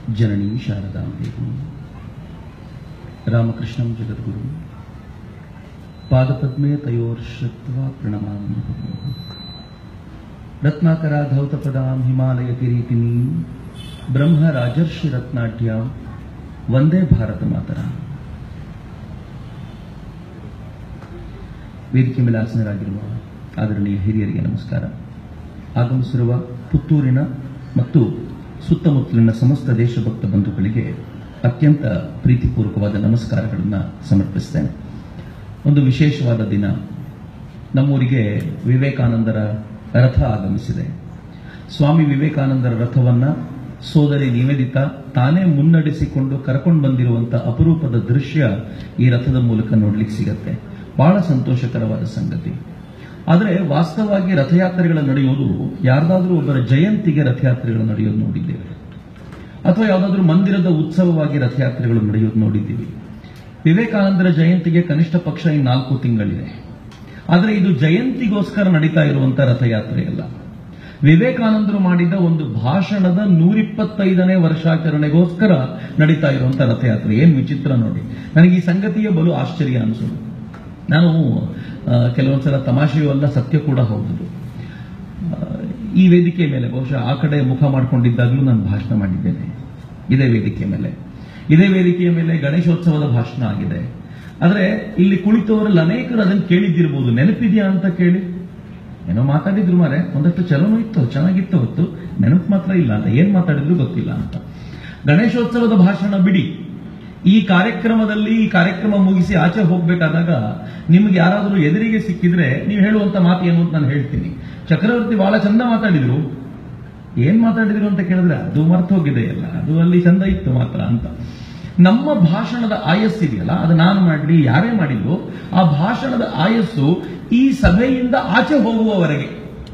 ಜನನೀ ಶಾರದಾಂಬೆಗೂ ರಾಮಕೃಷ್ಣಂ ಜಗದ್ಗುರು ಪಾದಪದ್ಮೇ ತಯೋರ್ಷತ್ವ ಪ್ರಣಮಾಮಿ ರತ್ನಾಕರಾಧೌತಪದಾಂ ಹಿಮಾಲಯ ಕಿರೀಟಿನೀಂ ಬ್ರಹ್ಮ ರಾಜರ್ಷಿ ರತ್ನಾಢ್ಯಾಂ ವಂದೇ ಭಾರತ ಮಾತರ ವೇದಿಕೆ ಮೇಲೆ ಆಸನರಾಗಿರುವ ಆದರಣೀಯ ಹಿರಿಯರಿಗೆ ನಮಸ್ಕಾರ ಆಗಮಿಸಿರುವ ಪುತ್ತೂರಿನ ಮತ್ತು ಸುತ್ತಮುತ್ತಲಿನ ಸಮಸ್ತ ದೇಶಭಕ್ತ ಬಂಧುಗಳಿಗೆ ಅತ್ಯಂತ ಪ್ರೀತಿಪೂರ್ವಕವಾದ ನಮಸ್ಕಾರಗಳನ್ನು ಸಮರ್ಪಿಸ್ತೇನೆ ಒಂದು ವಿಶೇಷವಾದ ದಿನ ನಮ್ಮೂರಿಗೆ ವಿವೇಕಾನಂದರ ರಥ ಆಗಮಿಸಿದೆ ಸ್ವಾಮಿ ವಿವೇಕಾನಂದರ ರಥವನ್ನ ಸೋದರಿ ನಿವೇದಿತಾ ತಾನೇ ಮುನ್ನಡೆಸಿಕೊಂಡು ಕರ್ಕೊಂಡು ಬಂದಿರುವಂತ ಅಪರೂಪದ ದೃಶ್ಯ ಈ ರಥದ ಮೂಲಕ ನೋಡ್ಲಿಕ್ಕೆ ಸಿಗತ್ತೆ ಬಹಳ ಸಂತೋಷಕರವಾದ ಸಂಗತಿ ಆದರೆ ವಾಸ್ತವವಾಗಿ ರಥಯಾತ್ರೆಗಳ ನಡೆಯೋದು ಯಾರ್ದಾದ್ರೂ ಒಬ್ಬರ ಜಯಂತಿಗೆ ರಥಯಾತ್ರೆಗಳು ನಡೆಯೋದು ನೋಡಿದ್ದೇವೆ ಅಥವಾ ಯಾವುದಾದ್ರೂ ಮಂದಿರದ ಉತ್ಸವವಾಗಿ ರಥಯಾತ್ರೆಗಳು ನಡೆಯೋದು ನೋಡಿದ್ದೀವಿ ವಿವೇಕಾನಂದರ ಜಯಂತಿಗೆ ಕನಿಷ್ಠ ಪಕ್ಷ ಈ ನಾಲ್ಕು ತಿಂಗಳಿದೆ ಆದರೆ ಇದು ಜಯಂತಿಗೋಸ್ಕರ ನಡೀತಾ ಇರುವಂತಹ ರಥಯಾತ್ರೆ ಅಲ್ಲ ವಿವೇಕಾನಂದರು ಮಾಡಿದ ಒಂದು ಭಾಷಣದ ನೂರಿಪ್ಪತ್ತೈದನೇ ವರ್ಷಾಚರಣೆಗೋಸ್ಕರ ನಡೀತಾ ಇರುವಂತಹ ರಥಯಾತ್ರೆ ಏನ್ ವಿಚಿತ್ರ ನೋಡಿ ನನಗೆ ಈ ಸಂಗತಿಯೇ ಬಲು ಆಶ್ಚರ್ಯ ಅನಿಸೋದು ನಾನು ಆ, ಕೆಲವೊಂದ್ಸಲ ತಮಾಷೆಯೂ ಅಲ್ಲ ಸತ್ಯ ಕೂಡ ಹೌದು ಆ, ಈ ವೇದಿಕೆ ಮೇಲೆ ಬಹುಶಃ ಆ ಕಡೆ ಮುಖ ಮಾಡಿಕೊಂಡಿದ್ದಾಗಲೂ ನಾನು ಭಾಷಣ ಮಾಡಿದ್ದೇನೆ ಇದೇ ವೇದಿಕೆ ಮೇಲೆ ಇದೇ ವೇದಿಕೆಯ ಮೇಲೆ ಗಣೇಶೋತ್ಸವದ ಭಾಷಣ ಆಗಿದೆ ಆದ್ರೆ ಇಲ್ಲಿ ಕುಳಿತವರಲ್ಲಿ ಅನೇಕರು ಅದನ್ನು ಕೇಳಿದ್ದಿರ್ಬೋದು ನೆನಪಿದೆಯಾ ಅಂತ ಕೇಳಿ ಏನೋ ಮಾತಾಡಿದ್ರು ಮಾರೆ ಒಂದಷ್ಟು ಚಲನೂ ಇತ್ತು ಚೆನ್ನಾಗಿತ್ತು ಹೊತ್ತು ನೆನಪು ಮಾತ್ರ ಇಲ್ಲ ಅಂತ ಏನ್ ಮಾತಾಡಿದ್ರು ಗೊತ್ತಿಲ್ಲ ಅಂತ ಗಣೇಶೋತ್ಸವದ ಭಾಷಣ ಬಿಡಿ ಈ ಕಾರ್ಯಕ್ರಮದಲ್ಲಿ ಈ ಕಾರ್ಯಕ್ರಮ ಮುಗಿಸಿ ಆಚೆ ಹೋಗ್ಬೇಕಾದಾಗ ನಿಮ್ಗೆ ಯಾರಾದರೂ ಎದುರಿಗೆ ಸಿಕ್ಕಿದ್ರೆ ನೀವು ಹೇಳುವಂತ ಮಾತು ಏನು ಅಂತ ನಾನು ಹೇಳ್ತೀನಿ ಚಕ್ರವರ್ತಿ ಬಹಳ ಚಂದ ಮಾತಾಡಿದ್ರು ಏನ್ ಮಾತಾಡಿದ್ರು ಅಂತ ಕೇಳಿದ್ರೆ ಅದು ಮರ್ತು ಹೋಗಿದೆ ಎಲ್ಲ ಅದು ಅಲ್ಲಿ ಚಂದ ಇತ್ತು ಮಾತ್ರ ಅಂತ ನಮ್ಮ ಭಾಷಣದ ಆಯಸ್ಸು ಇದೆಯಲ್ಲ ಅದು ನಾನು ಮಾಡಲಿ ಯಾರೇ ಮಾಡಿದ್ರು ಆ ಭಾಷಣದ ಆಯಸ್ಸು ಈ ಸಭೆಯಿಂದ ಆಚೆ ಹೋಗುವವರೆಗೆ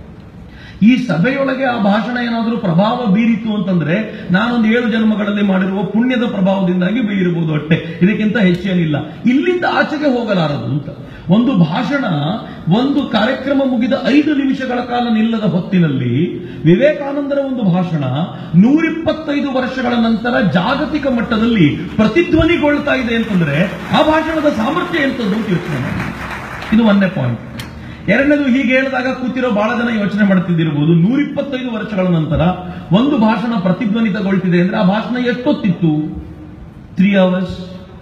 ಈ ಸಭೆಯೊಳಗೆ ಆ ಭಾಷಣ ಏನಾದರೂ ಪ್ರಭಾವ ಬೀರಿತು ಅಂತಂದ್ರೆ ನಾನೊಂದು ಏಳು ಜನ್ಮಗಳಲ್ಲಿ ಮಾಡಿರುವ ಪುಣ್ಯದ ಪ್ರಭಾವದಿಂದಾಗಿ ಬೀರಿಬಹುದು ಅಷ್ಟೇ ಇದಕ್ಕಿಂತ ಹೆಚ್ಚೇನಿಲ್ಲ ಇಲ್ಲಿಂದ ಆಚೆಗೆ ಹೋಗಲಾರದು ಅಂತ ಒಂದು ಭಾಷಣ ಒಂದು ಕಾರ್ಯಕ್ರಮ ಮುಗಿದ ಐದು ನಿಮಿಷಗಳ ಕಾಲ ನಿಲ್ಲದ ಹೊತ್ತಿನಲ್ಲಿ ವಿವೇಕಾನಂದರ ಒಂದು ಭಾಷಣ ನೂರಿಪ್ಪತ್ತೈದು ವರ್ಷಗಳ ನಂತರ ಜಾಗತಿಕ ಮಟ್ಟದಲ್ಲಿ ಪ್ರತಿಧ್ವನಿಗೊಳ್ತಾ ಇದೆ ಅಂತಂದ್ರೆ ಆ ಭಾಷಣದ ಸಾಮರ್ಥ್ಯ ಎಂತದ್ದು ಅಂತ ಯೋಚನೆ ಮಾಡಿ ಇದು ಒಂದೇ ಪಾಯಿಂಟ್ ಎರಡನೇದು ಹೀಗೆ ಹೇಳಿದಾಗ ಕೂತಿರೋ ಬಹಳ ಜನ ಯೋಚನೆ ಮಾಡ್ತಿದ್ದಿರಬಹುದು ನೂರಿಪ್ಪತ್ತೈದು ವರ್ಷಗಳ ನಂತರ ಒಂದು ಭಾಷಣ ಪ್ರತಿಧ್ವನಿತಗೊಳ್ತಿದೆ ಅಂದ್ರೆ ಆ ಭಾಷಣ ಎಷ್ಟೊತ್ತಿತ್ತು ತ್ರೀ ಅವರ್ಸ್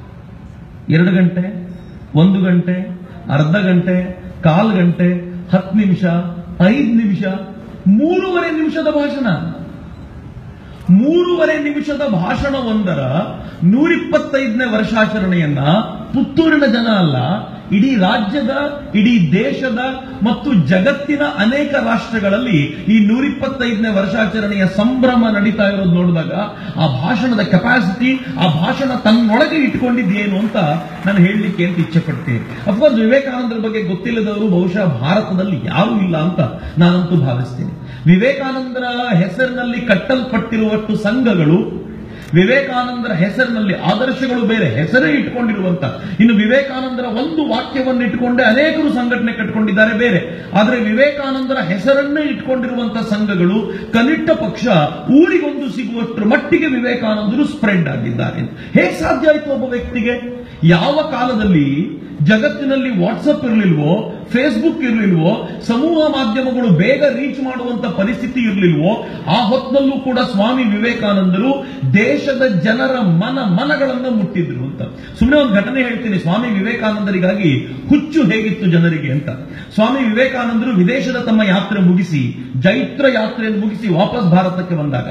ಎರಡು ಗಂಟೆ ಒಂದು ಗಂಟೆ ಅರ್ಧ ಗಂಟೆ ಕಾಲ್ ಗಂಟೆ ಹತ್ತು ನಿಮಿಷ ಐದು ನಿಮಿಷ ಮೂರುವರೆ ನಿಮಿಷದ ಭಾಷಣ ಮೂರುವರೆ ನಿಮಿಷದ ಭಾಷಣವೊಂದರ ನೂರಿಪ್ಪತ್ತೈದನೇ ವರ್ಷಾಚರಣೆಯನ್ನ ಪುತ್ತೂರಿನ ಜನ ಅಲ್ಲ ಇಡೀ ರಾಜ್ಯದ ಇಡೀ ದೇಶದ ಮತ್ತು ಜಗತ್ತಿನ ಅನೇಕ ರಾಷ್ಟ್ರಗಳಲ್ಲಿ ಈ ನೂರಿಪ್ಪತ್ತೈದನೇ ವರ್ಷಾಚರಣೆಯ ಸಂಭ್ರಮ ನಡೀತಾ ಇರೋದು ನೋಡಿದಾಗ ಆ ಭಾಷಣದ ಕೆಪಾಸಿಟಿ ಆ ಭಾಷಣ ತನ್ನೊಳಗೆ ಇಟ್ಕೊಂಡಿದ್ದೇನು ಅಂತ ನಾನು ಹೇಳಲಿಕ್ಕೆ ಅಂತ ಇಚ್ಛೆ ಪಡ್ತೀನಿ ಅಫ್ಕೋರ್ಸ್ ವಿವೇಕಾನಂದರ ಬಗ್ಗೆ ಗೊತ್ತಿಲ್ಲದವರು ಬಹುಶಃ ಭಾರತದಲ್ಲಿ ಯಾರೂ ಇಲ್ಲ ಅಂತ ನಾನಂತೂ ಭಾವಿಸ್ತೀನಿ ವಿವೇಕಾನಂದರ ಹೆಸರಿನಲ್ಲಿ ಕಟ್ಟಲ್ಪಟ್ಟಿರುವಷ್ಟು ಸಂಘಗಳು ವಿವೇಕಾನಂದರ ಹೆಸರಿನಲ್ಲಿ ಆದರ್ಶಗಳು ಬೇರೆ ಹೆಸರೇ ಇಟ್ಕೊಂಡಿರುವಂತ ಇನ್ನು ವಿವೇಕಾನಂದರ ಒಂದು ವಾಕ್ಯವನ್ನು ಇಟ್ಕೊಂಡೇ ಅನೇಕರು ಸಂಘಟನೆ ಕಟ್ಕೊಂಡಿದ್ದಾರೆ ಬೇರೆ ಆದರೆ ವಿವೇಕಾನಂದರ ಹೆಸರನ್ನೇ ಇಟ್ಕೊಂಡಿರುವಂತಹ ಸಂಘಗಳು ಕನಿಷ್ಠ ಪಕ್ಷ ಊರಿಗೊಂದು ಸಿಗುವಷ್ಟರ ಮಟ್ಟಿಗೆ ವಿವೇಕಾನಂದರು ಸ್ಪ್ರೆಡ್ ಆಗಿದ್ದಾರೆ ಹೇಗೆ ಸಾಧ್ಯ ಆಯಿತು ಒಬ್ಬ ವ್ಯಕ್ತಿಗೆ ಯಾವ ಕಾಲದಲ್ಲಿ ಜಗತ್ತಿನಲ್ಲಿ ವಾಟ್ಸಪ್ ಇರಲಿಲ್ವೋ ಫೇಸ್ಬುಕ್ ಇರಲಿಲ್ವೋ ಸಮೂಹ ಮಾಧ್ಯಮಗಳು ಬೇಗ ರೀಚ್ ಮಾಡುವಂತ ಪರಿಸ್ಥಿತಿ ಇರಲಿಲ್ವೋ ಆ ಹೊತ್ತಿನಲ್ಲೂ ಕೂಡ ಸ್ವಾಮಿ ವಿವೇಕಾನಂದರು ದೇಶದ ಜನರ ಮನ ಮನಗಳನ್ನು ಮುಟ್ಟಿದ್ರು ಅಂತ ಸುಮ್ಮನೆ ಒಂದು ಘಟನೆ ಹೇಳ್ತೀನಿ ಸ್ವಾಮಿ ವಿವೇಕಾನಂದರಿಗಾಗಿ ಹುಚ್ಚು ಹೇಗಿತ್ತು ಜನರಿಗೆ ಅಂತ ಸ್ವಾಮಿ ವಿವೇಕಾನಂದರು ವಿದೇಶದ ತಮ್ಮ ಯಾತ್ರೆ ಮುಗಿಸಿ ಜೈತ್ರ ಯಾತ್ರೆಯನ್ನು ಮುಗಿಸಿ ವಾಪಸ್ ಭಾರತಕ್ಕೆ ಬಂದಾಗ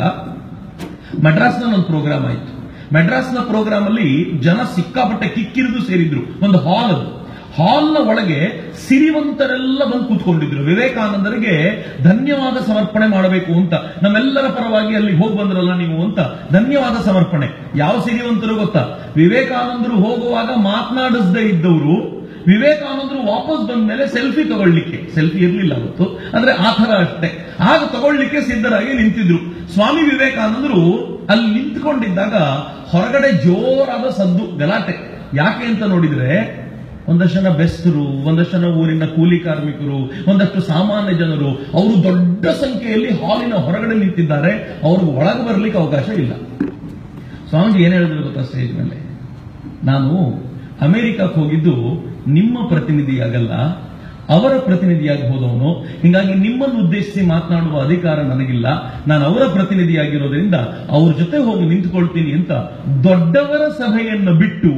ಮಡ್ರಾಸ್ನ ಒಂದು ಪ್ರೋಗ್ರಾಮ್ ಆಯಿತು ಮೆಡ್ರಾಸ್ನ ಪ್ರೋಗ್ರಾಮ್ ಅಲ್ಲಿ ಜನ ಸಿಕ್ಕಾಪಟ್ಟೆ ಕಿಕ್ಕಿರಿದು ಸೇರಿದ್ರು ಒಂದು ಹಾಲ್ ಅದು ಹಾಲ್ನ ಒಳಗೆ ಸಿರಿವಂತರೆಲ್ಲ ಬಂದು ಕೂತ್ಕೊಂಡಿದ್ರು ವಿವೇಕಾನಂದರಿಗೆ ಧನ್ಯವಾದ ಸಮರ್ಪಣೆ ಮಾಡಬೇಕು ಅಂತ ನಮ್ಮೆಲ್ಲರ ಪರವಾಗಿ ಅಲ್ಲಿ ಹೋಗಿ ಬಂದ್ರಲ್ಲ ನೀವು ಅಂತ ಧನ್ಯವಾದ ಸಮರ್ಪಣೆ ಯಾವ ಸಿರಿವಂತರು ಗೊತ್ತಾ ವಿವೇಕಾನಂದರು ಹೋಗುವಾಗ ಮಾತನಾಡಿಸದೇ ಇದ್ದವರು ವಿವೇಕಾನಂದರು ವಾಪಸ್ ಬಂದ ಮೇಲೆ ಸೆಲ್ಫಿ ತಗೊಳ್ಳಿಕ್ಕೆ ಸೆಲ್ಫಿ ಇರಲಿಲ್ಲ ಅವತ್ತು ಅಂದ್ರೆ ಆ ತರ ಅಷ್ಟೇ ಆಗ ತಗೊಳ್ಳಿಕ್ಕೆ ಸಿದ್ಧರಾಗಿ ನಿಂತಿದ್ರು ಸ್ವಾಮಿ ವಿವೇಕಾನಂದರು ಅಲ್ಲಿ ನಿಂತ್ಕೊಂಡಿದ್ದಾಗ ಹೊರಗಡೆ ಜೋರಾದ ಸದ್ದು ಗಲಾಟೆ ಯಾಕೆ ಅಂತ ನೋಡಿದ್ರೆ ಒಂದಷ್ಟು ಜನ ಬೆಸ್ತರು ಒಂದಷ್ಟು ಜನ ಊರಿನ ಕೂಲಿ ಕಾರ್ಮಿಕರು ಒಂದಷ್ಟು ಸಾಮಾನ್ಯ ಜನರು ಅವರು ದೊಡ್ಡ ಸಂಖ್ಯೆಯಲ್ಲಿ ಹಾಲಿನ ಹೊರಗಡೆ ನಿಂತಿದ್ದಾರೆ ಅವ್ರಿಗೆ ಒಳಗೆ ಬರಲಿಕ್ಕೆ ಅವಕಾಶ ಇಲ್ಲ ಸ್ವಾಮೀಜಿ ಏನ್ ಹೇಳಿದ್ರು ಗೊತ್ತಾ ಸ್ಟೇಜ್ ಮೇಲೆ ನಾನು ಅಮೆರಿಕಕ್ಕೆ ಹೋಗಿದ್ದು ನಿಮ್ಮ ಪ್ರತಿನಿಧಿಯಾಗಲ್ಲ ಅವರ ಪ್ರತಿನಿಧಿಯಾಗಿ ಹೋದವನು ಹಿಂಗಾಗಿ ನಿಮ್ಮನ್ನು ಉದ್ದೇಶಿಸಿ ಮಾತನಾಡುವ ಅಧಿಕಾರ ನನಗಿಲ್ಲ ನಾನು ಅವರ ಪ್ರತಿನಿಧಿಯಾಗಿರೋದ್ರಿಂದ ಅವ್ರ ಜೊತೆ ಹೋಗಿ ನಿಂತುಕೊಳ್ತೀನಿ ಅಂತ ದೊಡ್ಡವರ ಸಭೆಯನ್ನು ಬಿಟ್ಟು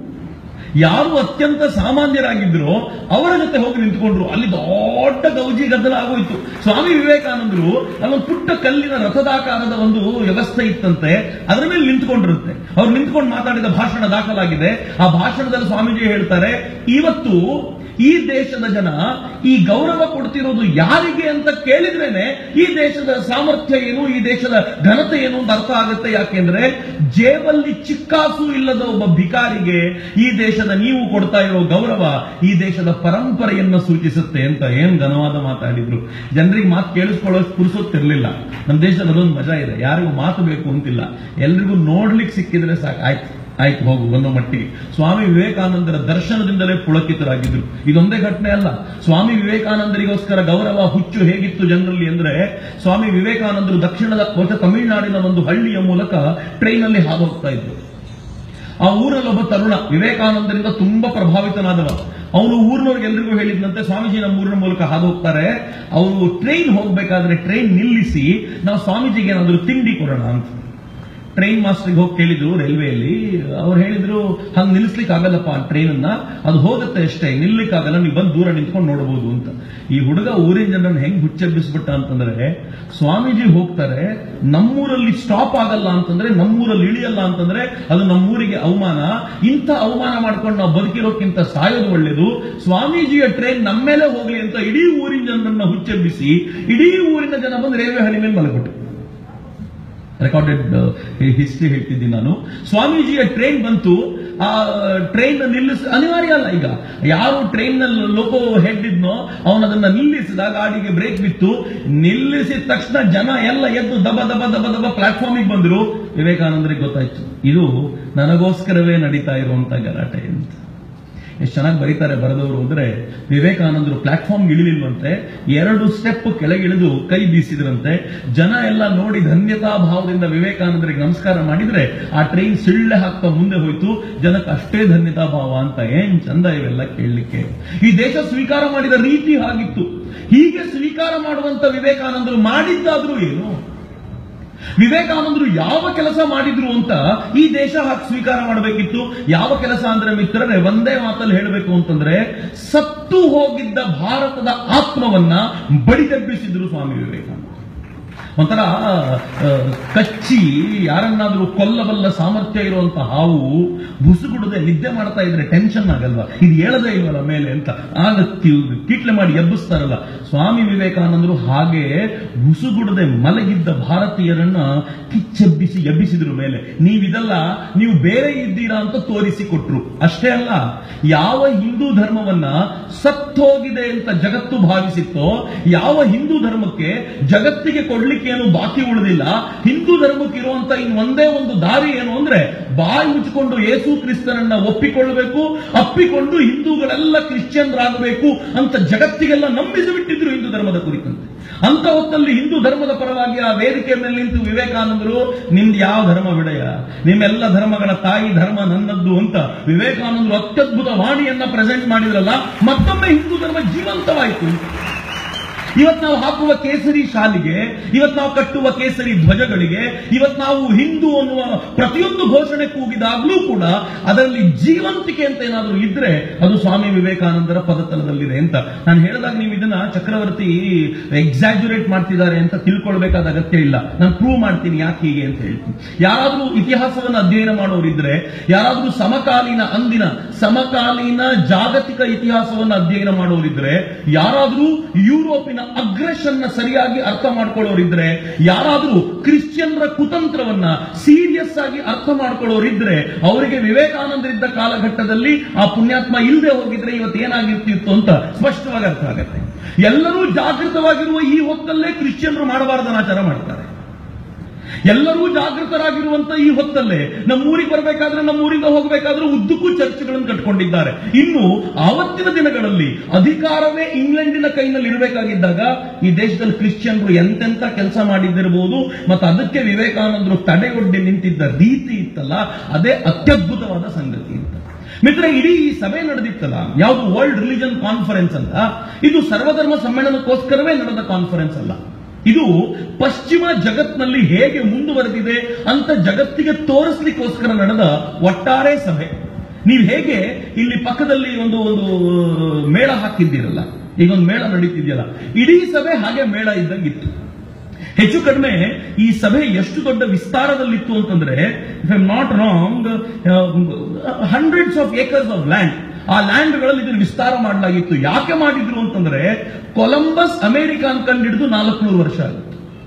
ಯಾರು ಅತ್ಯಂತ ಸಾಮಾನ್ಯರಾಗಿದ್ರು ಅವರ ಜೊತೆ ಹೋಗಿ ನಿಂತ್ಕೊಂಡ್ರು ಅಲ್ಲಿ ದೊಡ್ಡ ಗೌಜಿ ಗದ್ದಲ ಆಗೋಯ್ತು ಸ್ವಾಮಿ ವಿವೇಕಾನಂದರು ಅಲ್ಲೊಂದು ಪುಟ್ಟ ಕಲ್ಲಿನ ರಥದಾಕಾರದ ಒಂದು ವ್ಯವಸ್ಥೆ ಇತ್ತಂತೆ ಅದರ ಮೇಲೆ ನಿಂತ್ಕೊಂಡಿರುತ್ತೆ ಅವ್ರು ನಿಂತ್ಕೊಂಡು ಮಾತಾಡಿದ ಭಾಷಣ ದಾಖಲಾಗಿದೆ ಆ ಭಾಷಣದಲ್ಲಿ ಸ್ವಾಮೀಜಿ ಹೇಳ್ತಾರೆ ಇವತ್ತು ಈ ದೇಶದ ಜನ ಈ ಗೌರವ ಕೊಡ್ತಿರೋದು ಯಾರಿಗೆ ಅಂತ ಕೇಳಿದ್ರೇನೆ ಈ ದೇಶದ ಸಾಮರ್ಥ್ಯ ಏನು ಈ ದೇಶದ ಘನತೆ ಏನು ಅಂತ ಅರ್ಥ ಆಗುತ್ತೆ ಯಾಕೆಂದ್ರೆ ಜೇಬಲ್ಲಿ ಚಿಕ್ಕಾಸು ಇಲ್ಲದ ಒಬ್ಬ ಭಿಕಾರಿಗೆ ಈ ದೇಶದ ನೀವು ಕೊಡ್ತಾ ಇರೋ ಗೌರವ ಈ ದೇಶದ ಪರಂಪರೆಯನ್ನ ಸೂಚಿಸುತ್ತೆ ಅಂತ ಏನ್ ಘನವಾದ ಮಾತಾಡಿದ್ರು ಜನರಿಗೆ ಮಾತು ಕೇಳಿಸ್ಕೊಳ್ಳೋ ಪುರುಸೊತ್ತಿರ್ಲಿಲ್ಲ ನಮ್ಮ ದೇಶದಲ್ಲಿ ಅದೊಂದು ಮಜಾ ಇದೆ ಯಾರಿಗೂ ಮಾತು ಬೇಕು ಅಂತಿಲ್ಲ ಎಲ್ರಿಗೂ ನೋಡ್ಲಿಕ್ಕೆ ಸಿಕ್ಕಿದ್ರೆ ಸಾಕು ಆಯ್ತು ಆಯ್ತು ಹೋಗು ಒಂದು ಮಟ್ಟಿಗೆ ಸ್ವಾಮಿ ವಿವೇಕಾನಂದರ ದರ್ಶನದಿಂದಲೇ ಪುಳಕಿತರಾಗಿದ್ರು ಇದೊಂದೇ ಘಟನೆ ಅಲ್ಲ ಸ್ವಾಮಿ ವಿವೇಕಾನಂದರಿಗೋಸ್ಕರ ಗೌರವ ಹುಚ್ಚು ಹೇಗಿತ್ತು ಜನರಲ್ಲಿ ಅಂದ್ರೆ ಸ್ವಾಮಿ ವಿವೇಕಾನಂದರು ದಕ್ಷಿಣದ ಬಹುಶಃ ತಮಿಳುನಾಡಿನ ಒಂದು ಹಳ್ಳಿಯ ಮೂಲಕ ಟ್ರೈನ್ ಅಲ್ಲಿ ಹಾದು ಹೋಗ್ತಾ ಇದ್ರು ಆ ಊರಲ್ಲಿ ಒಬ್ಬ ತರುಣ ವಿವೇಕಾನಂದರಿಂದ ತುಂಬಾ ಪ್ರಭಾವಿತನಾದವ ಅವನು ಊರಿನವ್ರಿಗೆ ಎಲ್ರಿಗೂ ಹೇಳಿದ್ನಂತೆ ಸ್ವಾಮೀಜಿ ನಮ್ಮ ಊರಿನ ಮೂಲಕ ಹಾದು ಹೋಗ್ತಾರೆ ಅವರು ಟ್ರೈನ್ ಹೋಗ್ಬೇಕಾದ್ರೆ ಟ್ರೈನ್ ನಿಲ್ಲಿಸಿ ನಾವು ಸ್ವಾಮೀಜಿಗೆ ಏನಾದ್ರು ತಿಂಡಿ ಕೊಡೋಣ ಅಂತ ಟ್ರೈನ್ ಮಾಸ್ಟರ್ಗೆ ಹೋಗಿ ಕೇಳಿದ್ರು ರೈಲ್ವೆಯಲ್ಲಿ ಅವ್ರು ಹೇಳಿದ್ರು ಹಂಗ್ ನಿಲ್ಲಿಸ್ಲಿಕ್ಕೆ ಆಗಲ್ಲಪ್ಪ ಟ್ರೈನ್ ಅನ್ನ ಅದು ಹೋಗುತ್ತೆ ಅಷ್ಟೇ ನಿಲ್ಲಿಕ್ ಆಗಲ್ಲ ನೀವು ಬಂದು ದೂರ ನಿಂತ್ಕೊಂಡು ನೋಡಬಹುದು ಅಂತ ಈ ಹುಡುಗ ಊರಿನ ಜನರನ್ನ ಹೆಂಗ್ ಹುಚ್ಚೆಬ್ಬಿಸ್ಬಿಟ್ಟ ಅಂತಂದ್ರೆ ಸ್ವಾಮೀಜಿ ಹೋಗ್ತಾರೆ ನಮ್ಮೂರಲ್ಲಿ ಸ್ಟಾಪ್ ಆಗಲ್ಲ ಅಂತಂದ್ರೆ ನಮ್ಮೂರಲ್ಲಿ ಇಳಿಯಲ್ಲ ಅಂತಂದ್ರೆ ಅದು ನಮ್ಮೂರಿಗೆ ಅವಮಾನ ಇಂಥ ಅವಮಾನ ಮಾಡ್ಕೊಂಡು ನಾವು ಬದುಕಿರೋಕ್ಕಿಂತ ಸಾಯೋದು ಒಳ್ಳೇದು ಸ್ವಾಮೀಜಿಯ ಟ್ರೈನ್ ನಮ್ಮ ಮೇಲೆ ಹೋಗ್ಲಿ ಅಂತ ಇಡೀ ಊರಿನ ಜನರನ್ನ ಹುಚ್ಚೆಬ್ಬಿಸಿ ಇಡೀ ಊರಿನ ಜನ ಬಂದು ರೈಲ್ವೆ ಹಳಿ ಮೇಲೆ ಮಲಗ್ಬಿಟ್ಟು ರೆಕಾರ್ಡೆಡ್ ಹಿಸ್ಟ್ರಿ ಹೇಳ್ತಿದ್ದೀನಿ ನಾನು ಸ್ವಾಮೀಜಿಯ ಟ್ರೈನ್ ಬಂತು ಆ ಟ್ರೈನ್ ನಿಲ್ಲಿಸ ಅನಿವಾರ್ಯ ಅಲ್ಲ ಈಗ ಯಾರು ಟ್ರೈನ್ ನಲ್ಲಿ ಲೋಕೋ ಹೆಡ್ ಇದ್ನೋ ಅವನು ಅದನ್ನ ನಿಲ್ಲಿಸಿದ ಗಾಡಿಗೆ ಬ್ರೇಕ್ ಬಿತ್ತು ನಿಲ್ಲಿಸಿದ ತಕ್ಷಣ ಜನ ಎಲ್ಲ ಎದ್ದು ದಬ ದಬ ದಬ ದಬ ಪ್ಲಾಟ್ಫಾರ್ಮಿಗೆ ಬಂದ್ರು ವಿವೇಕಾನಂದರಿಗೆ ಗೊತ್ತಾಯ್ತು ಇದು ನನಗೋಸ್ಕರವೇ ನಡೀತಾ ಇರುವಂತ ಗಲಾಟೆ ಅಂತ ಎಷ್ಟು ಚೆನ್ನಾಗಿ ಬರೀತಾರೆ ಬರೆದವರು ಅಂದ್ರೆ ವಿವೇಕಾನಂದರು ಪ್ಲಾಟ್ಫಾರ್ಮ್ ಇಳಿಲಿಲ್ವಂತೆ ಎರಡು ಸ್ಟೆಪ್ ಕೆಳಗಿಳಿದು ಕೈ ಬೀಸಿದ್ರಂತೆ ಜನ ಎಲ್ಲ ನೋಡಿ ಧನ್ಯತಾ ಭಾವದಿಂದ ವಿವೇಕಾನಂದರಿಗೆ ನಮಸ್ಕಾರ ಮಾಡಿದ್ರೆ ಆ ಟ್ರೈನ್ ಸಿಳ್ಳೆ ಹಾಕ್ತಾ ಮುಂದೆ ಹೋಯ್ತು ಜನಕ್ಕೆ ಅಷ್ಟೇ ಧನ್ಯತಾ ಭಾವ ಅಂತ ಏನ್ ಚಂದ ಇವೆಲ್ಲ ಕೇಳಲಿಕ್ಕೆ ಈ ದೇಶ ಸ್ವೀಕಾರ ಮಾಡಿದ ರೀತಿ ಹಾಗಿತ್ತು ಹೀಗೆ ಸ್ವೀಕಾರ ಮಾಡುವಂತ ವಿವೇಕಾನಂದರು ಮಾಡಿದ್ದಾದ್ರೂ ಏನು ವಿವೇಕಾನಂದರು ಯಾವ ಕೆಲಸ ಮಾಡಿದ್ರು ಅಂತ ಈ ದೇಶ ಹಾಕಿ ಸ್ವೀಕಾರ ಮಾಡಬೇಕಿತ್ತು ಯಾವ ಕೆಲಸ ಅಂದ್ರೆ ಮಿತ್ರರೇ ಒಂದೇ ಮಾತಲ್ಲಿ ಹೇಳಬೇಕು ಅಂತಂದ್ರೆ ಸತ್ತು ಹೋಗಿದ್ದ ಭಾರತದ ಆತ್ಮವನ್ನ ಬಡಿದೆಬ್ಬಿಸಿದ್ರು ಸ್ವಾಮಿ ವಿವೇಕಾನಂದ ಒಂಥರ ಆ, ಕಚ್ಚಿ ಯಾರನ್ನಾದ್ರೂ ಕೊಲ್ಲಬಲ್ಲ ಸಾಮರ್ಥ್ಯ ಇರುವಂತ ಹಾವು ಬುಸುಗುಡದೆ ನಿದ್ದೆ ಮಾಡ್ತಾ ಇದ್ರೆ ಟೆನ್ಷನ್ ಆಗಲ್ವಾ ಇದು ಹೇಳದೇ ಇಲ್ವಲ್ಲ ಮೇಲೆ ಅಂತ ಆಗ ಕಿ- ಕೀಟ್ಲೆ ಮಾಡಿ ಎಬ್ಬಿಸ್ತಾರಲ್ಲ ಸ್ವಾಮಿ ವಿವೇಕಾನಂದರು ಹಾಗೆ ಬುಸುಗುಡದೆ ಮಲಗಿದ್ದ ಭಾರತೀಯರನ್ನ ಕಿಚ್ಚೆಬ್ಬಿಸಿ ಎಬ್ಬಿಸಿದ್ರು ಮೇಲೆ ನೀವಿದಲ್ಲ ನೀವು ಬೇರೆ ಇದ್ದೀರಾ ಅಂತ ತೋರಿಸಿ ಕೊಟ್ರು ಅಷ್ಟೇ ಅಲ್ಲ ಯಾವ ಹಿಂದೂ ಧರ್ಮವನ್ನ ಸತ್ತೋಗಿದೆ ಅಂತ ಜಗತ್ತು ಭಾವಿಸಿತ್ತೋ ಯಾವ ಹಿಂದೂ ಧರ್ಮಕ್ಕೆ ಜಗತ್ತಿಗೆ ಕೊಡ್ಲಿಕ್ಕೆ ಏನು ಬಾಕಿ ಉಳಿದಿಲ್ಲ ಹಿಂದೂ ಧರ್ಮಕ್ಕೆ ಇರುವಂತ ಇನ್ ಒಂದೇ ಒಂದು ದಾರಿ ಏನು ಅಂದ್ರೆ ಬಾಯಿ ಮುಚ್ಚಿಕೊಂಡು ಯೇಸು ಕ್ರಿಸ್ತನನ್ನ ಒಪ್ಪಿಕೊಳ್ಳಬೇಕು ಅಪ್ಪಿಕೊಂಡು ಹಿಂದೂಗಳೆಲ್ಲ ಕ್ರಿಶ್ಚಿಯನ್ರಾಗಬೇಕು ಅಂತ ಜಗತ್ತಿಗೆಲ್ಲ ನಂಬಿಸಿ ಬಿಟ್ಟಿದ್ರು ಹಿಂದೂ ಧರ್ಮದ ಕುರಿತಂತೆ ಅಂತ ಹೊತ್ತಲ್ಲಿ ಹಿಂದೂ ಧರ್ಮದ ಪರವಾಗಿ ಆ ವೇದಿಕೆ ಮೇಲೆ ನಿಂತು ವಿವೇಕಾನಂದರು ನಿಮ್ದು ಯಾವ ಧರ್ಮ ಬಿಡೆಯ ನಿಮ್ಮೆಲ್ಲ ಧರ್ಮಗಳ ತಾಯಿ ಧರ್ಮ ನನ್ನದ್ದು ಅಂತ ವಿವೇಕಾನಂದರು ಅತ್ಯದ್ಭುತ ವಾಣಿಯನ್ನ ಪ್ರೆಸೆಂಟ್ ಮಾಡಿದ್ರಲ್ಲ ಮತ್ತೊಮ್ಮೆ ಹಿಂದೂ ಧರ್ಮ ಜೀವಂತವಾಯಿತು ಇವತ್ ನಾವು ಹಾಕುವ ಕೇಸರಿ ಶಾಲಿಗೆ ಇವತ್ ನಾವು ಕಟ್ಟುವ ಕೇಸರಿ ಧ್ವಜಗಳಿಗೆ ಇವತ್ ನಾವು ಹಿಂದೂ ಅನ್ನುವ ಪ್ರತಿಯೊಂದು ಘೋಷಣೆ ಕೂಗಿದಾಗ್ಲೂ ಕೂಡ ಅದರಲ್ಲಿ ಜೀವಂತಿಕೆ ಅಂತ ಏನಾದರೂ ಇದ್ರೆ ಅದು ಸ್ವಾಮಿ ವಿವೇಕಾನಂದರ ಪದತಲದಲ್ಲಿದೆ ಅಂತ ನಾನು ಹೇಳಿದಾಗ ನೀವು ಇದನ್ನ ಚಕ್ರವರ್ತಿ ಎಕ್ಸಾಜುರೇಟ್ ಮಾಡ್ತಿದ್ದಾರೆ ಅಂತ ತಿಳ್ಕೊಳ್ಬೇಕಾದ ಅಗತ್ಯ ಇಲ್ಲ ನಾನು ಪ್ರೂವ್ ಮಾಡ್ತೀನಿ ಯಾಕೆ ಹೀಗೆ ಅಂತ ಹೇಳ್ತೀನಿ ಯಾರಾದ್ರೂ ಇತಿಹಾಸವನ್ನು ಅಧ್ಯಯನ ಮಾಡೋರಿದ್ರೆ ಯಾರಾದ್ರೂ ಸಮಕಾಲೀನ ಅಂದಿನ ಸಮಕಾಲೀನ ಜಾಗತಿಕ ಇತಿಹಾಸವನ್ನು ಅಧ್ಯಯನ ಮಾಡೋರಿದ್ರೆ ಯಾರಾದ್ರೂ ಯುರೋಪಿನ ಅಗ್ರೆಷನ್ ನ ಸರಿಯಾಗಿ ಅರ್ಥ ಮಾಡ್ಕೊಳ್ಳೋರಿದ್ರೆ ಯಾರಾದ್ರೂ ಕ್ರಿಶ್ಚಿಯನ್ರ ಕುತಂತ್ರವನ್ನ ಸೀರಿಯಸ್ ಆಗಿ ಅರ್ಥ ಮಾಡ್ಕೊಳ್ಳೋರಿದ್ರೆ ಅವರಿಗೆ ವಿವೇಕಾನಂದರಿದ್ದ ಕಾಲಘಟ್ಟದಲ್ಲಿ ಆ ಪುಣ್ಯಾತ್ಮ ಇಲ್ಲದೆ ಹೋಗಿದ್ರೆ ಇವತ್ತು ಏನಾಗಿರ್ತಿತ್ತು ಅಂತ ಸ್ಪಷ್ಟವಾಗಿ ಅರ್ಥ ಆಗುತ್ತೆ ಎಲ್ಲರೂ ಜಾಗೃತವಾಗಿರುವ ಈ ಹೊತ್ತಲ್ಲೇ ಕ್ರಿಶ್ಚಿಯನ್ರು ಮಾಡಬಾರದನ್ನ ಆಚಾರ ಮಾಡ್ತಾರೆ ಎಲ್ಲರೂ ಜಾಗೃತರಾಗಿರುವಂತ ಈ ಹೊತ್ತಲ್ಲೇ ನಮ್ಮೂರಿಗೆ ಬರಬೇಕಾದ್ರೆ ನಮ್ಮೂರಿಂದ ಹೋಗಬೇಕಾದ್ರೆ ಉದ್ದಕ್ಕೂ ಚರ್ಚ್ಗಳನ್ನು ಕಟ್ಕೊಂಡಿದ್ದಾರೆ ಇನ್ನು ಆವತ್ತಿನ ದಿನಗಳಲ್ಲಿ ಅಧಿಕಾರವೇ ಇಂಗ್ಲೆಂಡಿನ ಕೈನಲ್ಲಿ ಇರಬೇಕಾಗಿದ್ದಾಗ ಈ ದೇಶದಲ್ಲಿ ಕ್ರಿಶ್ಚಿಯನ್ರು ಎಂತೆಂತ ಕೆಲಸ ಮಾಡಿದ್ದಿರಬಹುದು ಮತ್ತು ಅದಕ್ಕೆ ವಿವೇಕಾನಂದರು ತಡೆಯೊಡ್ಡಿ ನಿಂತಿದ್ದ ರೀತಿ ಇತ್ತಲ್ಲ ಅದೇ ಅತ್ಯದ್ಭುತವಾದ ಸಂಗತಿ ಅಂತ ಮಿತ್ರ ಇಡೀ ಈ ಸಭೆ ನಡೆದಿತ್ತಲ್ಲ ಯಾವುದು ವರ್ಲ್ಡ್ ರಿಲಿಜನ್ ಕಾನ್ಫರೆನ್ಸ್ ಅಂತ ಇದು ಸರ್ವಧರ್ಮ ಸಮ್ಮೇಳನಕ್ಕೋಸ್ಕರವೇ ನಡೆದ ಕಾನ್ಫರೆನ್ಸ್ ಅಲ್ಲ ಇದು ಪಶ್ಚಿಮ ಜಗತ್ನಲ್ಲಿ ಹೇಗೆ ಮುಂದುವರೆದಿದೆ ಅಂತ ಜಗತ್ತಿಗೆ ತೋರಿಸ್ಲಿಕ್ಕೋಸ್ಕರ ನಡೆದ ಒಟ್ಟಾರೆ ಸಭೆ ನೀವು ಹೇಗೆ ಇಲ್ಲಿ ಪಕ್ಕದಲ್ಲಿ ಒಂದು ಒಂದು ಮೇಳ ಹಾಕಿದ್ದೀರಲ್ಲ ಈಗ ಒಂದು ಮೇಳ ನಡೀತಿದೆಯಲ್ಲ ಇಡೀ ಸಭೆ ಹಾಗೆ ಮೇಳ ಇದ್ದಂಗಿತ್ತು ಹೆಚ್ಚು ಕಡಿಮೆ ಈ ಸಭೆ ಎಷ್ಟು ದೊಡ್ಡ ವಿಸ್ತಾರದಲ್ಲಿತ್ತು ಅಂತಂದ್ರೆ if I'm not wrong hundreds of acres of land ಆ ಲ್ಯಾಂಡ್ಗಳಲ್ಲಿ ಇದನ್ನು ವಿಸ್ತಾರ ಮಾಡಲಾಗಿತ್ತು ಯಾಕೆ ಮಾಡಿದ್ರು ಅಂತಂದ್ರೆ ಕೊಲಂಬಸ್ ಅಮೆರಿಕ ಅನ್ಕೊಂಡು ಹಿಡಿದು ನಾಲ್ಕುನೂರು ವರ್ಷ ಆಗಿತ್ತು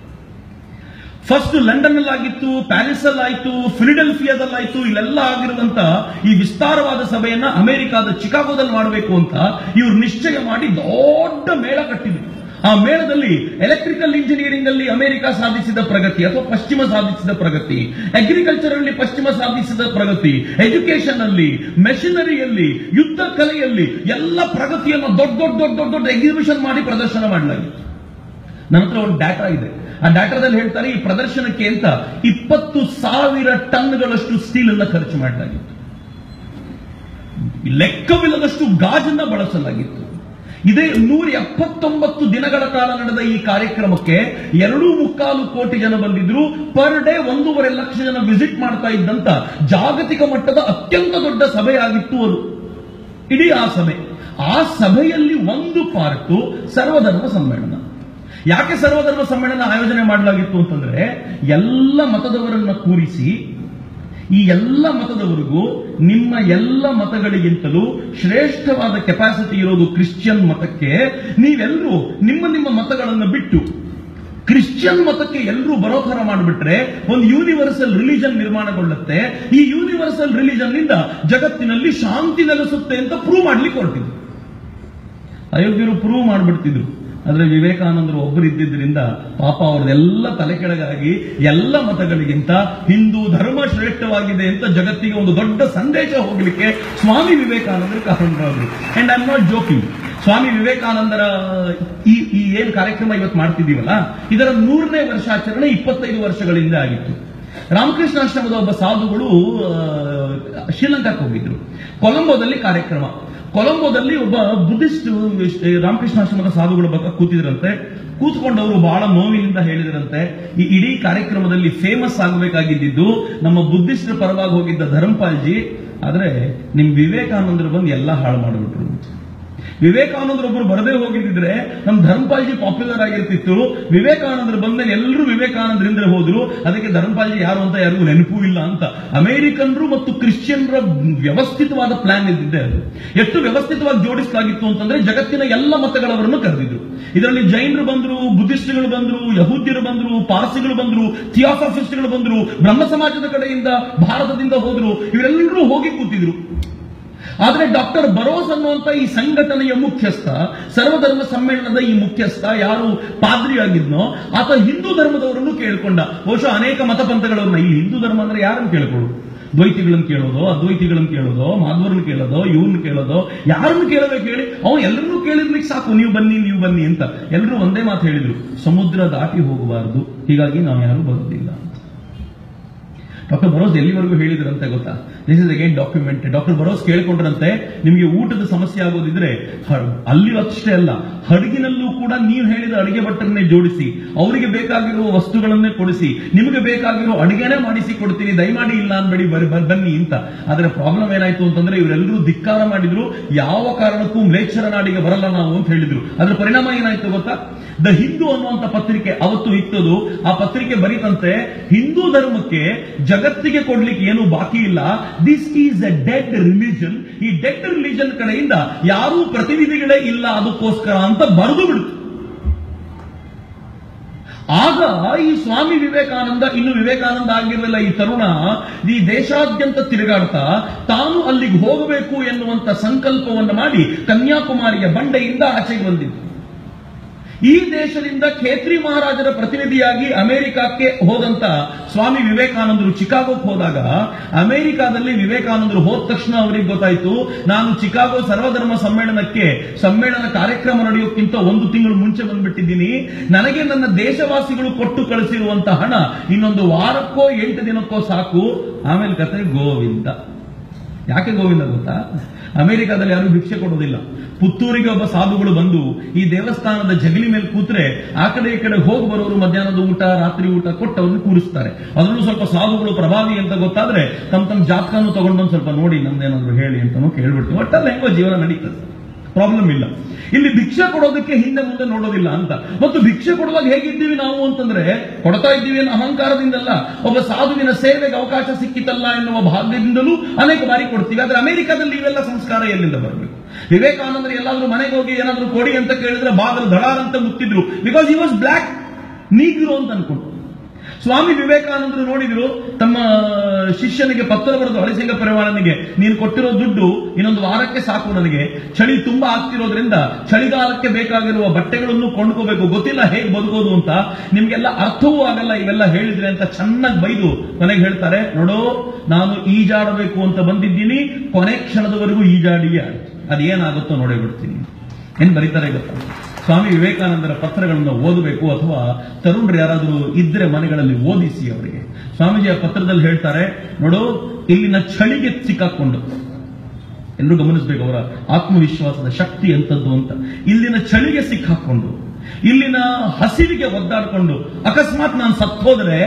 ಫಸ್ಟ್ ಲಂಡನ್ ಅಲ್ಲಾಗಿತ್ತು ಪ್ಯಾರಿಸ್ ಅಲ್ಲಾಯ್ತು ಫಿಲಿಡೆಲ್ಫಿಯಾದಲ್ಲಾಯ್ತು ಇಲ್ಲೆಲ್ಲ ಆಗಿರುವಂತ ಈ ವಿಸ್ತಾರವಾದ ಸಭೆಯನ್ನ ಅಮೆರಿಕಾದ ಚಿಕಾಗೋದಲ್ಲಿ ಮಾಡಬೇಕು ಅಂತ ಇವರು ನಿಶ್ಚಯ ಮಾಡಿ ದೊಡ್ಡ ಮೇಳ ಕಟ್ಟಿದ್ರು ಆ ಮೇಳದಲ್ಲಿ ಎಲೆಕ್ಟ್ರಿಕಲ್ ಇಂಜಿನಿಯರಿಂಗ್ ಅಲ್ಲಿ ಅಮೆರಿಕ ಸಾಧಿಸಿದ ಪ್ರಗತಿ ಅಥವಾ ಪಶ್ಚಿಮ ಸಾಧಿಸಿದ ಪ್ರಗತಿ ಅಗ್ರಿಕಲ್ಚರ್ ಅಲ್ಲಿ ಪಶ್ಚಿಮ ಸಾಧಿಸಿದ ಪ್ರಗತಿ ಎಜುಕೇಶನ್ ಅಲ್ಲಿ ಮೆಷಿನರಿಯಲ್ಲಿ ಯುದ್ಧ ಕಲೆಯಲ್ಲಿ ಎಲ್ಲ ಪ್ರಗತಿಯನ್ನು ದೊಡ್ಡ ದೊಡ್ಡ ದೊಡ್ಡ ದೊಡ್ಡ ದೊಡ್ಡ ಎಕ್ಸಿಬಿಷನ್ ಮಾಡಿ ಪ್ರದರ್ಶನ ಮಾಡಲಾಗಿತ್ತು ನನ್ನ ಹತ್ರ ಒಂದು ಡಾಟಾ ಇದೆ ಆ ಡಾಟಾದಲ್ಲಿ ಹೇಳ್ತಾರೆ ಈ ಪ್ರದರ್ಶನಕ್ಕೆ ಅಂತ ಇಪ್ಪತ್ತು ಸಾವಿರ ಟನ್ಗಳಷ್ಟು ಸ್ಟೀಲ್ ಅನ್ನ ಖರ್ಚು ಮಾಡಲಾಗಿತ್ತು ಲೆಕ್ಕವಿಲ್ಲದಷ್ಟು ಗಾಜನ್ನ ಬಳಸಲಾಗಿತ್ತು ಇದೇ ನೂರ ಎಪ್ಪತ್ತೊಂಬತ್ತು ದಿನಗಳ ಕಾಲ ನಡೆದ ಈ ಕಾರ್ಯಕ್ರಮಕ್ಕೆ ಎರಡೂ ಮುಕ್ಕಾಲು ಕೋಟಿ ಜನ ಬಂದಿದ್ರು ಪರ್ ಡೇ ಒಂದೂವರೆ ಲಕ್ಷ ಜನ ವಿಸಿಟ್ ಮಾಡ್ತಾ ಇದ್ದಂತ ಜಾಗತಿಕ ಮಟ್ಟದ ಅತ್ಯಂತ ದೊಡ್ಡ ಸಭೆಯಾಗಿತ್ತು ಅದು ಇಡೀ ಆ ಸಭೆ ಆ ಸಭೆಯಲ್ಲಿ ಒಂದು ಪಾರ್ಟು ಸರ್ವಧರ್ಮ ಸಮ್ಮೇಳನ ಯಾಕೆ ಸರ್ವಧರ್ಮ ಸಮ್ಮೇಳನ ಆಯೋಜನೆ ಮಾಡಲಾಗಿತ್ತು ಅಂತಂದ್ರೆ ಎಲ್ಲ ಮತದವರನ್ನ ಕೂರಿಸಿ ಈ ಎಲ್ಲ ಮತದವರಿಗೂ ನಿಮ್ಮ ಎಲ್ಲ ಮತಗಳಿಗಿಂತಲೂ ಶ್ರೇಷ್ಠವಾದ ಕೆಪಾಸಿಟಿ ಇರೋದು ಕ್ರಿಶ್ಚಿಯನ್ ಮತಕ್ಕೆ ನೀವೆಲ್ಲರೂ ನಿಮ್ಮ ನಿಮ್ಮ ಮತಗಳನ್ನು ಬಿಟ್ಟು ಕ್ರಿಶ್ಚಿಯನ್ ಮತಕ್ಕೆ ಎಲ್ಲರೂ ಬರೋ ಥರ ಮಾಡಿಬಿಟ್ರೆ ಒಂದು ಯೂನಿವರ್ಸಲ್ ರಿಲಿಜನ್ ನಿರ್ಮಾಣಗೊಳ್ಳುತ್ತೆ ಈ ಯೂನಿವರ್ಸಲ್ ರಿಲಿಜನ್ ನಿಂದ ಜಗತ್ತಿನಲ್ಲಿ ಶಾಂತಿ ನೆಲೆಸುತ್ತೆ ಅಂತ ಪ್ರೂವ್ ಮಾಡ್ಲಿಕ್ಕೆ ಹೊರಟಿದ್ರು ಅಯೋಗ್ಯರು ಪ್ರೂವ್ ಮಾಡಿಬಿಡ್ತಿದ್ರು ಆದ್ರೆ ವಿವೇಕಾನಂದರು ಒಬ್ಬರು ಇದ್ದಿದ್ದರಿಂದ ಪಾಪ ಅವ್ರದ್ದೆಲ್ಲ ತಲೆ ಕೆಳಗಾಗಿ ಎಲ್ಲ ಮತಗಳಿಗಿಂತ ಹಿಂದೂ ಧರ್ಮ ಶ್ರೇಷ್ಠವಾಗಿದೆ ಅಂತ ಜಗತ್ತಿಗೆ ಒಂದು ದೊಡ್ಡ ಸಂದೇಶ ಹೋಗ್ಲಿಕ್ಕೆ ಸ್ವಾಮಿ ವಿವೇಕಾನಂದರು ಕಾರಣರಾದರು and I am not joking Swami ವಿವೇಕಾನಂದರ ಈ ಈ ಏನ್ ಕಾರ್ಯಕ್ರಮ ಇವತ್ತು ಮಾಡ್ತಿದ್ದೀವಲ್ಲ ಇದರ ನೂರನೇ ವರ್ಷಾಚರಣೆ ಇಪ್ಪತ್ತೈದು ವರ್ಷಗಳಿಂದ ಆಗಿತ್ತು ರಾಮಕೃಷ್ಣ ಆಶ್ರಮದ ಒಬ್ಬ ಸಾಧುಗಳು ಆ, ಶ್ರೀಲಂಕಾಕ್ಕೆ ಹೋಗಿದ್ರು ಕೊಲಂಬೋದಲ್ಲಿ ಕಾರ್ಯಕ್ರಮ ಕೊಲಂಬೋದಲ್ಲಿ ಒಬ್ಬ ಬುದ್ಧಿಸ್ಟ್ ರಾಮಕೃಷ್ಣ ಆಶ್ರಮದ ಸಾಧುಗಳು ಬಕ್ಕ ಕೂತಿದ್ರಂತೆ ಕೂತ್ಕೊಂಡವರು ಬಹಳ ನೋವಿನಿಂದ ಹೇಳಿದ್ರಂತೆ ಈ ಇಡೀ ಕಾರ್ಯಕ್ರಮದಲ್ಲಿ ಫೇಮಸ್ ಆಗಬೇಕಾಗಿದ್ದು ನಮ್ಮ ಬುದ್ಧಿಸ್ಟರ ಪರವಾಗಿ ಹೋಗಿದ್ದ ಧರ್ಮಪಾಲ್ಜಿ ಆದ್ರೆ ನಿಮ್ ವಿವೇಕಾನಂದರು ಬಂದು ಎಲ್ಲ ಹಾಳು ಮಾಡಿಬಿಟ್ರು ವಿವೇಕಾನಂದರೊಬ್ಬರು ಬರದೇ ಹೋಗಿದ್ರೆ ನಮ್ ಧರ್ಮಪಾಲ್ಜಿ ಪಾಪ್ಯುಲರ್ ಆಗಿರ್ತಿತ್ತು ವಿವೇಕಾನಂದರು ಬಂದ್ಮೇಲೆ ಎಲ್ಲರೂ ವಿವೇಕಾನಂದರಿಂದ ಹೋದ್ರು ಅದಕ್ಕೆ ಧರ್ಮಪಾಲ್ಜಿ ಯಾರು ಅಂತ ಯಾರಿಗೂ ನೆನಪೂ ಇಲ್ಲ ಅಂತ ಅಮೆರಿಕನ್ರು ಮತ್ತು ಕ್ರಿಶ್ಚಿಯನ್ರ ವ್ಯವಸ್ಥಿತವಾದ ಪ್ಲಾನ್ ಇದ್ದಿದ್ದೆ ಅದು ಎಷ್ಟು ವ್ಯವಸ್ಥಿತವಾಗಿ ಜೋಡಿಸಲಾಗಿತ್ತು ಅಂತಂದ್ರೆ ಜಗತ್ತಿನ ಎಲ್ಲ ಮತಗಳವರನ್ನು ಕರೆದಿದ್ರು ಇದರಲ್ಲಿ ಜೈನರು ಬಂದ್ರು ಬುದ್ಧಿಸ್ಟ್ಗಳು ಬಂದ್ರು ಯಹೂದ್ಯರು ಬಂದ್ರು ಪಾರ್ಸಿಗಳು ಬಂದ್ರು ಥಿಯಾಸಫಿಸ್ಟ್ಗಳು ಬಂದ್ರು ಬ್ರಹ್ಮ ಸಮಾಜದ ಕಡೆಯಿಂದ ಭಾರತದಿಂದ ಹೋದ್ರು ಇವರೆಲ್ಲರೂ ಹೋಗಿ ಕೂತಿದ್ರು ಆದ್ರೆ ಡಾಕ್ಟರ್ ಬರೋಸ್ ಅನ್ನುವಂತ ಈ ಸಂಘಟನೆಯ ಮುಖ್ಯಸ್ಥ ಸರ್ವಧರ್ಮ ಸಮ್ಮೇಳನದ ಈ ಮುಖ್ಯಸ್ಥ ಯಾರು ಪಾದ್ರಿ ಆಗಿದ್ನೋ ಆತ ಹಿಂದೂ ಧರ್ಮದವರನ್ನು ಕೇಳ್ಕೊಂಡ ಬಹುಶಃ ಅನೇಕ ಮತಪಂಥಗಳವ್ರನ್ನ ಈ ಹಿಂದೂ ಧರ್ಮ ಅಂದ್ರೆ ಯಾರನ್ನು ಕೇಳ್ಕೊಳ್ಳು ದ್ವೈತಿಗಳನ್ನ ಕೇಳೋದು ಅದ್ವೈತಿಗಳನ್ನ ಕೇಳೋದು ಮಾಧ್ವರನ್ನ ಕೇಳೋದು ಇವ್ರನ್ನ ಕೇಳೋದು ಯಾರನ್ನು ಕೇಳಬೇಕು ಹೇಳಿ ಅವನು ಎಲ್ಲರನ್ನೂ ಕೇಳಿರ್ಲಿಕ್ಕೆ ಸಾಕು ನೀವು ಬನ್ನಿ ನೀವು ಬನ್ನಿ ಅಂತ ಎಲ್ಲರೂ ಒಂದೇ ಮಾತು ಹೇಳಿದ್ರು ಸಮುದ್ರ ದಾಟಿ ಹೋಗಬಾರದು ಹೀಗಾಗಿ ನಾವು ಯಾರು ಬರೋದಿಲ್ಲ ಅಂತ ಡಾಕ್ಟರ್ ಬರೋಸ್ ಎಲ್ಲಿವರೆಗೂ ಹೇಳಿದ್ರಂತೆ ಗೊತ್ತಾ this is again document doctor Burrows ಕೇಳ್ಕೊಂಡ್ರಂತೆ ನಿಮಗೆ ಊಟದ ಸಮಸ್ಯೆ ಆಗೋದಿದ್ರೆ ಹ- ಅಲ್ಲಿ ಅಷ್ಟೇ ಅಲ್ಲ ಹಡಗಿನಲ್ಲೂ ಕೂಡ ನೀವು ಹೇಳಿದ ಅಡಿಗೆ ಭಟ್ಟರನ್ನೇ ಜೋಡಿಸಿ ಅವರಿಗೆ ಬೇಕಾಗಿರುವ ವಸ್ತುಗಳನ್ನೇ ಕೊಡಿಸಿ ನಿಮಗೆ ಬೇಕಾಗಿರೋ ಅಡಿಗೆನೇ ಮಾಡಿಸಿ ಕೊಡ್ತೀನಿ ದಯಮಾಡಿ ಇಲ್ಲ ಅನ್ಬೇಡಿ ಬರಿ ಬರ್- ಬನ್ನಿ ಅಂತ ಆದ್ರೆ ಪ್ರಾಬ್ಲಮ್ ಏನಾಯ್ತು ಅಂತಂದ್ರೆ ಇವರೆಲ್ಲರೂ ಧಿಕ್ಕಾರ ಮಾಡಿದ್ರು ಯಾವ ಕಾರಣಕ್ಕೂ ಮ್ಲೇಚ್ಛರ ನಾಡಿಗೆ ಬರಲ್ಲ ನಾವು ಅಂತ ಹೇಳಿದ್ರು ಅದ್ರ ಪರಿಣಾಮ ಏನಾಯ್ತು ಗೊತ್ತಾ ದ ಹಿಂದೂ ಅನ್ನುವಂತ ಪತ್ರಿಕೆ ಅವತ್ತು ಇತ್ತದು ಆ ಪತ್ರಿಕೆ ಬರೀತಂತೆ ಹಿಂದೂ ಧರ್ಮಕ್ಕೆ ಜಗತ್ತಿಗೆ ಕೊಡ್ಲಿಕ್ಕೆ ಏನು ಬಾಕಿ ಇಲ್ಲ this is a dead religion ಈ ಡೆಡ್ ರಿಲಿಜನ್ ಕಡೆಯಿಂದ ಯಾರೂ ಪ್ರತಿನಿಧಿಗಳೇ ಇಲ್ಲ ಅದಕ್ಕೋಸ್ಕರ ಅಂತ ಬರೆದು ಬಿಡ್ತು ಆಗ ಈ ಸ್ವಾಮಿ ವಿವೇಕಾನಂದ ಇನ್ನು ವಿವೇಕಾನಂದ ಆಗಿರಲಿಲ್ಲ ಈ ತರುಣ ಈ ದೇಶಾದ್ಯಂತ ತಿರುಗಾಡ್ತಾ ತಾನು ಅಲ್ಲಿಗೆ ಹೋಗಬೇಕು ಎನ್ನುವಂತ ಸಂಕಲ್ಪವನ್ನು ಮಾಡಿ ಕನ್ಯಾಕುಮಾರಿಯ ಬಂಡೆಯಿಂದ ಆಚೆಗೆ ಬಂದಿದ್ದು ಈ ದೇಶದಿಂದ ಖೇತ್ರಿ ಮಹಾರಾಜರ ಪ್ರತಿನಿಧಿಯಾಗಿ ಅಮೆರಿಕಕ್ಕೆ ಹೋದಂತ ಸ್ವಾಮಿ ವಿವೇಕಾನಂದರು ಚಿಕಾಗೋಕ್ಕೆ ಹೋದಾಗ ಅಮೆರಿಕಾದಲ್ಲಿ ವಿವೇಕಾನಂದರು ಹೋದ ತಕ್ಷಣ ಅವರಿಗೆ ಗೊತ್ತಾಯ್ತು ನಾನು ಚಿಕಾಗೋ ಸರ್ವಧರ್ಮ ಸಮ್ಮೇಳನಕ್ಕೆ ಸಮ್ಮೇಳನ ಕಾರ್ಯಕ್ರಮ ನಡೆಯೋಕ್ಕಿಂತ ಒಂದು ತಿಂಗಳು ಮುಂಚೆ ಬಂದ್ಬಿಟ್ಟಿದ್ದೀನಿ ನನಗೆ ನನ್ನ ದೇಶವಾಸಿಗಳು ಕೊಟ್ಟು ಕಳಿಸಿರುವಂತ ಹಣ ಇನ್ನೊಂದು ವಾರಕ್ಕೋ ಎಂಟು ದಿನಕ್ಕೋ ಸಾಕು ಆಮೇಲೆ ಕತೆ ಗೋವಿಂದ ಯಾಕೆ ಗೋವಿಂದ ಗೊತ್ತಾ ಅಮೆರಿಕಾದಲ್ಲಿ ಯಾರು ಭಿಕ್ಷೆ ಕೊಡೋದಿಲ್ಲ ಪುತ್ತೂರಿಗೆ ಒಬ್ಬ ಸಾಧುಗಳು ಬಂದು ಈ ದೇವಸ್ಥಾನದ ಜಗಲಿ ಮೇಲೆ ಕೂತ್ರೆ ಆ ಕಡೆ ಈ ಕಡೆ ಹೋಗಿ ಬರೋರು ಮಧ್ಯಾಹ್ನದ ಊಟ ರಾತ್ರಿ ಊಟ ಕೊಟ್ಟು ಅವ್ರನ್ನ ಕೂರಿಸ್ತಾರೆ ಅದರಲ್ಲೂ ಸ್ವಲ್ಪ ಸಾಧುಗಳು ಪ್ರಭಾವಿ ಅಂತ ಗೊತ್ತಾದ್ರೆ ತಮ್ಮ ತಮ್ಮ ಜಾತಕನು ತಗೊಂಡೊಂದು ಸ್ವಲ್ಪ ನೋಡಿ ನಮ್ದೇನಾದ್ರು ಹೇಳಿ ಅಂತಾನು ಕೇಳ್ಬಿಡ್ತೀವಿ ಒಟ್ಟಲ್ಲಿ ಹೆಂಗೋ ಜೀವನ ನಡೀತದೆ ಪ್ರಾಬ್ಲಮ್ ಇಲ್ಲ ಇಲ್ಲಿ ಭಿಕ್ಷೆ ಕೊಡೋದಕ್ಕೆ ಹಿಂದೆ ಮುಂದೆ ನೋಡೋದಿಲ್ಲ ಅಂತ ಮತ್ತು ಭಿಕ್ಷೆ ಕೊಡುವಾಗ ಹೇಗಿದ್ದೀವಿ ನಾವು ಅಂತಂದ್ರೆ ಕೊಡ್ತಾ ಇದ್ದೀವಿ ಅನ್ನೋ ಅಹಂಕಾರದಿಂದಲ್ಲ ಒಬ್ಬ ಸಾಧುವಿನ ಸೇವೆಗೆ ಅವಕಾಶ ಸಿಕ್ಕಿತಲ್ಲ ಎನ್ನುವ ಭಾಗ್ಯದಿಂದಲೂ ಅನೇಕ ಬಾರಿ ಕೊಡ್ತೀವಿ ಆದ್ರೆ ಅಮೆರಿಕದಲ್ಲಿ ಇವೆಲ್ಲ ಸಂಸ್ಕಾರ ಎಲ್ಲಿಂದ ಬರಬೇಕು ವಿವೇಕಾನಂದರು ಎಲ್ಲಾದ್ರೂ ಮನೆಗೆ ಹೋಗಿ ಏನಾದ್ರೂ ಕೊಡಿ ಅಂತ ಕೇಳಿದ್ರೆ ಬಾಗಿಲು ದಡಾರ್ ಅಂತ ಮುತ್ತಿದ್ರು because he was black negro ಅಂತ ಅನ್ಕೊಂಡು ಸ್ವಾಮಿ ವಿವೇಕಾನಂದರು ನೋಡಿದ್ರು ತಮ್ಮ ಶಿಷ್ಯನಿಗೆ ಪತ್ರ ಬರೆದು ಹಳಿಸಿಂಗ ಪರಿವಾರನಿಗೆ ನೀನು ಕೊಟ್ಟಿರೋ ದುಡ್ಡು ಇನ್ನೊಂದು ವಾರಕ್ಕೆ ಸಾಕು ನನಗೆ ಚಳಿ ತುಂಬಾ ಆಗ್ತಿರೋದ್ರಿಂದ ಚಳಿಗಾಲಕ್ಕೆ ಬೇಕಾಗಿರುವ ಬಟ್ಟೆಗಳನ್ನು ಕೊಂಡ್ಕೋಬೇಕು ಗೊತ್ತಿಲ್ಲ ಹೇಗೆ ಬದುಕೋದು ಅಂತ ನಿಮ್ಗೆಲ್ಲ ಅರ್ಥವೂ ಆಗಲ್ಲ ಇವೆಲ್ಲ ಹೇಳಿದ್ರೆ ಅಂತ ಚೆನ್ನಾಗಿ ಬೈದು ಕೊನೆಗೆ ಹೇಳ್ತಾರೆ ನೋಡು ನಾನು ಈಜಾಡಬೇಕು ಅಂತ ಬಂದಿದ್ದೀನಿ ಕೊನೆ ಕ್ಷಣದವರೆಗೂ ಈಜಾಡಿಯೇ ಆಡ್ತೀನಿ ಅದೇನಾಗುತ್ತೋ ನೋಡೇ ಬಿಡ್ತೀನಿ ಏನ್ ಬರೀತಾರೆ ಗೊತ್ತಾ ಸ್ವಾಮಿ ವಿವೇಕಾನಂದರ ಪತ್ರಗಳನ್ನು ಓದಬೇಕು ಅಥವಾ ತರುಣರು ಯಾರಾದರೂ ಇದ್ರೆ ಮನೆಗಳಲ್ಲಿ ಓದಿಸಿ ಅವರಿಗೆ ಸ್ವಾಮೀಜಿಯ ಪತ್ರದಲ್ಲಿ ಹೇಳ್ತಾರೆ ನೋಡು ಇಲ್ಲಿನ ಚಳಿಗೆ ಸಿಕ್ಕಾಕೊಂಡು ಎಲ್ಲರೂ ಗಮನಿಸಬೇಕು ಅವರ ಆತ್ಮವಿಶ್ವಾಸದ ಶಕ್ತಿ ಎಂತದ್ದು ಅಂತ ಇಲ್ಲಿನ ಚಳಿಗೆ ಸಿಕ್ಕಾಕೊಂಡು ಇಲ್ಲಿನ ಹಸಿವಿಗೆ ಒದ್ದಾಡ್ಕೊಂಡು ಅಕಸ್ಮಾತ್ ನಾನು ಸತ್ತೋದ್ರೆ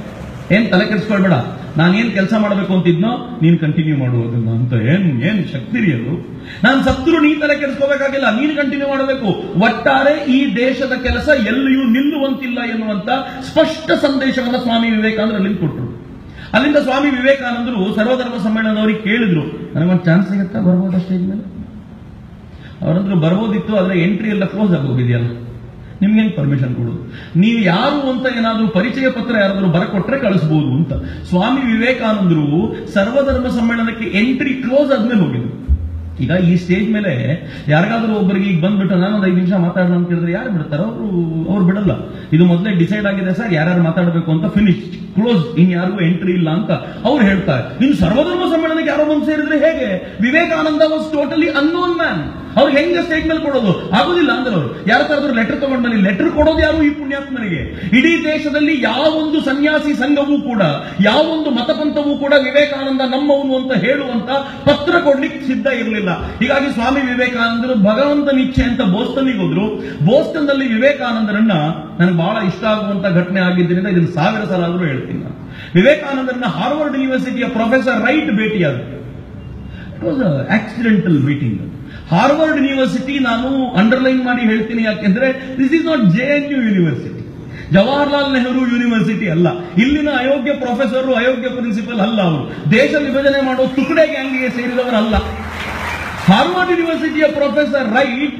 ಏನ್ ತಲೆ ಕೆಡಿಸ್ಕೊಳ್ಬೇಡ ನಾನೇನ್ ಕೆಲಸ ಮಾಡಬೇಕು ಅಂತಿದ್ನೋ ನೀನ್ ಕಂಟಿನ್ಯೂ ಮಾಡುವುದನ್ನ ಅಂತ ಏನ್ ಏನ್ ಶಕ್ತಿ ರೀ ಅದು ನಾನು ಸತ್ರು ನೀನ್ ತಲೆ ಕೆಡಿಸ್ಕೋಬೇಕಾಗಿಲ್ಲ ನೀನ್ ಕಂಟಿನ್ಯೂ ಮಾಡಬೇಕು ಒಟ್ಟಾರೆ ಈ ದೇಶದ ಕೆಲಸ ಎಲ್ಲಿಯೂ ನಿಲ್ಲುವಂತಿಲ್ಲ ಎನ್ನುವಂತ ಸ್ಪಷ್ಟ ಸಂದೇಶವನ್ನ ಸ್ವಾಮಿ ವಿವೇಕಾನಂದರು ಅಲ್ಲಿ ಕೊಟ್ಟರು ಅಲ್ಲಿಂದ ಸ್ವಾಮಿ ವಿವೇಕಾನಂದರು ಸರ್ವಧರ್ಮ ಸಮ್ಮೇಳನದವರಿಗೆ ಕೇಳಿದ್ರು ನನಗೊಂದು ಚಾನ್ಸ್ ಸಿಗುತ್ತಾ ಬರ್ಬೋದಾ ಸ್ಟೇಜ್ ಮೇಲೆ ಅವರಂದ್ರು ಬರ್ಬೋದಿತ್ತು ಆದ್ರೆ ಎಂಟ್ರಿ ಎಲ್ಲ ಕ್ಲೋಸ್ ಆಗೋಗಿದೆಯಲ್ಲ ನಿಮ್ಗೆ ಹೆಂಗ್ ಪರ್ಮಿಷನ್ ಕೊಡೋದು ನೀವು ಯಾರು ಅಂತ ಏನಾದ್ರೂ ಪರಿಚಯ ಪತ್ರ ಯಾರಾದ್ರೂ ಬರಕೊಟ್ರೆ ಕಳಿಸಬಹುದು ಅಂತ ಸ್ವಾಮಿ ವಿವೇಕಾನಂದರು ಸರ್ವಧರ್ಮ ಸಮ್ಮೇಳನಕ್ಕೆ ಎಂಟ್ರಿ ಕ್ಲೋಸ್ ಆದ್ಮೇಲೆ ಹೋಗಿದ್ರು ಈಗ ಈ ಸ್ಟೇಜ್ ಮೇಲೆ ಯಾರಿಗಾದ್ರೂ ಒಬ್ಬರಿಗೆ ಈಗ ಬಂದ್ಬಿಟ್ಟು ನಾನು ಒಂದು ಐದು ನಿಮಿಷ ಮಾತಾಡೋಣ ಅಂತ ಕೇಳಿದ್ರೆ ಯಾರು ಬಿಡ್ತಾರೋ ಅವರು ಅವ್ರು ಬಿಡಲ್ಲ ಇದು ಮೊದಲೇ ಡಿಸೈಡ್ ಆಗಿದೆ ಸರ್ ಯಾರ್ಯಾರು ಮಾತಾಡಬೇಕು ಅಂತ ಫಿನಿಶ್ ಕ್ಲೋಸ್ ಇನ್ ಯಾರಿಗೂ ಎಂಟ್ರಿ ಇಲ್ಲ ಅಂತ ಅವ್ರು ಹೇಳ್ತಾರೆ ಇನ್ನು ಸರ್ವಧರ್ಮ ಸಮ್ಮೇಳನಕ್ಕೆ ಯಾರೋ ಬಂದು ಸೇರಿದ್ರೆ ಹೇಗೆ Vivekananda was totally unknown man ಅವ್ರಿಗೆ ಹೆಂಗೆ ಸ್ಟೇಟ್ ಮೇಲೆ ಕೊಡೋದು ಆಗುದಿಲ್ಲ ಅಂದ್ರೆ ಅವರು ಯಾರ ತರದ್ರು ಲೆಟರ್ ತಗೊಂಡ್ ಬನ್ನಿ ಲೆಟರ್ ಕೊಡೋದು ಯಾರು ಈ ಪುಣ್ಯಾತ್ಮನಿಗೆ ಇಡೀ ದೇಶದಲ್ಲಿ ಯಾವೊಂದು ಸನ್ಯಾಸಿ ಸಂಘವೂ ಕೂಡ ಯಾವೊಂದು ಮತಪಂಥವೂ ಕೂಡ ವಿವೇಕಾನಂದ ನಮ್ಮವನು ಅಂತ ಹೇಳುವಂತ ಪತ್ರ ಕೊಡ್ಲಿಕ್ಕೆ ಸಿದ್ಧ ಇರಲಿಲ್ಲ ಹೀಗಾಗಿ ಸ್ವಾಮಿ ವಿವೇಕಾನಂದರು ಭಗವಂತನ ಇಚ್ಛೆ ಅಂತ ಬೋಸ್ಟನ್ನಿಗೆ ಹೋದ್ರು ಬೋಸ್ಟನ್ ನಲ್ಲಿ ವಿವೇಕಾನಂದರನ್ನ ನನಗೆ ಬಹಳ ಇಷ್ಟ ಆಗುವಂತ ಘಟನೆ ಆಗಿದ್ದರಿಂದ ಇದನ್ನು ಸಾವಿರ ಸಲ ಆದ್ರೂ ಹೇಳ್ತೀನಿ ನಾನು ವಿವೇಕಾನಂದರನ್ನ ಹಾರ್ವರ್ಡ್ ಯೂನಿವರ್ಸಿಟಿಯ ಪ್ರೊಫೆಸರ್ ರೈಟ್ ಭೇಟಿಯಾದ್ರು it was accidental meeting Harvard university ನಾನು ಅಂಡರ್ಲೈನ್ ಮಾಡಿ ಹೇಳ್ತೀನಿ ಯಾಕೆಂದ್ರೆ this is not J N U university Jawaharlal Nehru university ಅಲ್ಲ ಇಲ್ಲಿನ ಅಯೋಗ್ಯ ಪ್ರೊಫೆಸರ್ ಅಯೋಗ್ಯ ಪ್ರಿನ್ಸಿಪಲ್ ಅಲ್ಲ ಅವರು ದೇಶ ವಿಭಜನೆ ಮಾಡೋ ತುಕಡೆ ಗ್ಯಾಂಗಿಗೆ ಸೇರಿದವರಲ್ಲ ಹಾರ್ವರ್ಡ್ ಯೂನಿವರ್ಸಿಟಿಯ ಪ್ರೊಫೆಸರ್ ರೈಟ್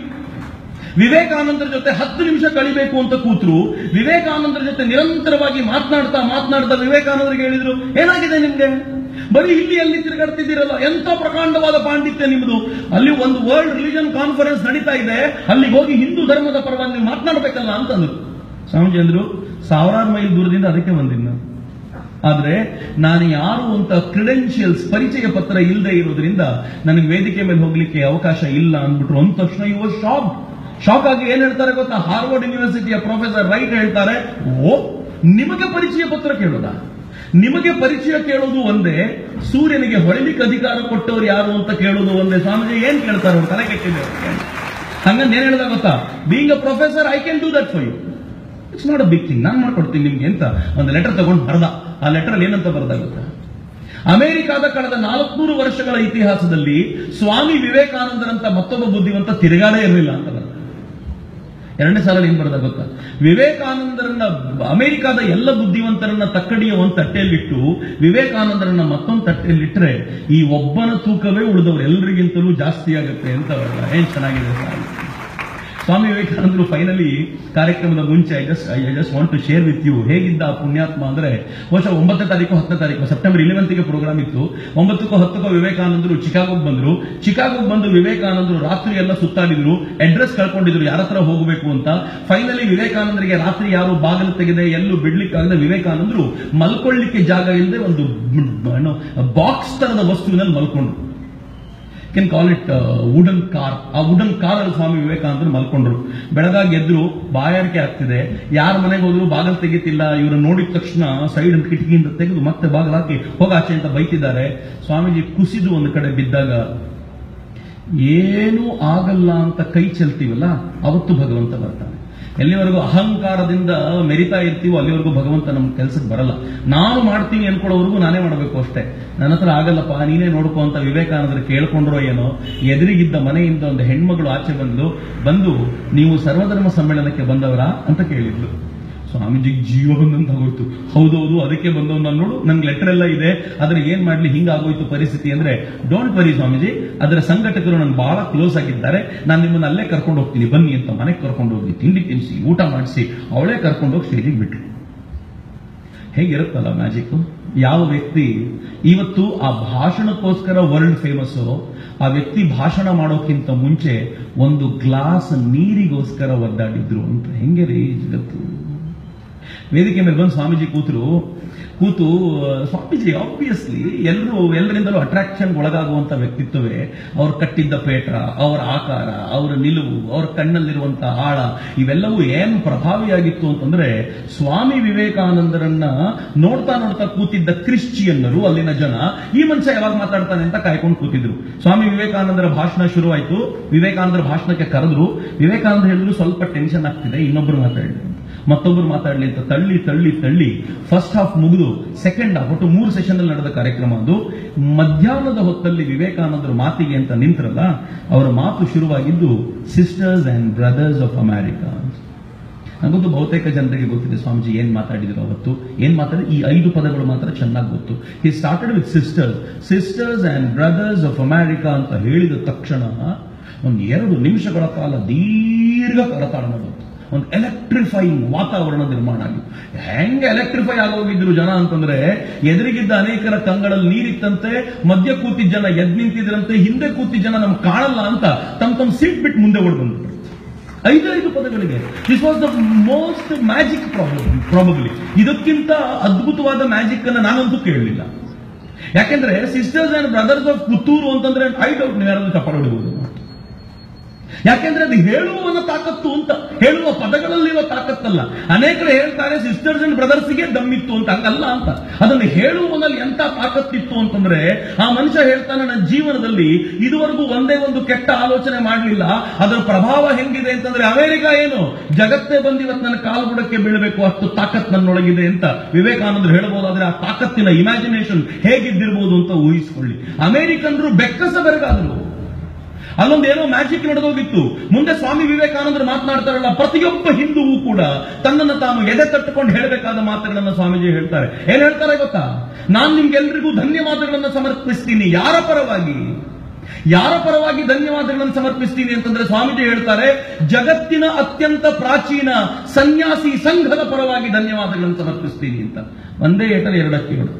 ವಿವೇಕಾನಂದರ ಜೊತೆ ಹತ್ತು ನಿಮಿಷ ಕಳಿಬೇಕು ಅಂತ ಕೂತ್ರು ವಿವೇಕಾನಂದರ ಜೊತೆ ನಿರಂತರವಾಗಿ ಮಾತನಾಡ್ತಾ ಮಾತನಾಡ್ತಾ ವಿವೇಕಾನಂದರಿಗೆ ಹೇಳಿದ್ರು ಏನಾಗಿದೆ ನಿಮ್ಗೆ ಬರೀ ಇಲ್ಲಿ ಅಲ್ಲಿ ತಿರುಗಾಡ್ತಿದ್ದೀರಲ್ಲ ಎಂತ ಪ್ರಕಾಂಡವಾದ ಪಾಂಡಿತ್ಯ ನಿಮ್ದು ಅಲ್ಲಿ ಒಂದು ವರ್ಲ್ಡ್ ರಿಲಿಜನ್ ಕಾನ್ಫರೆನ್ಸ್ ನಡೀತಾ ಇದೆ ಅಲ್ಲಿಗೆ ಹೋಗಿ ಹಿಂದೂ ಧರ್ಮದ ಪರವಾಗಿ ನೀವು ಮಾತನಾಡಬೇಕಲ್ಲ ಅಂತಂದ್ರು ಸ್ವಾಮೀಜಿ ಅಂದ್ರು ಸಾವಿರಾರು ಮೈಲ್ ದೂರದಿಂದ ಅದಕ್ಕೆ ಬಂದಿದ್ದು ನಾನು ಆದ್ರೆ ನಾನು ಯಾರು ಅಂತ ಕ್ರಿಡೆನ್ಷಿಯಲ್ಸ್ ಪರಿಚಯ ಪತ್ರ ಇಲ್ಲದೆ ಇರೋದ್ರಿಂದ ನನಗೆ ವೇದಿಕೆ ಮೇಲೆ ಹೋಗ್ಲಿಕ್ಕೆ ಅವಕಾಶ ಇಲ್ಲ ಅಂದ್ಬಿಟ್ರು ಅಂದ ತಕ್ಷಣ ಇವ ಶಾಕ್ ಶಾಕ್ ಆಗಿ ಏನ್ ಹೇಳ್ತಾರೆ ಗೊತ್ತಾ ಹಾರ್ವರ್ಡ್ ಯೂನಿವರ್ಸಿಟಿಯ ಪ್ರೊಫೆಸರ್ ರೈಟ್ ಹೇಳ್ತಾರೆ ಓ ನಿಮಗೆ ಪರಿಚಯ ಪತ್ರ ಕೇಳೋದಾ ನಿಮಗೆ ಪರಿಚಯ ಕೇಳೋದು ಒಂದೇ ಸೂರ್ಯನಿಗೆ ಹೊಳಿಲಿಕ್ಕೆ ಅಧಿಕಾರ ಕೊಟ್ಟವ್ರು ಯಾರು ಅಂತ ಕೇಳೋದು ಒಂದೇ ಸ್ವಾಮೀಜಿ ಏನ್ ಕೇಳ್ತಾರೆ ಅವ್ರು ತಲೆ ಕೆಟ್ಟಿದೆ ಅವ್ರಿಗೆ. ಹಂಗಂದ್ ಏನ್ ಹೇಳ್ದ ಗೊತ್ತಾ being a professor I can do that for you it's not a big thing ನಾನು ಮಾಡ್ಕೊಡ್ತೀನಿ ನಿಮ್ಗೆ ಅಂತ ಒಂದು ಲೆಟರ್ ತಗೊಂಡು ಬರೆದ ಆ ಲೆಟರ್ ಅಲ್ಲಿ ಏನಂತ ಬರೆದ ಗೊತ್ತಾ ಅಮೆರಿಕಾದ ಕಳೆದ ನಾಲ್ಕುನೂರು ವರ್ಷಗಳ ಇತಿಹಾಸದಲ್ಲಿ ಸ್ವಾಮಿ ವಿವೇಕಾನಂದರಂತ ಮತ್ತೊಬ್ಬ ಬುದ್ಧಿವಂತ ತಿರುಗಾಡೇ ಇರಲಿಲ್ಲ ಅಂತ ಬರೆದ ಎರಡನೇ ಸಾಲ ಏನ್ ಬರೆದ ಗೊತ್ತಾ ವಿವೇಕಾನಂದರನ್ನ ಅಮೆರಿಕಾದ ಎಲ್ಲ ಬುದ್ಧಿವಂತರನ್ನ ತಕ್ಕಡಿಯ ಒಂದು ತಟ್ಟೆಯಲ್ಲಿಟ್ಟು ವಿವೇಕಾನಂದರನ್ನ ಮತ್ತೊಂದು ತಟ್ಟೆಯಲ್ಲಿಟ್ಟರೆ ಈ ಒಬ್ಬನ ತೂಕವೇ ಉಳಿದವರು ಎಲ್ಲರಿಗಿಂತಲೂ ಜಾಸ್ತಿ ಆಗುತ್ತೆ ಅಂತ ಬರೆದ ಏನ್ ಚೆನ್ನಾಗಿದೆ ಸಾಹಿತ್ಯ ಸ್ವಾಮಿ ವಿವೇಕಾನಂದರು ಫೈನಲಿ ಕಾರ್ಯಕ್ರಮದ ಮುಂಚೆ I just I just want to share with you ಹೇಗಿದ್ದ ಆ ಪುಣ್ಯಾತ್ಮ ಅಂದ್ರೆ ಬಹುಶಃ ಒಂಬತ್ತನೇ ತಾರೀಕು ಹತ್ತನೇ ತಾರೀಕು ಸೆಪ್ಟೆಂಬರ್ ಇಲೆವೆಂತ್ಗೆ ಪ್ರೋಗ್ರಾಮ್ ಇತ್ತು ಒಂಬತ್ತಕ್ಕೋ ಹತ್ತಕ್ಕೋ ವಿವೇಕಾನಂದರು ಚಿಕಾಗೋಗೆ ಬಂದ್ರು ಚಿಕಾಗೋಗೆ ಬಂದು ವಿವೇಕಾನಂದರು ರಾತ್ರಿ ಎಲ್ಲ ಸುತ್ತಾಡಿದ್ರು ಅಡ್ರೆಸ್ ಕಳ್ಕೊಂಡಿದ್ರು ಯಾರ ಹತ್ರ ಹೋಗಬೇಕು ಅಂತ ಫೈನಲಿ ವಿವೇಕಾನಂದರಿಗೆ ರಾತ್ರಿ ಯಾರು ಬಾಗಿಲು ತೆಗೆದೆ ಎಲ್ಲೂ ಬಿಡ್ಲಿಕ್ಕಾಗದೆ ವಿವೇಕಾನಂದರು ಮಲ್ಕೊಳ್ಳಿಕ್ಕೆ ಜಾಗ ಇಲ್ಲದೆ ಒಂದು ಬಾಕ್ಸ್ ತರದ ವಸ್ತುವಿನಲ್ಲಿ ಮಲ್ಕೊಂಡ್ರು can call it wooden car ಆ ವುಡನ್ ಕಾರ್ ಅಲ್ಲಿ ಸ್ವಾಮಿ ವಿವೇಕಾನಂದರು ಮಲ್ಕೊಂಡ್ರು ಬೆಳಗಾಗಿ ಎದ್ರು ಬಾಯಾರಿಕೆ ಆಗ್ತಿದೆ ಯಾರ ಮನೆಗೆ ಹೋದ್ರು ಬಾಗಿಲು ತೆಗಿತಿಲ್ಲ ಇವರು ನೋಡಿದ ತಕ್ಷಣ ಸೈಡ್ ಕಿಟಕಿಯಿಂದ ತೆಗೆದು ಮತ್ತೆ ಬಾಗಿಲು ಹಾಕಿ ಹೋಗಾಚೆ ಅಂತ ಬೈತಿದ್ದಾರೆ ಸ್ವಾಮೀಜಿ ಕುಸಿದು ಒಂದು ಕಡೆ ಬಿದ್ದಾಗ ಏನೂ ಆಗಲ್ಲ ಅಂತ ಕೈ ಚೆಲ್ತೀವಲ್ಲ ಅವತ್ತು ಭಗವಂತ ಬರ್ತಾನೆ ಎಲ್ಲಿವರೆಗೂ ಅಹಂಕಾರದಿಂದ ಮೆರಿತಾ ಇರ್ತೀವೋ ಅಲ್ಲಿವರೆಗೂ ಭಗವಂತ ನಮ್ಮ ಕೆಲಸಕ್ಕೆ ಬರಲ್ಲ ನಾನು ಮಾಡ್ತೀನಿ ಅನ್ಕೊಳ್ಳೋವರೆಗೂ ನಾನೇ ಮಾಡಬೇಕು ಅಷ್ಟೇ ನನ್ನ ಹತ್ರ ಆಗಲ್ಲಪ್ಪ ನೀನೇ ನೋಡ್ಕೋ ಅಂತ ವಿವೇಕಾನಂದರು ಕೇಳ್ಕೊಂಡ್ರೋ ಏನೋ ಎದುರಿಗಿದ್ದ ಮನೆಯಿಂದ ಒಂದು ಹೆಣ್ಮಗಳು ಆಚೆ ಬಂದು ಬಂದು ನೀವು ಸರ್ವಧರ್ಮ ಸಮ್ಮೇಳನಕ್ಕೆ ಬಂದವರಾ ಅಂತ ಕೇಳಿದ್ಲು ಸ್ವಾಮೀಜಿ ಜೀವ ಬಂದಂತ ಆಗೋಯ್ತು ಹೌದೌದು ಅದಕ್ಕೆ ಬಂದವ್ ನಾನು ನೋಡು ನನ್ಗೆ ಲೆಟರ್ ಎಲ್ಲ ಇದೆ ಆದ್ರೆ ಏನ್ ಮಾಡ್ಲಿ ಹಿಂಗಾಗೋಯ್ತು ಪರಿಸ್ಥಿತಿ ಅಂದ್ರೆ ಡೋಂಟ್ ವರಿ ಸ್ವಾಮೀಜಿ ಅದರ ಸಂಘಟಕರು ನನ್ಗೆ ಬಹಳ ಕ್ಲೋಸ್ ಆಗಿದ್ದಾರೆ ನಾನು ನಿಮ್ಮನ್ನ ಅಲ್ಲೇ ಕರ್ಕೊಂಡು ಹೋಗ್ತೀನಿ ಬನ್ನಿ ಅಂತ ಮನೆಗೆ ಕರ್ಕೊಂಡು ಹೋಗಿ ತಿಂಡಿ ತಿನ್ನಿಸಿ ಊಟ ಮಾಡಿಸಿ ಅವಳೇ ಕರ್ಕೊಂಡು ಹೋಗಿ ಸ್ಟೇಜಿಗೆ ಬಿಟ್ರು ಹೇಗಿರುತ್ತಲ್ಲ ಮ್ಯಾಜಿಕ್ ಯಾವ ವ್ಯಕ್ತಿ ಇವತ್ತು ಆ ಭಾಷಣಕ್ಕೋಸ್ಕರ ವರ್ಲ್ಡ್ ಫೇಮಸ್ ಆ ವ್ಯಕ್ತಿ ಭಾಷಣ ಮಾಡೋಕ್ಕಿಂತ ಮುಂಚೆ ಒಂದು ಗ್ಲಾಸ್ ನೀರಿಗೋಸ್ಕರ ಒದ್ದಾಡಿದ್ರು ಅಂತ ಹೆಂಗೆ ರೀ ಜಗತ್ತು ವೇದಿಕೆ ಮೇಲೆ ಬಂದು ಸ್ವಾಮೀಜಿ ಕೂತರು ಕೂತು ಸ್ವಾಮೀಜಿ ಆಬ್ವಿಯಸ್ಲಿ ಎಲ್ಲರೂ ಎಲ್ಲರಿಂದಲೂ ಅಟ್ರಾಕ್ಷನ್ ಒಳಗಾಗುವಂತ ವ್ಯಕ್ತಿತ್ವವೇ ಅವ್ರು ಕಟ್ಟಿದ್ದ ಪೇಟ ಅವರ ಆಕಾರ ಅವರ ನಿಲುವು ಅವರ ಕಣ್ಣಲ್ಲಿರುವಂತಹ ಆಳ ಇವೆಲ್ಲವೂ ಏನು ಪ್ರಭಾವಿಯಾಗಿತ್ತು ಅಂತಂದ್ರೆ ಸ್ವಾಮಿ ವಿವೇಕಾನಂದರನ್ನ ನೋಡ್ತಾ ನೋಡ್ತಾ ಕೂತಿದ್ದ ಕ್ರಿಶ್ಚಿಯನ್ನರು ಅಲ್ಲಿನ ಜನ ಈ ಮನುಷ್ಯ ಯಾವಾಗ ಮಾತಾಡ್ತಾನೆ ಅಂತ ಕಾಯ್ಕೊಂಡು ಕೂತಿದ್ರು ಸ್ವಾಮಿ ವಿವೇಕಾನಂದರ ಭಾಷಣ ಶುರುವಾಯಿತು ವಿವೇಕಾನಂದರ ಭಾಷಣಕ್ಕೆ ಕರೆದ್ರು ವಿವೇಕಾನಂದ ಹೇಳಿದ್ರು ಸ್ವಲ್ಪ ಟೆನ್ಷನ್ ಆಗ್ತಿದೆ ಇನ್ನೊಬ್ರು ಮಾತಾಡಿದ್ರು ಮತ್ತೊಬ್ಬರು ಮಾತಾಡಲಿ ಅಂತ ತಳ್ಳಿ ತಳ್ಳಿ ತಳ್ಳಿ ಫಸ್ಟ್ ಹಾಫ್ ಮುಗಿದು ಸೆಕೆಂಡ್ ಹಾಫ್ ಒಟ್ಟು ಮೂರು ಸೆಷನ್ ಅಲ್ಲಿ ನಡೆದ ಕಾರ್ಯಕ್ರಮ ಅದು ಮಧ್ಯಾಹ್ನದ ಹೊತ್ತಲ್ಲಿ ವಿವೇಕಾನಂದರು ಮಾತಿಗೆ ಅಂತ ನಿಂತ್ರಲ್ಲ ಅವರ ಮಾತು ಶುರುವಾಗಿದ್ದು sisters and brothers of America ನನಗಂತೂ ಬಹುತೇಕ ಜನರಿಗೆ ಗೊತ್ತಿದೆ ಸ್ವಾಮೀಜಿ ಏನ್ ಮಾತಾಡಿದ್ರು ಅವತ್ತು ಏನ್ ಮಾತಾಡಿ ಈ ಐದು ಪದಗಳು ಮಾತ್ರ ಚೆನ್ನಾಗಿ ಗೊತ್ತು he started with sisters sisters and brothers of America ಅಂತ ಹೇಳಿದ ತಕ್ಷಣ ಒಂದು ಎರಡು ನಿಮಿಷಗಳ ಕಾಲ ದೀರ್ಘ ಕರತಾಡನ ಬಂತು ಒಂದು ಎಲೆಕ್ಟ್ರಿಫೈಯಿಂಗ್ ವಾತಾವರಣ ನಿರ್ಮಾಣ ಆಗಿ ಹೆಂಗೆ ಎಲೆಕ್ಟ್ರಿಫೈ ಆಗೋಗಿದ್ರು ಜನ ಅಂತಂದ್ರೆ ಎದುರಿಗಿದ್ದ ಅನೇಕರ ಕಂಗಳಲ್ಲಿ ನೀರಿತ್ತಂತೆ ಮಧ್ಯ ಕೂತಿದ್ದ ಜನ ಎದ್ ನಿಂತಿದ್ರಂತೆ ಹಿಂದೆ ಕೂತಿದ್ದ ಜನ ನಮ್ಗೆ ಕಾಣಲ್ಲ ಅಂತ ತಮ್ಮ ತಮ್ಮ ಸೀಟ್ ಬಿಟ್ಟು ಮುಂದೆ ಓಡ್ ಬಂದ್ರು ಐದು ಐದು ಪದಗಳಿಗೆ this was the most magic problem probably ಇದಕ್ಕಿಂತ ಅದ್ಭುತವಾದ ಮ್ಯಾಜಿಕ್ ಅನ್ನ ನಾನಂತೂ ಕೇಳಲಿಲ್ಲ ಯಾಕೆಂದ್ರೆ sisters and brothers of Puttur ಅಂತಂದ್ರೆ ಐ ಡೌಟ್ ನೀವು ಯಾರಾದ್ರೂ ಚಪ್ಪಾಳೆ ಹೊಡಿಬಹುದು ಯಾಕೆಂದ್ರೆ ಅದು ಹೇಳುವವನ ತಾಕತ್ತು ಅಂತ ಹೇಳುವ ಪದಗಳಲ್ಲಿರುವ ತಾಕತ್ತಲ್ಲ ಅನೇಕರು ಹೇಳ್ತಾರೆ ಸಿಸ್ಟರ್ಸ್ ಅಂಡ್ ಬ್ರದರ್ಸ್ಗೆ ದಮ್ಮಿತ್ತು ಅಂತ ಹಂಗಲ್ಲ ಅಂತ ಅದನ್ನು ಹೇಳುವವನಲ್ಲಿ ಎಂತ ತಾಕತ್ತಿತ್ತು ಅಂತಂದ್ರೆ ಆ ಮನುಷ್ಯ ಹೇಳ್ತಾನೆ ನನ್ನ ಜೀವನದಲ್ಲಿ ಇದುವರೆಗೂ ಒಂದೇ ಒಂದು ಕೆಟ್ಟ ಆಲೋಚನೆ ಮಾಡಲಿಲ್ಲ ಅದರ ಪ್ರಭಾವ ಹೆಂಗಿದೆ ಅಂತಂದ್ರೆ ಅಮೆರಿಕ ಏನು ಜಗತ್ತೇ ಬಂದು ಇವತ್ತು ನನ್ನ ಕಾಲು ಬುಡಕ್ಕೆ ಬೀಳಬೇಕು ಅಷ್ಟು ತಾಕತ್ ನನ್ನೊಳಗಿದೆ ಅಂತ ವಿವೇಕಾನಂದರು ಹೇಳಬಹುದಾದ್ರೆ ಆ ತಾಕತ್ತಿನ ಇಮ್ಯಾಜಿನೇಷನ್ ಹೇಗಿದ್ದಿರ್ಬೋದು ಅಂತ ಊಹಿಸಿಕೊಳ್ಳಿ ಅಮೆರಿಕನ್ರು ಬೆಕ್ಕಸ ಬೆರಗಾದರು ಅಲ್ಲೊಂದು ಏನೋ ಮ್ಯಾಜಿಕ್ ನಡೆದೋಗಿತ್ತು ಮುಂದೆ ಸ್ವಾಮಿ ವಿವೇಕಾನಂದರು ಮಾತನಾಡ್ತಾರಲ್ಲ ಪ್ರತಿಯೊಬ್ಬ ಹಿಂದೂವು ಕೂಡ ತನ್ನನ್ನು ತಾನು ಎದೆ ತಟ್ಟುಕೊಂಡು ಹೇಳಬೇಕಾದ ಮಾತುಗಳನ್ನ ಸ್ವಾಮೀಜಿ ಹೇಳ್ತಾರೆ ಏನ್ ಹೇಳ್ತಾರೆ ಗೊತ್ತಾ ನಾನ್ ನಿಮ್ಗೆಲ್ರಿಗೂ ಧನ್ಯವಾದಗಳನ್ನ ಸಮರ್ಪಿಸ್ತೀನಿ ಯಾರ ಪರವಾಗಿ ಯಾರ ಪರವಾಗಿ ಧನ್ಯವಾದಗಳನ್ನು ಸಮರ್ಪಿಸ್ತೀನಿ ಅಂತಂದ್ರೆ ಸ್ವಾಮೀಜಿ ಹೇಳ್ತಾರೆ ಜಗತ್ತಿನ ಅತ್ಯಂತ ಪ್ರಾಚೀನ ಸನ್ಯಾಸಿ ಸಂಘದ ಪರವಾಗಿ ಧನ್ಯವಾದಗಳನ್ನು ಸಮರ್ಪಿಸ್ತೀನಿ ಅಂತ ಒಂದೇ ಏಟಲ್ಲಿ ಎರಡಕ್ಕೆ ಹೇಳು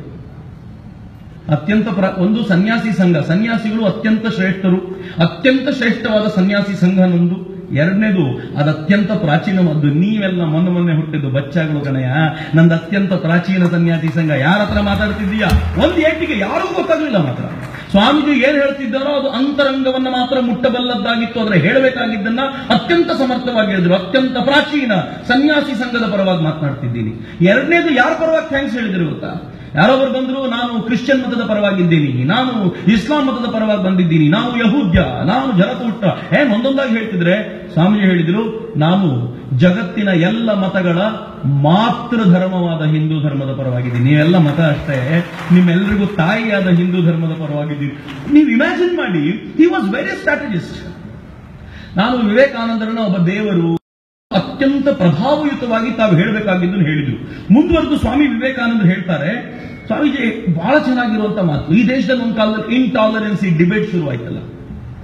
ಅತ್ಯಂತ ಪ್ರ ಒಂದು ಸನ್ಯಾಸಿ ಸಂಘ ಸನ್ಯಾಸಿಗಳು ಅತ್ಯಂತ ಶ್ರೇಷ್ಠರು ಅತ್ಯಂತ ಶ್ರೇಷ್ಠವಾದ ಸನ್ಯಾಸಿ ಸಂಘ ನಂದು ಎರಡನೇದು ಅದು ಅತ್ಯಂತ ಪ್ರಾಚೀನವಾದ್ದು ನೀವೆಲ್ಲ ಮೊನ್ನೆ ಮೊನ್ನೆ ಹುಟ್ಟಿದ್ದು ಬಚ್ಚಾಗಳು ಕಣಯ್ಯ ನಂದು ಅತ್ಯಂತ ಪ್ರಾಚೀನ ಸನ್ಯಾಸಿ ಸಂಘ ಯಾರ ಹತ್ರ ಮಾತಾಡ್ತಿದ್ದೀಯಾ ಒಂದು ಏಟಿಗೆ ಯಾರಿಗೂ ಗೊತ್ತಾಗ್ಲಿಲ್ಲ ಮಾತ್ರ ಸ್ವಾಮೀಜಿ ಏನ್ ಹೇಳ್ತಿದ್ದಾರೋ ಅದು ಅಂತರಂಗವನ್ನ ಮಾತ್ರ ಮುಟ್ಟಬಲ್ಲದ್ದಾಗಿತ್ತು ಆದ್ರೆ ಹೇಳಬೇಕಾಗಿದ್ದನ್ನ ಅತ್ಯಂತ ಸಮರ್ಥವಾಗಿ ಹೇಳಿದ್ರು ಅತ್ಯಂತ ಪ್ರಾಚೀನ ಸನ್ಯಾಸಿ ಸಂಘದ ಪರವಾಗಿ ಮಾತನಾಡ್ತಿದ್ದೀನಿ ಎರಡನೇದು ಯಾರ ಪರವಾಗಿ ಥ್ಯಾಂಕ್ಸ್ ಹೇಳಿದ್ರು ಗೊತ್ತಾ ಯಾರೊಬ್ಬರು ಬಂದ್ರು ನಾನು ಕ್ರಿಶ್ಚಿಯನ್ ಮತದ ಪರವಾಗಿದ್ದೀನಿ ನಾನು ಇಸ್ಲಾಂ ಮತದ ಪರವಾಗಿ ಬಂದಿದ್ದೀನಿ ನಾನು ಯಹೂದ್ಯ ನಾನು ಜರತುಟ್ಟ ಏನ್ ಒಂದೊಂದಾಗಿ ಹೇಳ್ತಿದ್ರೆ ಸ್ವಾಮೀಜಿ ಹೇಳಿದ್ರು ನಾನು ಜಗತ್ತಿನ ಎಲ್ಲ ಮತಗಳ ಮಾತೃ ಧರ್ಮವಾದ ಹಿಂದೂ ಧರ್ಮದ ಪರವಾಗಿದ್ದೀನಿ ನೀವೆಲ್ಲ ಮತ ಅಷ್ಟೇ ನಿಮ್ಮೆಲ್ಲರಿಗೂ ತಾಯಿಯಾದ ಹಿಂದೂ ಧರ್ಮದ ಪರವಾಗಿದ್ದೀರಿ ನೀವು ಇಮ್ಯಾಜಿನ್ ಮಾಡಿ ಹಿ ವಾಸ್ ವೆರಿ ಸ್ಟ್ರಾಟಜಿಸ್ಟ್ ನಾನು ವಿವೇಕಾನಂದರನ್ನ ಒಬ್ಬ ದೇವರು ಅತ್ಯಂತ ಪ್ರಭಾವಯುತವಾಗಿ ತಾವು ಹೇಳಬೇಕಾಗಿದ್ದನ್ನು ಹೇಳಿದ್ರು ಮುಂದುವರೆದು ಸ್ವಾಮಿ ವಿವೇಕಾನಂದರು ಹೇಳ್ತಾರೆ ಸ್ವಾಮೀಜಿ ಬಹಳ ಚೆನ್ನಾಗಿರುವಂತ ಮಾತು ಈ ದೇಶದಲ್ಲಿ ಒಂದು ಕಾಲದಲ್ಲಿ ಇನ್ಟಾಲರೆನ್ಸಿ ಡಿಬೇಟ್ ಶುರುವಾಯ್ತಲ್ಲ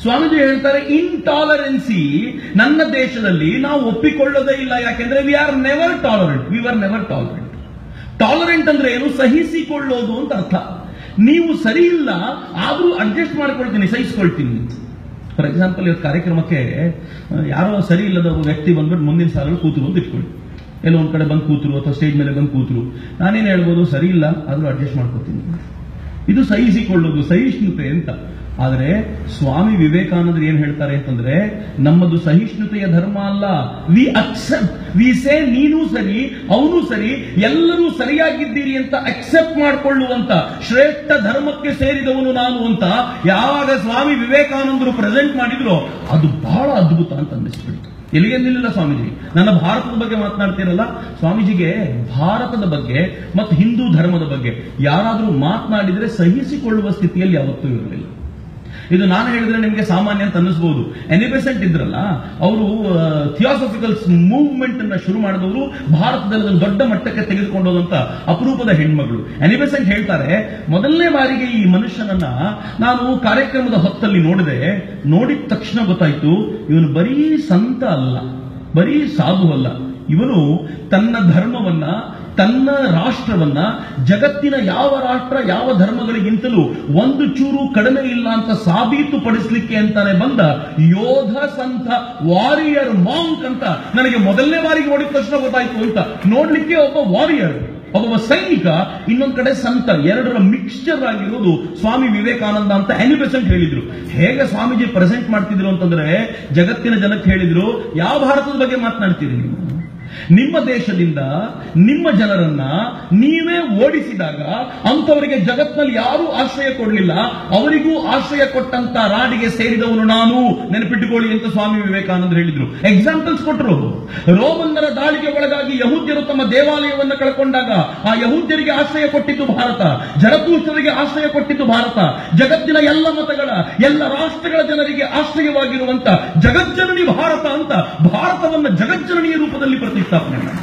ಸ್ವಾಮೀಜಿ ಹೇಳ್ತಾರೆ ಇಂಟಾಲರೆನ್ಸಿ ನನ್ನ ದೇಶದಲ್ಲಿ ನಾವು ಒಪ್ಪಿಕೊಳ್ಳೋದೇ ಇಲ್ಲ ಯಾಕೆಂದ್ರೆ we are never tolerant we are never tolerant tolerant ಅಂದ್ರೆ ಏನು ಸಹಿಸಿಕೊಳ್ಳೋದು ಅಂತ ಅರ್ಥ ನೀವು ಸರಿ ಇಲ್ಲ ಆದ್ರೂ ಅಡ್ಜಸ್ಟ್ ಮಾಡ್ಕೊಳ್ತೀನಿ ಸಹಿಸ್ಕೊಳ್ತೀನಿ ಫಾರ್ ಎಕ್ಸಾಂಪಲ್ ಇವತ್ತು ಕಾರ್ಯಕ್ರಮಕ್ಕೆ ಆ, ಯಾರೋ ಸರಿ ಇಲ್ಲದ ಒಬ್ಬ ವ್ಯಕ್ತಿ ಬಂದ್ಬಿಟ್ಟು ಮುಂದಿನ ಸಾಲಲ್ಲಿ ಕೂತರು ಅಂತ ಇಟ್ಕೊಳ್ಳಿ ಎಲ್ಲೋ ಒಂದ್ ಕಡೆ ಬಂದು ಕೂತರು ಅಥವಾ ಸ್ಟೇಜ್ ಮೇಲೆ ಬಂದು ಕೂತರು ನಾನೇನು ಹೇಳ್ಬೋದು ಸರಿ ಇಲ್ಲ ಆದ್ರೂ ಅಡ್ಜಸ್ಟ್ ಮಾಡ್ಕೊತೀನಿ ಇದು ಸಹಿಸಿಕೊಳ್ಳೋದು ಸಹಿಷ್ಣುತೆ ಅಂತ ಆದರೆ ಸ್ವಾಮಿ ವಿವೇಕಾನಂದರು ಏನ್ ಹೇಳ್ತಾರೆ ಅಂತಂದ್ರೆ ನಮ್ಮದು ಸಹಿಷ್ಣುತೆಯ ಧರ್ಮ ಅಲ್ಲ ವಿ ಅಕ್ಸೆಪ್ಟ್ ವಿ ಸೇ ನೀನು ಸರಿ ಅವನು ಸರಿ ಎಲ್ಲರೂ ಸರಿಯಾಗಿದ್ದೀರಿ ಅಂತ ಅಕ್ಸೆಪ್ಟ್ ಮಾಡಿಕೊಳ್ಳುವಂತ ಶ್ರೇಷ್ಠ ಧರ್ಮಕ್ಕೆ ಸೇರಿದವನು ನಾನು ಅಂತ ಯಾವಾಗ ಸ್ವಾಮಿ ವಿವೇಕಾನಂದರು ಪ್ರೆಸೆಂಟ್ ಮಾಡಿದ್ರೋ ಅದು ಬಹಳ ಅದ್ಭುತ ಅಂತ ಅನ್ನಿಸ್ಬಿಡ್ತು ಎಲ್ಲಿಗೆ ನಿಲ್ಲಿಲ್ಲ ಸ್ವಾಮೀಜಿ ನನ್ನ ಭಾರತದ ಬಗ್ಗೆ ಮಾತನಾಡ್ತೀರಲ್ಲ ಸ್ವಾಮೀಜಿಗೆ ಭಾರತದ ಬಗ್ಗೆ ಮತ್ತು ಹಿಂದೂ ಧರ್ಮದ ಬಗ್ಗೆ ಯಾರಾದರೂ ಮಾತನಾಡಿದ್ರೆ ಸಹಿಸಿಕೊಳ್ಳುವ ಸ್ಥಿತಿಯಲ್ಲಿ ಯಾವತ್ತೂ ಇರಲಿಲ್ಲ ಇದು ನಾನು ಹೇಳಿದ್ರೆ ನಿಮಗೆ ಸಾಮಾನ್ಯ ಅಂತ ಅನ್ನಿಸಬಹುದು ಎನಿಬೆಸೆಂಟ್ ಇದ್ರಲ್ಲ ಅವರು ಥಿಯಾಸಫಿಕಲ್ ಮೂವ್ಮೆಂಟ್ ಅನ್ನ ಶುರು ಮಾಡಿದವರು ಭಾರತದಲ್ಲಿ ಅದನ್ನು ದೊಡ್ಡ ಮಟ್ಟಕ್ಕೆ ತೆಗೆದುಕೊಂಡು ಹೋದಂತ ಅಪರೂಪದ ಹೆಣ್ಮಗಳು ಎನಿಬೆಸೆಂಟ್ ಹೇಳ್ತಾರೆ ಮೊದಲನೇ ಬಾರಿಗೆ ಈ ಮನುಷ್ಯನನ್ನ ನಾನು ಕಾರ್ಯಕ್ರಮದ ಹೊತ್ತಲ್ಲಿ ನೋಡಿದೆ ನೋಡಿದ ತಕ್ಷಣ ಗೊತ್ತಾಯ್ತು ಇವನು ಬರೀ ಸಂತ ಅಲ್ಲ ಬರೀ ಸಾಧು ಅಲ್ಲ ಇವನು ತನ್ನ ಧರ್ಮವನ್ನ ತನ್ನ ರಾಷ್ಟ್ರವನ್ನ ಜಗತ್ತಿನ ಯಾವ ರಾಷ್ಟ್ರ ಯಾವ ಧರ್ಮಗಳಿಗಿಂತಲೂ ಒಂದು ಚೂರು ಕಡಿಮೆ ಇಲ್ಲ ಅಂತ ಸಾಬೀತು ಪಡಿಸ್ಲಿಕ್ಕೆ ಅಂತಾನೆ ಬಂದ ಯೋಧ ಸಂತ ವಾರಿಯರ್ ಮಾಂಕ್ ಅಂತ ನನಗೆ ಮೊದಲನೇ ಬಾರಿಗೆ ನೋಡಿದ ತಕ್ಷಣ ಗೊತ್ತಾಯ್ತು ಅಂತ ನೋಡ್ಲಿಕ್ಕೆ ಒಬ್ಬ ವಾರಿಯರ್ ಒಬ್ಬ ಸೈನಿಕ ಇನ್ನೊಂದ್ ಕಡೆ ಸಂತ ಎರಡರ ಮಿಕ್ಸ್ಚರ್ ಆಗಿರೋದು ಸ್ವಾಮಿ ವಿವೇಕಾನಂದ ಅಂತ ಅನಿಬೆಸೆಂಟ್ ಹೇಳಿದ್ರು ಹೇಗೆ ಸ್ವಾಮೀಜಿ ಪ್ರೆಸೆಂಟ್ ಮಾಡ್ತಿದ್ರು ಅಂತಂದ್ರೆ ಜಗತ್ತಿನ ಜನಕ್ಕೆ ಹೇಳಿದ್ರು ಯಾವ ಭಾರತದ ಬಗ್ಗೆ ಮಾತನಾಡ್ತೀರಿ ನೀವು ನಿಮ್ಮ ದೇಶದಿಂದ ನಿಮ್ಮ ಜನರನ್ನ ನೀವೇ ಓಡಿಸಿದಾಗ ಅಂಥವರಿಗೆ ಜಗತ್ನಲ್ಲಿ ಯಾರೂ ಆಶ್ರಯ ಕೊಡಲಿಲ್ಲ ಅವರಿಗೂ ಆಶ್ರಯ ಕೊಟ್ಟಂತ ರಾಡಿಗೆ ಸೇರಿದವನು ನಾನು ನೆನಪಿಟ್ಟುಕೊಳ್ಳಿ ಅಂತ ಸ್ವಾಮಿ ವಿವೇಕಾನಂದರು ಹೇಳಿದ್ರು ಎಕ್ಸಾಂಪಲ್ಸ್ ಕೊಟ್ಟರು ರೋಮನ್ನರ ದಾಳಿಗೆ ಒಳಗಾಗಿ ಯಹೂದ್ಯರು ತಮ್ಮ ದೇವಾಲಯವನ್ನು ಕಳ್ಕೊಂಡಾಗ ಆ ಯಹೂದ್ಯರಿಗೆ ಆಶ್ರಯ ಕೊಟ್ಟಿದ್ದು ಭಾರತ ಜರತೂಷ್ಟರಿಗೆ ಆಶ್ರಯ ಕೊಟ್ಟಿದ್ದು ಭಾರತ ಜಗತ್ತಿನ ಎಲ್ಲ ಮತಗಳ ಎಲ್ಲ ರಾಷ್ಟ್ರಗಳ ಜನರಿಗೆ ಆಶ್ರಯವಾಗಿರುವಂತ ಜಗಜ್ಜನನಿ ಭಾರತ ಅಂತ ಭಾರತವನ್ನ ಜಗಜ್ಜನನಿಯ ರೂಪದಲ್ಲಿ ಪ್ರತಿಷ್ಠಾಪನೆ ಮಾಡಿ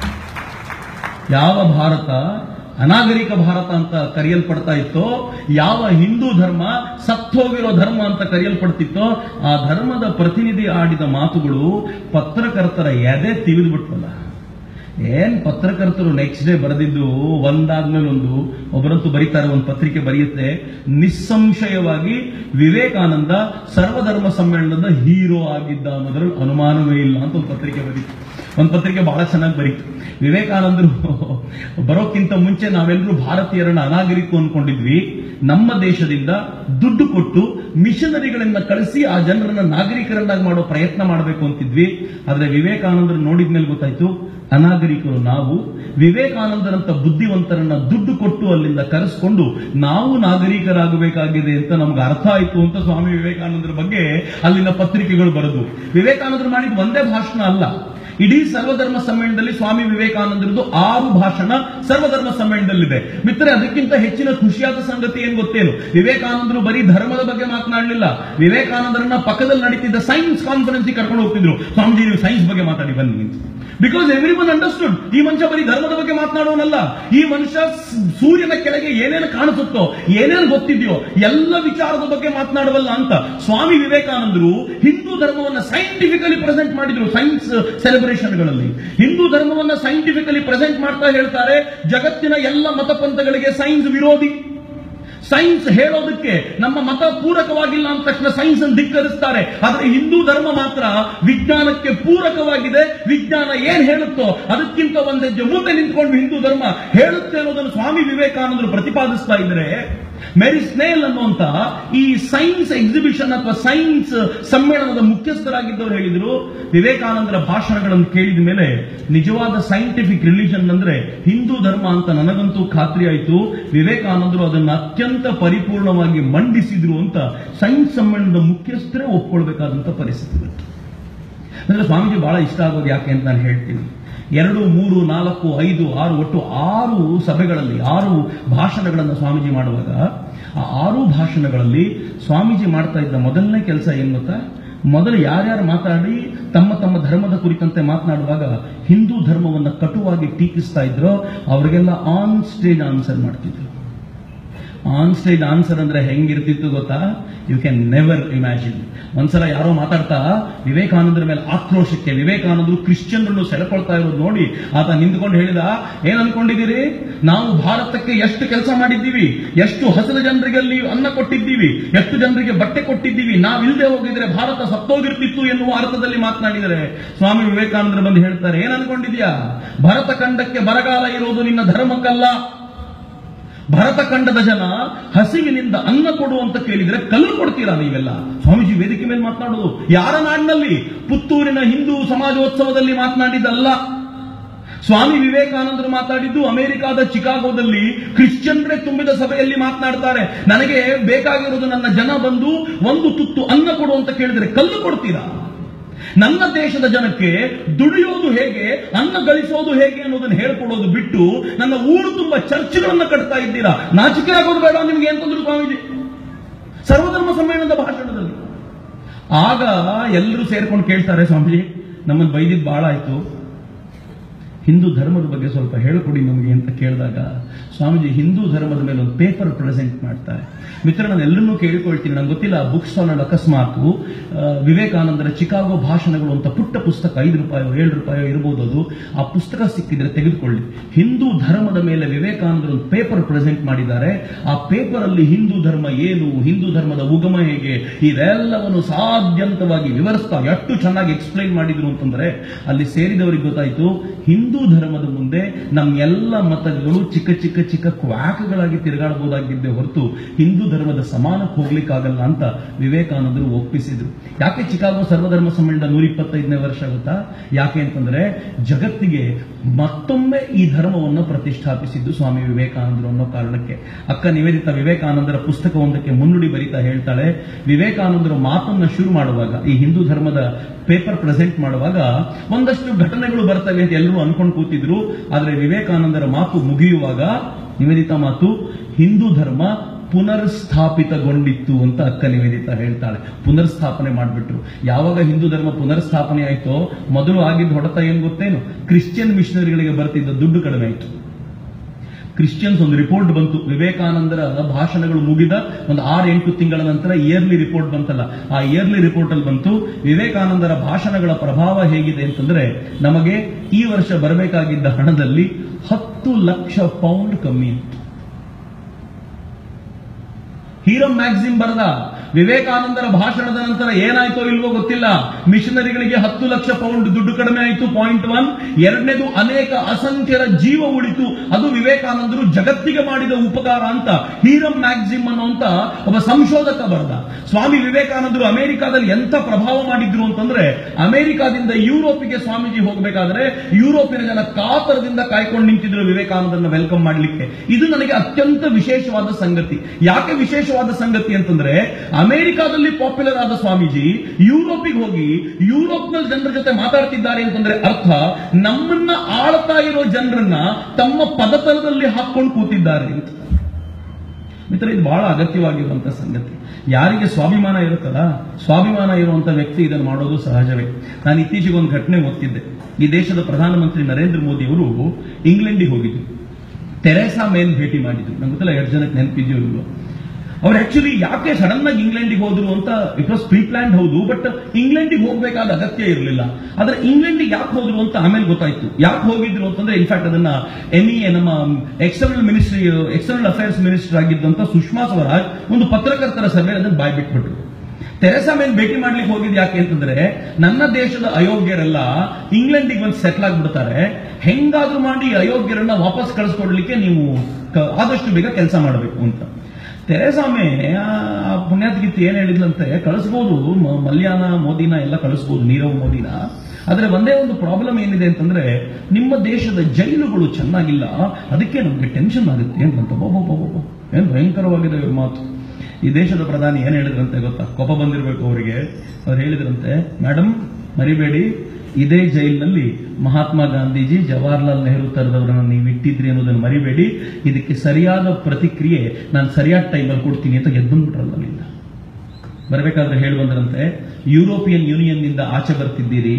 ಯಾವ ಭಾರತ ಅನಾಗರಿಕ ಭಾರತ ಅಂತ ಕರೆಯಲ್ಪಡ್ತಾ ಇತ್ತೋ ಯಾವ ಹಿಂದೂ ಧರ್ಮ ಸತ್ತೋಗಿರೋ ಧರ್ಮ ಅಂತ ಕರೆಯಲ್ಪಡ್ತಿತ್ತೋ ಆ ಧರ್ಮದ ಪ್ರತಿನಿಧಿ ಆಡಿದ ಮಾತುಗಳು ಪತ್ರಕರ್ತರ ಎದೆ ತಿವಿದ್ಬಿಟ್ವಲ್ಲ ಏನ್ ಪತ್ರಕರ್ತರು ನೆಕ್ಸ್ಟ್ ಡೇ ಬರೆದಿದ್ದು ಒಂದಾದ್ಮೇಲೆ ಒಂದು ಒಬ್ಬರಂತೂ ಬರೀತಾರೆ ಒಂದು ಪತ್ರಿಕೆ ಬರೆಯುತ್ತೆ ನಿಸ್ಸಂಶಯವಾಗಿ ವಿವೇಕಾನಂದ ಸರ್ವಧರ್ಮ ಸಮ್ಮೇಳನದ ಹೀರೋ ಆಗಿದ್ದ ಅನ್ನೋದ್ರಲ್ಲಿ ಅನುಮಾನವೇ ಇಲ್ಲ ಅಂತ ಒಂದು ಪತ್ರಿಕೆ ಬರೀತು ಒಂದು ಪತ್ರಿಕೆ ಬಹಳ ಚೆನ್ನಾಗಿ ಬರೀತು ವಿವೇಕಾನಂದರು ಬರೋಕ್ಕಿಂತ ಮುಂಚೆ ನಾವೆಲ್ಲರೂ ಭಾರತೀಯರನ್ನ ಅನಾಗರಿಕ ಅನ್ಕೊಂಡಿದ್ವಿ ನಮ್ಮ ದೇಶದಿಂದ ದುಡ್ಡು ಕೊಟ್ಟು ಮಿಷನರಿಗಳನ್ನ ಕಳಿಸಿ ಆ ಜನರನ್ನ ನಾಗರಿಕರನ್ನಾಗಿ ಮಾಡೋ ಪ್ರಯತ್ನ ಮಾಡಬೇಕು ಅಂತಿದ್ವಿ ಆದ್ರೆ ವಿವೇಕಾನಂದರು ನೋಡಿದ್ಮೇಲೆ ಗೊತ್ತಾಯ್ತು ಅನಾಗರಿಕರು ನಾವು ವಿವೇಕಾನಂದರಂತ ಬುದ್ಧಿವಂತರನ್ನ ದುಡ್ಡು ಕೊಟ್ಟು ಅಲ್ಲಿಂದ ಕರೆಸ್ಕೊಂಡು ನಾವು ನಾಗರಿಕರಾಗಬೇಕಾಗಿದೆ ಅಂತ ನಮ್ಗೆ ಅರ್ಥ ಆಯ್ತು ಅಂತ ಸ್ವಾಮಿ ವಿವೇಕಾನಂದರ ಬಗ್ಗೆ ಅಲ್ಲಿನ ಪತ್ರಿಕೆಗಳು ಬರೆದು ವಿವೇಕಾನಂದರು ಮಾಡಿದ ಒಂದೇ ಭಾಷಣ ಅಲ್ಲ ಇಡೀ ಸರ್ವಧರ್ಮ ಸಮ್ಮೇಳನದಲ್ಲಿ ಸ್ವಾಮಿ ವಿವೇಕಾನಂದರದು ಆರು ಭಾಷಣ ಸರ್ವಧರ್ಮ ಸಮ್ಮೇಳನದಲ್ಲಿದೆ ಮಿತ್ರ ಅದಕ್ಕಿಂತ ಹೆಚ್ಚಿನ ಖುಷಿಯಾದ ಸಂಗತಿ ಏನ್ ಗೊತ್ತೇನು ವಿವೇಕಾನಂದರು ಬರೀ ಧರ್ಮದ ಬಗ್ಗೆ ಮಾತನಾಡಲಿಲ್ಲ ವಿವೇಕಾನಂದರನ್ನ ಪಕ್ಕದಲ್ಲಿ ನಡೀತಿದ್ದ ಸೈನ್ಸ್ ಕಾನ್ಫರೆನ್ಸ್ ಕರ್ಕೊಂಡು ಹೋಗ್ತಿದ್ರು ಸ್ವಾಮೀಜಿ ನೀವು ಸೈನ್ಸ್ ಬಗ್ಗೆ ಮಾತಾಡಿ ಬನ್ನಿ ಬಿಕಾಸ್ ಎವ್ರಿ ಒನ್ ಅಂಡರ್ಸ್ಟುಡ್ ಈ ಮನುಷ್ಯ ಬರೀ ಧರ್ಮದ ಬಗ್ಗೆ ಮಾತನಾಡೋನಲ್ಲ ಈ ಮನುಷ್ಯ ಸ್- ಸೂರ್ಯನ ಕೆಳಗೆ ಏನೇನು ಕಾಣಿಸುತ್ತೋ ಏನೇನು ಗೊತ್ತಿದೆಯೋ ಎಲ್ಲ ವಿಚಾರದ ಬಗ್ಗೆ ಮಾತನಾಡಬಲ್ಲ ಅಂತ ಸ್ವಾಮಿ ವಿವೇಕಾನಂದರು ಹಿಂದೂ ಧರ್ಮವನ್ನ ಸೈಂಟಿಫಿಕಲಿ ಪ್ರೆಸೆಂಟ್ ಮಾಡಿದ್ರು ಸೈನ್ಸ್ ಸೆಲೆಬ್ರೇಷನ್ಗಳಲ್ಲಿ ಹಿಂದೂ ಧರ್ಮವನ್ನ ಸೈಂಟಿಫಿಕಲಿ ಪ್ರೆಸೆಂಟ್ ಮಾಡ್ತಾ ಹೇಳ್ತಾರೆ ಜಗತ್ತಿನ ಎಲ್ಲ ಮತಪಂಥಗಳಿಗೆ ಸೈನ್ಸ್ ವಿರೋಧಿ ಸೈನ್ಸ್ ಹೇಳೋದಕ್ಕೆ ನಮ್ಮ ಮತ ಪೂರಕವಾಗಿಲ್ಲ ಅಂದ ತಕ್ಷಣ ಸೈನ್ಸ್ ಅನ್ನು ಧಿಕ್ಕರಿಸ್ತಾರೆ ಆದ್ರೆ ಹಿಂದೂ ಧರ್ಮ ಮಾತ್ರ ವಿಜ್ಞಾನಕ್ಕೆ ಪೂರಕವಾಗಿದೆ ವಿಜ್ಞಾನ ಏನ್ ಹೇಳುತ್ತೋ ಅದಕ್ಕಿಂತ ಒಂದು ಹೆಜ್ಜೆ ಮುಂದೆ ನಿಂತ್ಕೊಂಡು ಹಿಂದೂ ಧರ್ಮ ಹೇಳುತ್ತೆ ಅನ್ನೋದನ್ನು ಸ್ವಾಮಿ ವಿವೇಕಾನಂದರು ಪ್ರತಿಪಾದಿಸ್ತಾ ಇದ್ರೆ ಮೇರಿ ಸ್ನೇಲ್ ಅನ್ನುವಂತ ಈ ಸೈನ್ಸ್ ಎಕ್ಸಿಬಿಷನ್ ಅಥವಾ ಸೈನ್ಸ್ ಸಮ್ಮೇಳನದ ಮುಖ್ಯಸ್ಥರಾಗಿದ್ದವರು ಹೇಳಿದ್ರು ವಿವೇಕಾನಂದರ ಭಾಷಣಗಳನ್ನು ಕೇಳಿದ ಮೇಲೆ ನಿಜವಾದ ಸೈಂಟಿಫಿಕ್ ರಿಲಿಜನ್ ಅಂದ್ರೆ ಹಿಂದೂ ಧರ್ಮ ಅಂತ ನನಗಂತೂ ಖಾತ್ರಿ ಆಯಿತು ವಿವೇಕಾನಂದರು ಅದನ್ನು ಅತ್ಯಂತ ಪರಿಪೂರ್ಣವಾಗಿ ಮಂಡಿಸಿದ್ರು ಅಂತ ಸೈನ್ಸ್ ಸಮ್ಮೇಳನದ ಮುಖ್ಯಸ್ಥರೇ ಒಪ್ಕೊಳ್ಬೇಕಾದಂತ ಪರಿಸ್ಥಿತಿ ಬಂತು ಅಂದ್ರೆ ಸ್ವಾಮೀಜಿ ಬಹಳ ಇಷ್ಟ ಆಗೋದು ಯಾಕೆ ಅಂತ ನಾನು ಹೇಳ್ತೀನಿ ಎರಡು ಮೂರು ನಾಲ್ಕು ಐದು ಆರು ಒಟ್ಟು ಆರು ಸಭೆಗಳಲ್ಲಿ ಆರು ಭಾಷಣಗಳನ್ನು ಸ್ವಾಮೀಜಿ ಮಾಡುವಾಗ ಆ ಆರು ಭಾಷಣಗಳಲ್ಲಿ ಸ್ವಾಮೀಜಿ ಮಾಡ್ತಾ ಇದ್ದ ಮೊದಲನೇ ಕೆಲಸ ಏನ್ ಗೊತ್ತಾ ಮೊದಲು ಯಾರ್ಯಾರು ಮಾತಾಡಿ ತಮ್ಮ ತಮ್ಮ ಧರ್ಮದ ಕುರಿತಂತೆ ಮಾತನಾಡುವಾಗ ಹಿಂದೂ ಧರ್ಮವನ್ನು ಕಟುವಾಗಿ ಟೀಕಿಸ್ತಾ ಇದ್ರೋ ಅವರಿಗೆಲ್ಲ ಆನ್ ಸ್ಟೇಜ್ ಆನ್ಸರ್ ಮಾಡ್ತಿದ್ರು ಆನ್ ಸ್ಟೇಜ್ ಆನ್ಸರ್ ಅಂದ್ರೆ ಹೆಂಗಿರ್ತಿತ್ತು ಗೊತ್ತಾ ಯು ಕ್ಯಾನ್ ನೆವರ್ ಇಮ್ಯಾಜಿನ್ ಒಂದ್ಸಲ ಯಾರೋ ಮಾತಾಡ್ತಾ ವಿವೇಕಾನಂದರ ಮೇಲೆ ಆಕ್ರೋಶಕ್ಕೆ ವಿವೇಕಾನಂದರು ಕ್ರಿಶ್ಚಿಯನ್ರನ್ನು ಸೆಳೆಕೊಳ್ತಾ ಇರೋದು ನೋಡಿ ಆತ ನಿಂತ್ಕೊಂಡು ಹೇಳಿದ ಏನ್ ಅನ್ಕೊಂಡಿದ್ದೀರಿ ನಾವು ಭಾರತಕ್ಕೆ ಎಷ್ಟು ಕೆಲಸ ಮಾಡಿದ್ದೀವಿ ಎಷ್ಟು ಹಸಿರು ಜನರಿಗೆ ಅಲ್ಲಿ ಅನ್ನ ಕೊಟ್ಟಿದ್ದೀವಿ ಎಷ್ಟು ಜನರಿಗೆ ಬಟ್ಟೆ ಕೊಟ್ಟಿದ್ದೀವಿ ನಾವಿಲ್ಲದೆ ಹೋಗಿದ್ರೆ ಭಾರತ ಸತ್ತೋಗಿರ್ತಿತ್ತು ಎನ್ನುವ ಅರ್ಥದಲ್ಲಿ ಮಾತನಾಡಿದರೆ ಸ್ವಾಮಿ ವಿವೇಕಾನಂದರು ಬಂದು ಹೇಳ್ತಾರೆ ಏನ್ ಅನ್ಕೊಂಡಿದ್ಯಾ ಭರತ ಖಂಡಕ್ಕೆ ಬರಗಾಲ ಇರೋದು ನಿನ್ನ ಧರ್ಮಕ್ಕಲ್ಲ ಭರತ ಖಂಡದ ಜನ ಹಸಿವಿನಿಂದ ಅನ್ನ ಕೊಡು ಅಂತ ಕೇಳಿದ್ರೆ ಕಲ್ಲು ಕೊಡ್ತೀರಾ ನೀವೆಲ್ಲ ಸ್ವಾಮೀಜಿ ವೇದಿಕೆ ಮೇಲೆ ಮಾತನಾಡೋದು ಯಾರ ನಾಡಿನಲ್ಲಿ ಪುತ್ತೂರಿನ ಹಿಂದೂ ಸಮಾಜೋತ್ಸವದಲ್ಲಿ ಮಾತನಾಡಿದ್ದಲ್ಲ ಸ್ವಾಮಿ ವಿವೇಕಾನಂದರು ಮಾತಾಡಿದ್ದು ಅಮೆರಿಕಾದ ಚಿಕಾಗೋದಲ್ಲಿ ಕ್ರಿಶ್ಚಿಯನ್ರೇ ತುಂಬಿದ ಸಭೆಯಲ್ಲಿ ಮಾತನಾಡ್ತಾರೆ ನನಗೆ ಬೇಕಾಗಿರೋದು ನನ್ನ ಜನ ಬಂದು ಒಂದು ತುತ್ತು ಅನ್ನ ಕೊಡು ಅಂತ ಕೇಳಿದ್ರೆ ಕಲ್ಲು ಕೊಡ್ತೀರಾ ನನ್ನ ದೇಶದ ಜನಕ್ಕೆ ದುಡಿಯೋದು ಹೇಗೆ ಅನ್ನ ಗಳಿಸೋದು ಹೇಗೆ ಅನ್ನೋದನ್ನ ಹೇಳ್ಕೊಡೋದು ಬಿಟ್ಟು ನನ್ನ ಊರು ತುಂಬಾ ಚರ್ಚ್ಗಳನ್ನ ಕಟ್ತಾ ಇದ್ದೀರಾ ನಾಚಿಕೆ ಆಗೋದು ಬೇಡ ನಿಮ್ಗೆ ಅಂತಂದ್ರು ಸ್ವಾಮೀಜಿ ಸರ್ವಧರ್ಮ ಸಮ್ಮೇಳನದ ಭಾಷಣದಲ್ಲಿ ಆಗ ಎಲ್ಲರೂ ಸೇರ್ಕೊಂಡು ಕೇಳ್ತಾರೆ ಸ್ವಾಮೀಜಿ ನಮ್ಮನ್ನು ಬೈದಿದ್ದು ಬಹಳ ಆಯ್ತು ಹಿಂದೂ ಧರ್ಮದ ಬಗ್ಗೆ ಸ್ವಲ್ಪ ಹೇಳ್ಕೊಡಿ ನಮಗೆ ಅಂತ ಕೇಳಿದಾಗ ಸ್ವಾಮೀಜಿ ಹಿಂದೂ ಧರ್ಮದ ಮೇಲೆ ಒಂದು ಪೇಪರ್ ಪ್ರೆಸೆಂಟ್ ಮಾಡ್ತಾರೆ ಮಿತ್ರ ನಾನು ಎಲ್ಲರನ್ನೂ ಕೇಳಿಕೊಳ್ತೀನಿ ನಂಗೆ ಗೊತ್ತಿಲ್ಲ ಬುಕ್ ಸ್ಟಾಲ್ ಅಕಸ್ಮಾತ್ ಆ, ವಿವೇಕಾನಂದರ ಚಿಕಾಗೋ ಭಾಷಣಗಳು ಅಂತ ಪುಟ್ಟ ಪುಸ್ತಕ ಐದು ರೂಪಾಯೋ ಏಳು ರೂಪಾಯೋ ಇರ್ಬೋದು ಅದು ಆ ಪುಸ್ತಕ ಸಿಕ್ಕಿದ್ರೆ ತೆಗೆದುಕೊಳ್ಳಿ ಹಿಂದೂ ಧರ್ಮದ ಮೇಲೆ ವಿವೇಕಾನಂದರು ಒಂದು ಪೇಪರ್ ಪ್ರೆಸೆಂಟ್ ಮಾಡಿದ್ದಾರೆ ಆ ಪೇಪರ್ ಅಲ್ಲಿ ಹಿಂದೂ ಧರ್ಮ ಏನು ಹಿಂದೂ ಧರ್ಮದ ಉಗಮ ಹೇಗೆ ಇದೆಲ್ಲವನ್ನು ಸಾಧ್ಯಂತವಾಗಿ ವಿವರಿಸ್ತಾ ಎಷ್ಟು ಚೆನ್ನಾಗಿ ಎಕ್ಸ್ಪ್ಲೈನ್ ಮಾಡಿದ್ರು ಅಂತಂದ್ರೆ ಅಲ್ಲಿ ಸೇರಿದವರಿಗೆ ಗೊತ್ತಾಯ್ತು ಹಿಂದೂ ಧರ್ಮದ ಮುಂದೆ ನಮ್ಮ ಎಲ್ಲ ಮತಗಳು ಚಿಕ್ಕ ಚಿಕ್ಕ ಚಿಕ್ಕ ಕ್ವಾಕ್ಗಳಾಗಿ ತಿರುಗಾಡಬಹುದಾಗಿದ್ದೇ ಹೊರತು ಹಿಂದೂ ಧರ್ಮದ ಸಮಾನಕ್ಕೆ ಹೋಗ್ಲಿಕ್ಕಾಗಲ್ಲ ಅಂತ ವಿವೇಕಾನಂದರು ಒಪ್ಪಿಸಿದ್ರು ಯಾಕೆ ಚಿಕಾಗೋ ಸರ್ವಧರ್ಮ ಸಮ್ಮೇಳನ ನೂರ ಇಪ್ಪತ್ತೈದನೇ ವರ್ಷ ಗೊತ್ತಾ ಯಾಕೆ ಅಂತಂದ್ರೆ ಜಗತ್ತಿಗೆ ಮತ್ತೊಮ್ಮೆ ಈ ಧರ್ಮವನ್ನು ಪ್ರತಿಷ್ಠಾಪಿಸಿದ್ದು ಸ್ವಾಮಿ ವಿವೇಕಾನಂದರು ಅನ್ನೋ ಕಾರಣಕ್ಕೆ ಅಕ್ಕ ನಿವೇದಿತ ವಿವೇಕಾನಂದರ ಪುಸ್ತಕವೊಂದಕ್ಕೆ ಮುನ್ನುಡಿ ಬರಿತಾ ಹೇಳ್ತಾಳೆ ವಿವೇಕಾನಂದರು ಮಾತನ್ನ ಶುರು ಮಾಡುವಾಗ ಈ ಹಿಂದೂ ಧರ್ಮದ ಪೇಪರ್ ಪ್ರೆಸೆಂಟ್ ಮಾಡುವಾಗ ಒಂದಷ್ಟು ಘಟನೆಗಳು ಬರ್ತವೆ ಅಂತ ಎಲ್ಲರೂ ಅನ್ಕೊಂಡು ಕೂತಿದ್ರು ಆದ್ರೆ ವಿವೇಕಾನಂದರ ಮಾತು ಮುಗಿಯುವಾಗ ನಿವೇದಿತ ಮಾತು ಹಿಂದೂ ಧರ್ಮ ಪುನರ್ಸ್ಥಾಪಿತಗೊಂಡಿತ್ತು ಅಂತ ಅಕ್ಕ ನಿವೇದಿತ ಹೇಳ್ತಾಳೆ ಪುನರ್ಸ್ಥಾಪನೆ ಮಾಡಿಬಿಟ್ರು ಯಾವಾಗ ಹಿಂದೂ ಧರ್ಮ ಪುನರ್ಸ್ಥಾಪನೆ ಆಯ್ತೋ ಮೊದಲು ಆಗಿದ್ದ ಹೊಡೆತ ಏನ್ ಗೊತ್ತೇನು ಕ್ರಿಶ್ಚಿಯನ್ ಮಿಷನರಿಗಳಿಗೆ ಬರ್ತಿದ್ದ ದುಡ್ಡು ಕಡಿಮೆ ಆಯ್ತು ಕ್ರಿಶ್ಚಿಯನ್ಸ್ ಒಂದು ರಿಪೋರ್ಟ್ ಬಂತು ವಿವೇಕಾನಂದರ ಭಾಷಣಗಳು ಮುಗಿದ ಒಂದು ಆರು ಎಂಟು ತಿಂಗಳ ನಂತರ ಇಯರ್ಲಿ ರಿಪೋರ್ಟ್ ಬಂತಲ್ಲ ಆ ಇಯರ್ಲಿ ರಿಪೋರ್ಟ್ ಅಲ್ಲಿ ಬಂತು ವಿವೇಕಾನಂದರ ಭಾಷಣಗಳ ಪ್ರಭಾವ ಹೇಗಿದೆ ಅಂತಂದ್ರೆ ನಮಗೆ ಈ ವರ್ಷ ಬರಬೇಕಾಗಿದ್ದ ಹಣದಲ್ಲಿ ಹತ್ತು ಲಕ್ಷ ಪೌಂಡ್ ಕಮ್ಮಿ ಇತ್ತು ಹೀರೋ ಮ್ಯಾಗ್ಝಿನ್ ಬರೆದ ವಿವೇಕಾನಂದರ ಭಾಷಣದ ನಂತರ ಏನಾಯ್ತೋ ಇಲ್ವೋ ಗೊತ್ತಿಲ್ಲ ಮಿಷನರಿಗಳಿಗೆ ಹತ್ತು ಲಕ್ಷ ಪೌಂಡ್ ದುಡ್ಡು ಕಡಿಮೆ ಆಯಿತು ಪಾಯಿಂಟ್ ಒನ್ ಎರಡನೇದು ಅನೇಕ ಅಸಂಖ್ಯರ ಜೀವ ಉಳಿತು ಅದು ವಿವೇಕಾನಂದರು ಜಗತ್ತಿಗೆ ಮಾಡಿದ ಉಪಕಾರ ಅಂತ ಹೀರಂ ಮ್ಯಾಗ್ಝಿಮ್ ಅನ್ನುವಂತ ಒಬ್ಬ ಸಂಶೋಧಕ ಬರೆದ ಸ್ವಾಮಿ ವಿವೇಕಾನಂದರು ಅಮೆರಿಕಾದಲ್ಲಿ ಎಂತ ಪ್ರಭಾವ ಮಾಡಿದ್ರು ಅಂತಂದ್ರೆ ಅಮೆರಿಕಾದಿಂದ ಯುರೋಪಿಗೆ ಸ್ವಾಮೀಜಿ ಹೋಗಬೇಕಾದ್ರೆ ಯುರೋಪಿನ ಜನ ಕಾತರದಿಂದ ಕಾಯ್ಕೊಂಡು ನಿಂತಿದ್ರು ವಿವೇಕಾನಂದರನ್ನ ವೆಲ್ಕಮ್ ಮಾಡಲಿಕ್ಕೆ ಇದು ನನಗೆ ಅತ್ಯಂತ ವಿಶೇಷವಾದ ಸಂಗತಿ ಯಾಕೆ ವಿಶೇಷವಾದ ಸಂಗತಿ ಅಂತಂದ್ರೆ ಅಮೆರಿಕಾದಲ್ಲಿ ಪಾಪ್ಯುಲರ್ ಆದ ಸ್ವಾಮೀಜಿ ಯುರೋಪಿಗೆ ಹೋಗಿ ಯುರೋಪ್ನ ಜನರ ಜೊತೆ ಮಾತಾಡ್ತಿದ್ದಾರೆ ಅಂತಂದ್ರೆ ಅರ್ಥ ನಮ್ಮನ್ನ ಆಳ್ತಾ ಇರೋ ಜನರನ್ನ ತಮ್ಮ ಪದತಲದಲ್ಲಿ ಹಾಕೊಂಡು ಕೂತಿದ್ದಾರೆ ಅಂತ ಮಿತ್ರ ಇದು ಬಹಳ ಅಗತ್ಯವಾಗಿರುವಂತ ಸಂಗತಿ ಯಾರಿಗೆ ಸ್ವಾಭಿಮಾನ ಇರುತ್ತಲ್ಲ ಸ್ವಾಭಿಮಾನ ಇರುವಂತ ವ್ಯಕ್ತಿ ಇದನ್ನು ಮಾಡೋದು ಸಹಜವೇ ನಾನು ಇತ್ತೀಚೆಗೆ ಒಂದು ಘಟನೆ ಓದ್ತಿದ್ದೆ ಈ ದೇಶದ ಪ್ರಧಾನಮಂತ್ರಿ ನರೇಂದ್ರ ಮೋದಿ ಅವರು ಇಂಗ್ಲೆಂಡಿಗೆ ಹೋಗಿದ್ರು ತೆರೇಸಾ ಮೇನ್ ಭೇಟಿ ಮಾಡಿದ್ರು ನಂಗೆ ಗೊತ್ತಿಲ್ಲ ಎರಡು ಜನಕ್ಕೆ ನೆನಪಿದೆಯೋ ಇಲ್ವೋ ಅವ್ರು ಆಕ್ಚುಲಿ ಯಾಕೆ ಸಡನ್ ಆಗಿ ಇಂಗ್ಲೆಂಡಿಗೆ ಹೋದ್ರು ಅಂತ ಇಟ್ ವಾಸ್ ಪ್ರೀ ಪ್ಲಾನ್ಡ್ ಹೌದು ಬಟ್ ಇಂಗ್ಲೆಂಡಿಗೆ ಹೋಗಬೇಕಾದ ಅಗತ್ಯ ಇರಲಿಲ್ಲ ಆದ್ರೆ ಇಂಗ್ಲೆಂಡಿಗೆ ಯಾಕೆ ಹೋದ್ರು ಅಂತ ಆಮೇಲೆ ಗೊತ್ತಾಯ್ತು ಯಾಕೆ ಹೋಗಿದ್ರು ಅಂತಂದ್ರೆ ಇನ್ಫ್ಯಾಕ್ಟ್ ಅದನ್ನ ಎನಿ ನಮ್ಮ external ministry external affairs minister ಆಗಿದ್ದಂತ ಸುಷ್ಮಾ ಸ್ವರಾಜ್ ಒಂದು ಪತ್ರಕರ್ತರ ಸಭೆ ಅದನ್ನ ಬಾಯ್ಬಿಟ್ಬಿಟ್ರು ತೆರೆಸಾ ಮೇಲೆ ಭೇಟಿ ಮಾಡ್ಲಿಕ್ಕೆ ಹೋಗಿದ್ ಯಾಕೆ ಅಂತಂದ್ರೆ ನನ್ನ ದೇಶದ ಅಯೋಗ್ಯರೆಲ್ಲ ಇಂಗ್ಲೆಂಡಿಗೆ ಒಂದು ಸೆಟ್ಲ್ ಆಗ್ಬಿಡ್ತಾರೆ ಹೆಂಗಾದ್ರೂ ಮಾಡಿ ಈ ಅಯೋಗ್ಯರನ್ನ ವಾಪಸ್ ಕಳಿಸ್ಕೊಡ್ಲಿಕ್ಕೆ ನೀವು ಕ- ಆದಷ್ಟು ಬೇಗ ಕೆಲಸ ಮಾಡಬೇಕು ಅಂತ ತೆರೆಸಾಮೆ ಆ ಪುಣ್ಯಾತ್ಗಿತ್ತು ಏನ್ ಹೇಳಿದ್ಲಂತೆ ಕಳಿಸ್ಬೋದು ಮ- ಮಲ್ಯಾನ ಮೋದಿನ ಎಲ್ಲ ಕಳಿಸ್ಬೋದು ನೀರವ್ ಮೋದಿನ ಆದ್ರೆ ಒಂದೇ ಒಂದು ಪ್ರಾಬ್ಲಮ್ ಏನಿದೆ ಅಂತಂದ್ರೆ ನಿಮ್ಮ ದೇಶದ ಜೈಲುಗಳು ಚೆನ್ನಾಗಿಲ್ಲ ಅದಕ್ಕೆ ನಮ್ಗೆ ಟೆನ್ಷನ್ ಆಗುತ್ತೆ ಅಂತ ಏನ್ ಭಯಂಕರವಾಗಿದೆ ಇವ್ರ ಮಾತು ಈ ದೇಶದ ಪ್ರಧಾನಿ ಏನ್ ಹೇಳಿದ್ರಂತೆ ಗೊತ್ತಾ ಕೋಪ ಬಂದಿರಬೇಕು ಅವರಿಗೆ ಅವ್ರು ಹೇಳಿದ್ರಂತೆ ಮೇಡಮ್ ಮರಿಬೇಡಿ ಇದೇ ಜೈಲಿನಲ್ಲಿ ಮಹಾತ್ಮ ಗಾಂಧೀಜಿ ಜವಾಹರ್ಲಾಲ್ ನೆಹರು ತರದವರನ್ನ ನೀವು ಇಟ್ಟಿದ್ರಿ ಅನ್ನೋದನ್ನ ಮರಿಬೇಡಿ ಇದಕ್ಕೆ ಸರಿಯಾದ ಪ್ರತಿಕ್ರಿಯೆ ನಾನು ಸರಿಯಾದ ಟೈಮಲ್ಲಿ ಕೊಡ್ತೀನಿ ಅಂತ ಗೆದ್ದುಬಿಟ್ರಲ್ಲ ಅಲ್ಲಿಂದ ಬರಬೇಕಾದ್ರೆ ಹೇಳಿ ಬಂದ್ರಂತೆ ಯುರೋಪಿಯನ್ ಯೂನಿಯನ್ ನಿಂದ ಆಚೆ ಬರ್ತಿದ್ದೀರಿ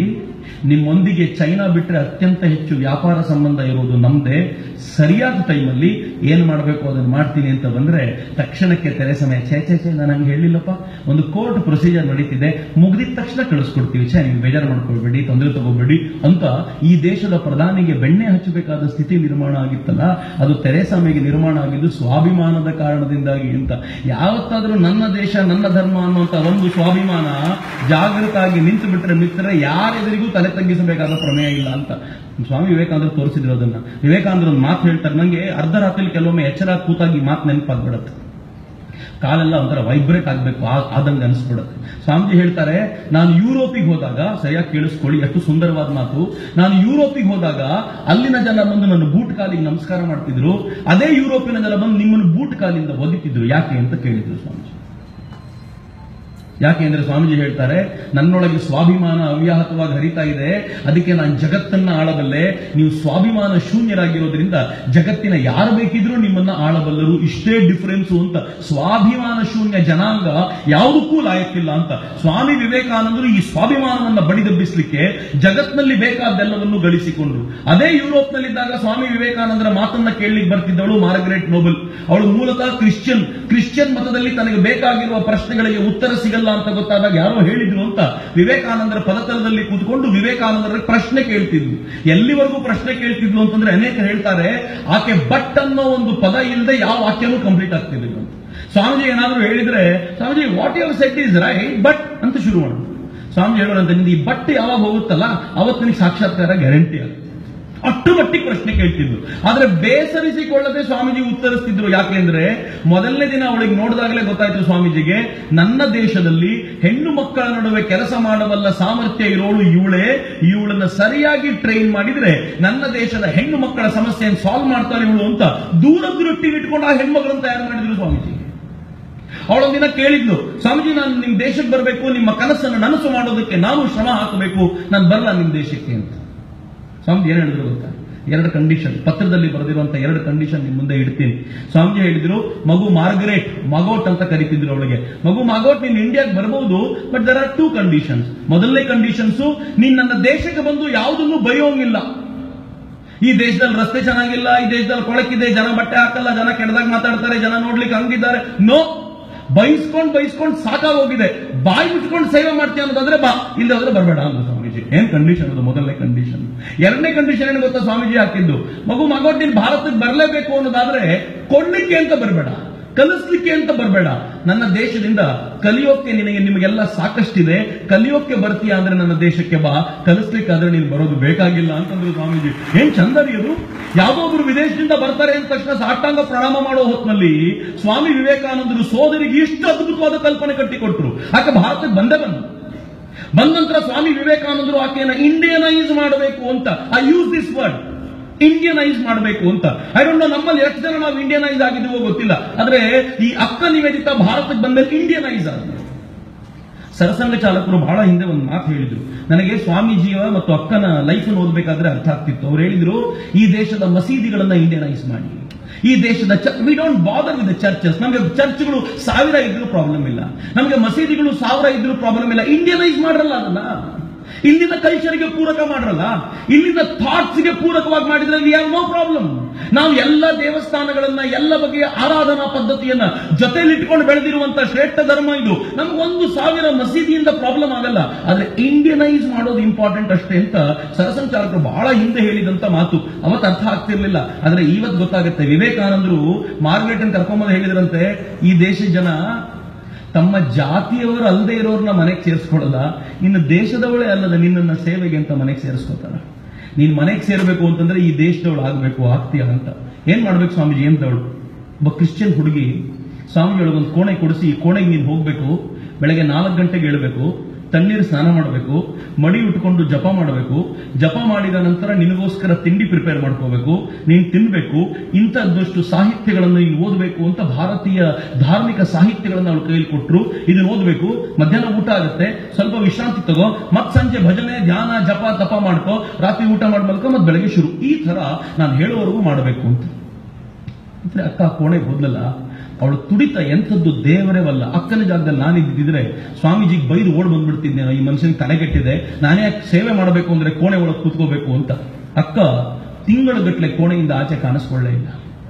ನಿಮ್ಮೊಂದಿಗೆ ಚೈನಾ ಬಿಟ್ಟರೆ ಅತ್ಯಂತ ಹೆಚ್ಚು ವ್ಯಾಪಾರ ಸಂಬಂಧ ಇರುವುದು ನಮ್ದೇ ಸರಿಯಾದ ಟೈಮಲ್ಲಿ ಏನ್ ಮಾಡಬೇಕು ಅದನ್ನು ಮಾಡ್ತೀನಿ ಅಂತ ಬಂದ್ರೆ ತಕ್ಷಣಕ್ಕೆ ತೆರೆ ಸಮಯ ಛೇ ಛೇ ಛೇ ನಾನು ಹಂಗೆ ಹೇಳಿಲ್ಲಪ್ಪ ಒಂದು ಕೋರ್ಟ್ ಪ್ರೊಸೀಜರ್ ನಡೀತಿದೆ ಮುಗಿದಿದ ತಕ್ಷಣ ಕಳಿಸ್ಕೊಡ್ತೀವಿ ಛೇ ನೀವು ಬೇಜಾರು ಮಾಡ್ಕೊಳ್ಬೇಡಿ ತೊಂದರೆ ತಗೋಬೇಡಿ ಅಂತ ಈ ದೇಶದ ಪ್ರಧಾನಿಗೆ ಬೆಣ್ಣೆ ಹಚ್ಚಬೇಕಾದ ಸ್ಥಿತಿ ನಿರ್ಮಾಣ ಆಗಿತ್ತಲ್ಲ ಅದು ತೆರೆಸಾಮೆಗೆ ನಿರ್ಮಾಣ ಆಗಿದ್ದು ಸ್ವಾಭಿಮಾನದ ಕಾರಣದಿಂದಾಗಿ ಅಂತ ಯಾವತ್ತಾದ್ರೂ ನನ್ನ ದೇಶ ನನ್ನ ಧರ್ಮ ಅನ್ನುವಂತ ಒಂದು ಸ್ವಾಭಿಮಾನ ಜಾಗೃತ ಆಗಿ ನಿಂತು ಬಿಟ್ರೆ ಮಿತ್ರ ಯಾರೆದುರಿಗೂ ತಲೆ ತಗ್ಗಿಸಬೇಕಾದ ಪ್ರಮೇಯ ಇಲ್ಲ ಅಂತ ಸ್ವಾಮಿ ವಿವೇಕಾನಂದರು ತೋರಿಸಿದ್ರು ಅದನ್ನ ವಿವೇಕಾನಂದರು ಒಂದು ಮಾತು ಹೇಳ್ತಾರೆ ನಂಗೆ ಅರ್ಧ ರಾತ್ರಿ ಕೆಲವೊಮ್ಮೆ ಎಚ್ಚರ ಕೂತಾಗಿ ಮಾತು ನೆನಪಾಗ್ಬಿಡತ್ತೆ ಕಾಲೆಲ್ಲ ಒಂಥರ ವೈಬ್ರೇಟ್ ಆಗಬೇಕು ಆದಂಗೆ ಅನಿಸ್ಬಿಡುತ್ತೆ ಸ್ವಾಮೀಜಿ ಹೇಳ್ತಾರೆ ನಾನು ಯುರೋಪಿಗೆ ಹೋದಾಗ ಸರಿಯಾಗಿ ಕೇಳಿಸ್ಕೊಳ್ಳಿ ಎಷ್ಟು ಸುಂದರವಾದ ಮಾತು ನಾನು ಯುರೋಪಿಗೆ ಹೋದಾಗ ಅಲ್ಲಿನ ಜನ ಬಂದು ನನ್ನ ಬೂಟ್ ಕಾಲಿಗೆ ನಮಸ್ಕಾರ ಮಾಡ್ತಿದ್ರು ಅದೇ ಯುರೋಪಿನ ಜನ ಬಂದು ನಿಮ್ಮನ್ನು ಬೂಟ್ ಕಾಲಿಂದ ಒದಿತಿದ್ರು ಯಾಕೆ ಅಂತ ಕೇಳಿದ್ರು ಸ್ವಾಮೀಜಿ ಯಾಕೆ ಅಂದ್ರೆ ಸ್ವಾಮೀಜಿ ಹೇಳ್ತಾರೆ ನನ್ನೊಳಗೆ ಸ್ವಾಭಿಮಾನ ಅವ್ಯಾಹತವಾಗಿ ಹರಿತಾ ಇದೆ ಅದಕ್ಕೆ ನಾನು ಜಗತ್ತನ್ನ ಆಳಬಲ್ಲೆ ನೀವು ಸ್ವಾಭಿಮಾನ ಶೂನ್ಯರಾಗಿರೋದ್ರಿಂದ ಜಗತ್ತಿನ ಯಾರು ಬೇಕಿದ್ರೂ ನಿಮ್ಮನ್ನ ಆಳಬಲ್ಲರು ಇಷ್ಟೇ ಡಿಫರೆನ್ಸ್ ಅಂತ ಸ್ವಾಭಿಮಾನ ಶೂನ್ಯ ಜನಾಂಗ ಯಾವುದಕ್ಕೂ ಲಾಯಕ್ಕಿಲ್ಲ ಅಂತ ಸ್ವಾಮಿ ವಿವೇಕಾನಂದರು ಈ ಸ್ವಾಭಿಮಾನವನ್ನ ಬಡಿದೆಬ್ಬಿಸಲಿಕ್ಕೆ ಜಗತ್ನಲ್ಲಿ ಬೇಕಾದ್ದೆಲ್ಲವನ್ನು ಗಳಿಸಿಕೊಂಡ್ರು ಅದೇ ಯುರೋಪ್ನಲ್ಲಿದ್ದಾಗ ಸ್ವಾಮಿ ವಿವೇಕಾನಂದರ ಮಾತನ್ನ ಕೇಳಲಿಕ್ಕೆ ಬರ್ತಿದ್ದವಳು ಮಾರ್ಗರೆಟ್ ನೋಬೆಲ್ ಅವಳು ಮೂಲತಃ ಕ್ರಿಶ್ಚಿಯನ್ ಕ್ರಿಶ್ಚಿಯನ್ ಮತದಲ್ಲಿ ತನಗೆ ಬೇಕಾಗಿರುವ ಪ್ರಶ್ನೆಗಳಿಗೆ ಉತ್ತರ ಸಿಗಲ್ಲ ಅಂತ ಗೊತ್ತಾದಾಗ ಯಾರೋ ಹೇಳಿದ್ರು ಅಂತ ವಿವೇಕಾನಂದರ ಪದತಲದಲ್ಲಿ ಕೂತ್ಕೊಂಡು ವಿವೇಕಾನಂದರ ಪ್ರಶ್ನೆ ಕೇಳ್ತಿದ್ಲು ಎಲ್ಲಿವರೆಗೂ ಪ್ರಶ್ನೆ ಕೇಳ್ತಿದ್ಲು ಅಂತಂದ್ರೆ ಅನೇಕ ಹೇಳ್ತಾರೆ ಆಕೆ ಬಟ್ ಅನ್ನೋ ಒಂದು ಪದ ಇಲ್ಲದೆ ಯಾವ ವಾಕ್ಯನೂ ಕಂಪ್ಲೀಟ್ ಆಗ್ತಿರ್ಲಿಲ್ಲ ಅಂತ ಸ್ವಾಮೀಜಿ ಏನಾದ್ರು ಹೇಳಿದ್ರೆ Swamiji what your set is right but ಅಂತ ಶುರು ಮಾಡೋದು ಸ್ವಾಮೀಜಿ ಹೇಳೋರಂತ ನಿಂದು ಈ ಬಟ್ ಯಾವಾಗ ಹೋಗುತ್ತಲ್ಲ ಅವತ್ತು ನಿನಗೆ ಸಾಕ್ಷಾತ್ಕಾರ ಗ್ಯಾರಂಟಿ ಆಗುತ್ತೆ ಅಷ್ಟು ಮಟ್ಟಿಗೆ ಪ್ರಶ್ನೆ ಕೇಳ್ತಿದ್ರು ಆದ್ರೆ ಬೇಸರಿಸಿಕೊಳ್ಳದೆ ಸ್ವಾಮೀಜಿ ಉತ್ತರಿಸ್ತಿದ್ರು ಯಾಕೆಂದ್ರೆ ಮೊದಲನೇ ದಿನ ಅವಳಿಗೆ ನೋಡಿದಾಗಲೇ ಗೊತ್ತಾಯ್ತು ಸ್ವಾಮೀಜಿಗೆ ನನ್ನ ದೇಶದಲ್ಲಿ ಹೆಣ್ಣು ಮಕ್ಕಳ ನಡುವೆ ಕೆಲಸ ಮಾಡಬಲ್ಲ ಸಾಮರ್ಥ್ಯ ಇರೋಳು ಇವಳೇ ಇವಳನ್ನ ಸರಿಯಾಗಿ ಟ್ರೈನ್ ಮಾಡಿದ್ರೆ ನನ್ನ ದೇಶದ ಹೆಣ್ಣು ಮಕ್ಕಳ ಸಮಸ್ಯೆಯನ್ನು ಸಾಲ್ವ್ ಮಾಡ್ತಾರೆ ಇವಳು ಅಂತ ದೂರದೃಷ್ಟಿ ಇಟ್ಕೊಂಡು ಆ ಹೆಣ್ಮಗಳನ್ನ ತಯಾರು ಮಾಡಿದ್ರು ಸ್ವಾಮೀಜಿ ಅವಳೊಂದಿನ ಕೇಳಿದ್ಲು ಸ್ವಾಮೀಜಿ ನಾನು ನಿಮ್ ದೇಶಕ್ಕೆ ಬರಬೇಕು ನಿಮ್ಮ ಕನಸನ್ನು ನನಸು ಮಾಡೋದಕ್ಕೆ ನಾನು ಶ್ರಮ ಹಾಕಬೇಕು ನಾನು ಬರಲ್ಲ ನಿಮ್ ದೇಶಕ್ಕೆ ಅಂತ ಸ್ವಾಮೀಜಿ ಏನ್ ಹೇಳಿದ್ರು ಗೊತ್ತಾ ಎರಡು ಕಂಡೀಷನ್ ಪತ್ರದಲ್ಲಿ ಬರೆದಿರುವಂತ ಎರಡು ಕಂಡೀಷನ್ ನಿಮ್ ಮುಂದೆ ಇಡ್ತೀನಿ ಸ್ವಾಮೀಜಿ ಹೇಳಿದ್ರು ಮಗು ಮಾರ್ಗರೇಟ್ ಮಗೋಟ್ ಅಂತ ಕರಿತಿದ್ರು ಅವಳಿಗೆ ಮಗು ಮಗೋಟ್ ನೀನ್ ಇಂಡಿಯಾಗೆ ಬರಬಹುದು but there are two conditions ಮೊದಲನೇ ಕಂಡೀಷನ್ಸ್ ನೀನ್ ನನ್ನ ದೇಶಕ್ಕೆ ಬಂದು ಯಾವುದನ್ನು ಬೈಯೋಂಗಿಲ್ಲ ಈ ದೇಶದಲ್ಲಿ ರಸ್ತೆ ಚೆನ್ನಾಗಿಲ್ಲ ಈ ದೇಶದಲ್ಲಿ ಕೊಳಕಿದೆ ಜನ ಬಟ್ಟೆ ಹಾಕಲ್ಲ ಜನ ಕೆಡದಾಗ ಮಾತಾಡ್ತಾರೆ ಜನ ನೋಡ್ಲಿಕ್ಕೆ ಹಂಗಿದ್ದಾರೆ ನೋ ಬೈಸ್ಕೊಂಡ್ ಬೈಸ್ಕೊಂಡ್ ಸಾಕಾಗೋಗಿದೆ ಬಾಯಿ ಬಿಟ್ಕೊಂಡು ಸೇವೆ ಮಾಡ್ತೀಯ ಅನ್ನೋದಾದ್ರೆ ಬಾ ಇಲ್ಲದೆ ಹೋದ್ರೆ ಬರಬೇಡ ಅಂತ ಸ್ವಾಮೀಜಿ ಏನ್ ಕಂಡೀಷನ್ ಅದು ಮೊದಲನೇ ಕಂಡೀಷನ್ ಎರಡನೇ ಕಂಡೀಷನ್ ಏನು ಗೊತ್ತಾ ಸ್ವಾಮೀಜಿ ಹಾಕಿದ್ದು ಮಗು ಮಗೋಟ್ ನೀನ್ ಭಾರತಕ್ಕೆ ಬರಲೇಬೇಕು ಅನ್ನೋದಾದ್ರೆ ಕೊಳ್ಳಿಕ್ಕೆ ಅಂತ ಬರಬೇಡ ಕಲಿಸ್ಲಿಕ್ಕೆ ಅಂತ ಬರಬೇಡ ನನ್ನ ದೇಶದಿಂದ ಕಲಿಯೋಕೆ ನಿನಗೆ ನಿಮಗೆಲ್ಲ ಸಾಕಷ್ಟಿದೆ ಕಲಿಯೋಕೆ ಬರ್ತೀಯ ಅಂದ್ರೆ ನನ್ನ ದೇಶಕ್ಕೆ ಬಾ ಕಲಿಸ್ಲಿಕ್ಕೆ ಆದ್ರೆ ನೀನು ಬರೋದು ಬೇಕಾಗಿಲ್ಲ ಅಂತಂದ್ರು ಸ್ವಾಮೀಜಿ ಏನ್ ಚಂದ ರೀ ಅದು ಯಾವುದೋ ಒಬ್ರು ವಿದೇಶದಿಂದ ಬರ್ತಾರೆ ಅಂದ ತಕ್ಷಣ ಸಾಷ್ಟಾಂಗ ಪ್ರಣಾಮ ಮಾಡೋ ಹೊತ್ನಲ್ಲಿ ಸ್ವಾಮಿ ವಿವೇಕಾನಂದರು ಸೋದರಿಗೆ ಇಷ್ಟು ಅದ್ಭುತವಾದ ಕಲ್ಪನೆ ಕಟ್ಟಿಕೊಟ್ರು ಆಕೆ ಭಾರತಕ್ಕೆ ಬಂದೇ ಬಂದು ಬಂದ ನಂತರ ಸ್ವಾಮಿ ವಿವೇಕಾನಂದರು ಆಕೆಯನ್ನ ಇಂಡಿಯನೈಸ್ ಮಾಡಬೇಕು ಅಂತ I use this word Indianise ಮಾಡಬೇಕು ಅಂತ ಐ ಡೋಂಟ್ ನೋ ನಮ್ಮಲ್ಲಿ ಎಷ್ಟು ಜನ ನಾವು ಇಂಡಿಯನೈಸ್ ಆಗಿದ್ದೀವೋ ಗೊತ್ತಿಲ್ಲ ಆದ್ರೆ ಈ ಅಕ್ಕ ನಿವೇದಿತ ಭಾರತಕ್ಕೆ ಬಂದ್ಮೇಲೆ ಇಂಡಿಯನೈಸ್ ಆದ್ರು ಸರಸಂಘ ಚಾಲಕರು ಬಹಳ ಹಿಂದೆ ಒಂದು ಮಾತು ಹೇಳಿದ್ರು ನನಗೆ ಸ್ವಾಮೀಜಿಯ ಮತ್ತು ಅಕ್ಕನ ಲೈಫ್ ಓದಬೇಕಾದ್ರೆ ಅರ್ಥ ಆಗ್ತಿತ್ತು ಅವ್ರು ಹೇಳಿದ್ರು ಈ ದೇಶದ ಮಸೀದಿಗಳನ್ನ ಇಂಡಿಯನೈಸ್ ಮಾಡಿ ಈ ದೇಶದ we don't bother with churches ನಮಗೆ ಚರ್ಚ್ಗಳು ಸಾವಿರ ಇದ್ರೂ ಪ್ರಾಬ್ಲಮ್ ಇಲ್ಲ ನಮಗೆ ಮಸೀದಿಗಳು ಸಾವಿರ ಇದ್ರೂ ಪ್ರಾಬ್ಲಮ್ ಇಲ್ಲ ಇಂಡಿಯನೈಸ್ ಮಾಡಲ್ಲ ಅದನ್ನ ಇಲ್ಲಿನ ಕಲ್ಚರ್ಗೆ ಪೂರಕ ಮಾಡ್ರಲ್ಲ ಇಲ್ಲಿನ ಥಾಟ್ಸ್ ಗೆ ಪೂರಕವಾಗಿ ಮಾಡಿದ್ರೆ ವಿ ಹ್ಯಾವ್ ನೋ ಪ್ರಾಬ್ಲಮ್ ನಾವು ಎಲ್ಲ ದೇವಸ್ಥಾನಗಳನ್ನ ಎಲ್ಲ ಬಗೆಯ ಆರಾಧನಾ ಪದ್ಧತಿಯನ್ನ ಜೊತೆಲಿಟ್ಕೊಂಡು ಬೆಳೆದಿರುವಂತ ಶ್ರೇಷ್ಠ ಧರ್ಮ ಇದು ನಮ್ಗೊಂದು ಸಾವಿರ ಮಸೀದಿಯಿಂದ ಪ್ರಾಬ್ಲಮ್ ಆಗಲ್ಲ ಆದ್ರೆ ಇಂಡಿಯನೈಸ್ ಮಾಡೋದು ಇಂಪಾರ್ಟೆಂಟ್ ಅಷ್ಟೇ ಅಂತ ಸರಸಂಚಾರಕರು ಬಹಳ ಹಿಂದೆ ಹೇಳಿದಂತ ಮಾತು ಅವತ್ತು ಅರ್ಥ ಆಗ್ತಿರ್ಲಿಲ್ಲ ಆದ್ರೆ ಇವತ್ತು ಗೊತ್ತಾಗುತ್ತೆ ವಿವೇಕಾನಂದರು ಮಾರ್ಗ್ರೆಟ್ ಕರ್ಕೊಂಬಂದು ಹೇಳಿದ್ರಂತೆ ಈ ದೇಶದ ಜನ ತಮ್ಮ ಜಾತಿಯವರು ಅಲ್ಲದೆ ಇರೋರ್ನ ಮನೆಗೆ ಸೇರಿಸ್ಕೊಳ್ಳಲ್ಲ ಇನ್ನು ದೇಶದವಳೇ ಅಲ್ಲದ ನಿನ್ನನ್ನ ಸೇವೆಗೆ ಅಂತ ಮನೆಗೆ ಸೇರಿಸ್ಕೊತಾರ ನೀನ್ ಮನೆಗೆ ಸೇರ್ಬೇಕು ಅಂತಂದ್ರೆ ಈ ದೇಶದವಳು ಆಗ್ಬೇಕು ಆಗ್ತೀಯ ಅಂತ ಏನ್ ಮಾಡ್ಬೇಕು ಸ್ವಾಮೀಜಿ ಅಂತವಳು ಒಬ್ಬ ಕ್ರಿಶ್ಚಿಯನ್ ಹುಡುಗಿ ಸ್ವಾಮೀಜಿ ಒಳಗೊಂದು ಕೋಣೆ ಕೊಡಿಸಿ ಈ ಕೋಣೆಗೆ ನೀನು ಹೋಗ್ಬೇಕು ಬೆಳಗ್ಗೆ ನಾಲ್ಕು ಗಂಟೆಗೆ ಹೇಳ್ಬೇಕು ತಣ್ಣೀರು ಸ್ನಾನ ಮಾಡಬೇಕು ಮಡಿ ಉಟ್ಕೊಂಡು ಜಪ ಮಾಡಬೇಕು ಜಪ ಮಾಡಿದ ನಂತರ ನಿನಗೋಸ್ಕರ ತಿಂಡಿ ಪ್ರಿಪೇರ್ ಮಾಡ್ಕೋಬೇಕು ನೀನು ತಿನ್ಬೇಕು ಇಂಥದ್ದಷ್ಟು ಸಾಹಿತ್ಯಗಳನ್ನು ನೀನು ಓದಬೇಕು ಅಂತ ಭಾರತೀಯ ಧಾರ್ಮಿಕ ಸಾಹಿತ್ಯಗಳನ್ನು ಅವಳು ಕೈಲಿ ಕೊಟ್ಟರು ಇದನ್ನ ಓದಬೇಕು ಮಧ್ಯಾಹ್ನ ಊಟ ಆಗುತ್ತೆ ಸ್ವಲ್ಪ ವಿಶ್ರಾಂತಿ ತಗೋ ಮತ್ ಸಂಜೆ ಭಜನೆ ಧ್ಯಾನ ಜಪ ತಪ ಮಾಡ್ಕೋ ರಾತ್ರಿ ಊಟ ಮಾಡಿ ಮಲ್ಕೋ ಮತ್ತೆ ಬೆಳಗ್ಗೆ ಶುರು ಈ ತರ ನಾನು ಹೇಳೋವರೆಗೂ ಮಾಡಬೇಕು ಅಂತ ಅಂದ್ರೆ ಅಕ್ಕ ಕೋಣೆಗೆ ಹೋದ್ಲಲ್ಲ ಅವಳು ತುಡಿತ ಎಂಥದ್ದು ದೇವರೇವಲ್ಲ ಅಕ್ಕನ ಜಾಗದಲ್ಲಿ ನಾನು ಇದ್ದಿದ್ರೆ ಸ್ವಾಮೀಜಿಗೆ ಬೈದು ಓಡ್ ಬಂದ್ಬಿಡ್ತಿದ್ದೆ ಈ ಮನುಷ್ಯನಿಗೆ ತಲೆಗೆಟ್ಟಿದೆ ನಾನೇ ಯಾಕೆ ಸೇವೆ ಮಾಡಬೇಕು ಅಂದ್ರೆ ಕೋಣೆ ಒಳಗೆ ಕೂತ್ಕೋಬೇಕು ಅಂತ ಅಕ್ಕ ತಿಂಗಳ ಕೋಣೆಯಿಂದ ಆಚೆ ಕಾಣಿಸ್ಕೊಳ್ಳೇ ಇಲ್ಲ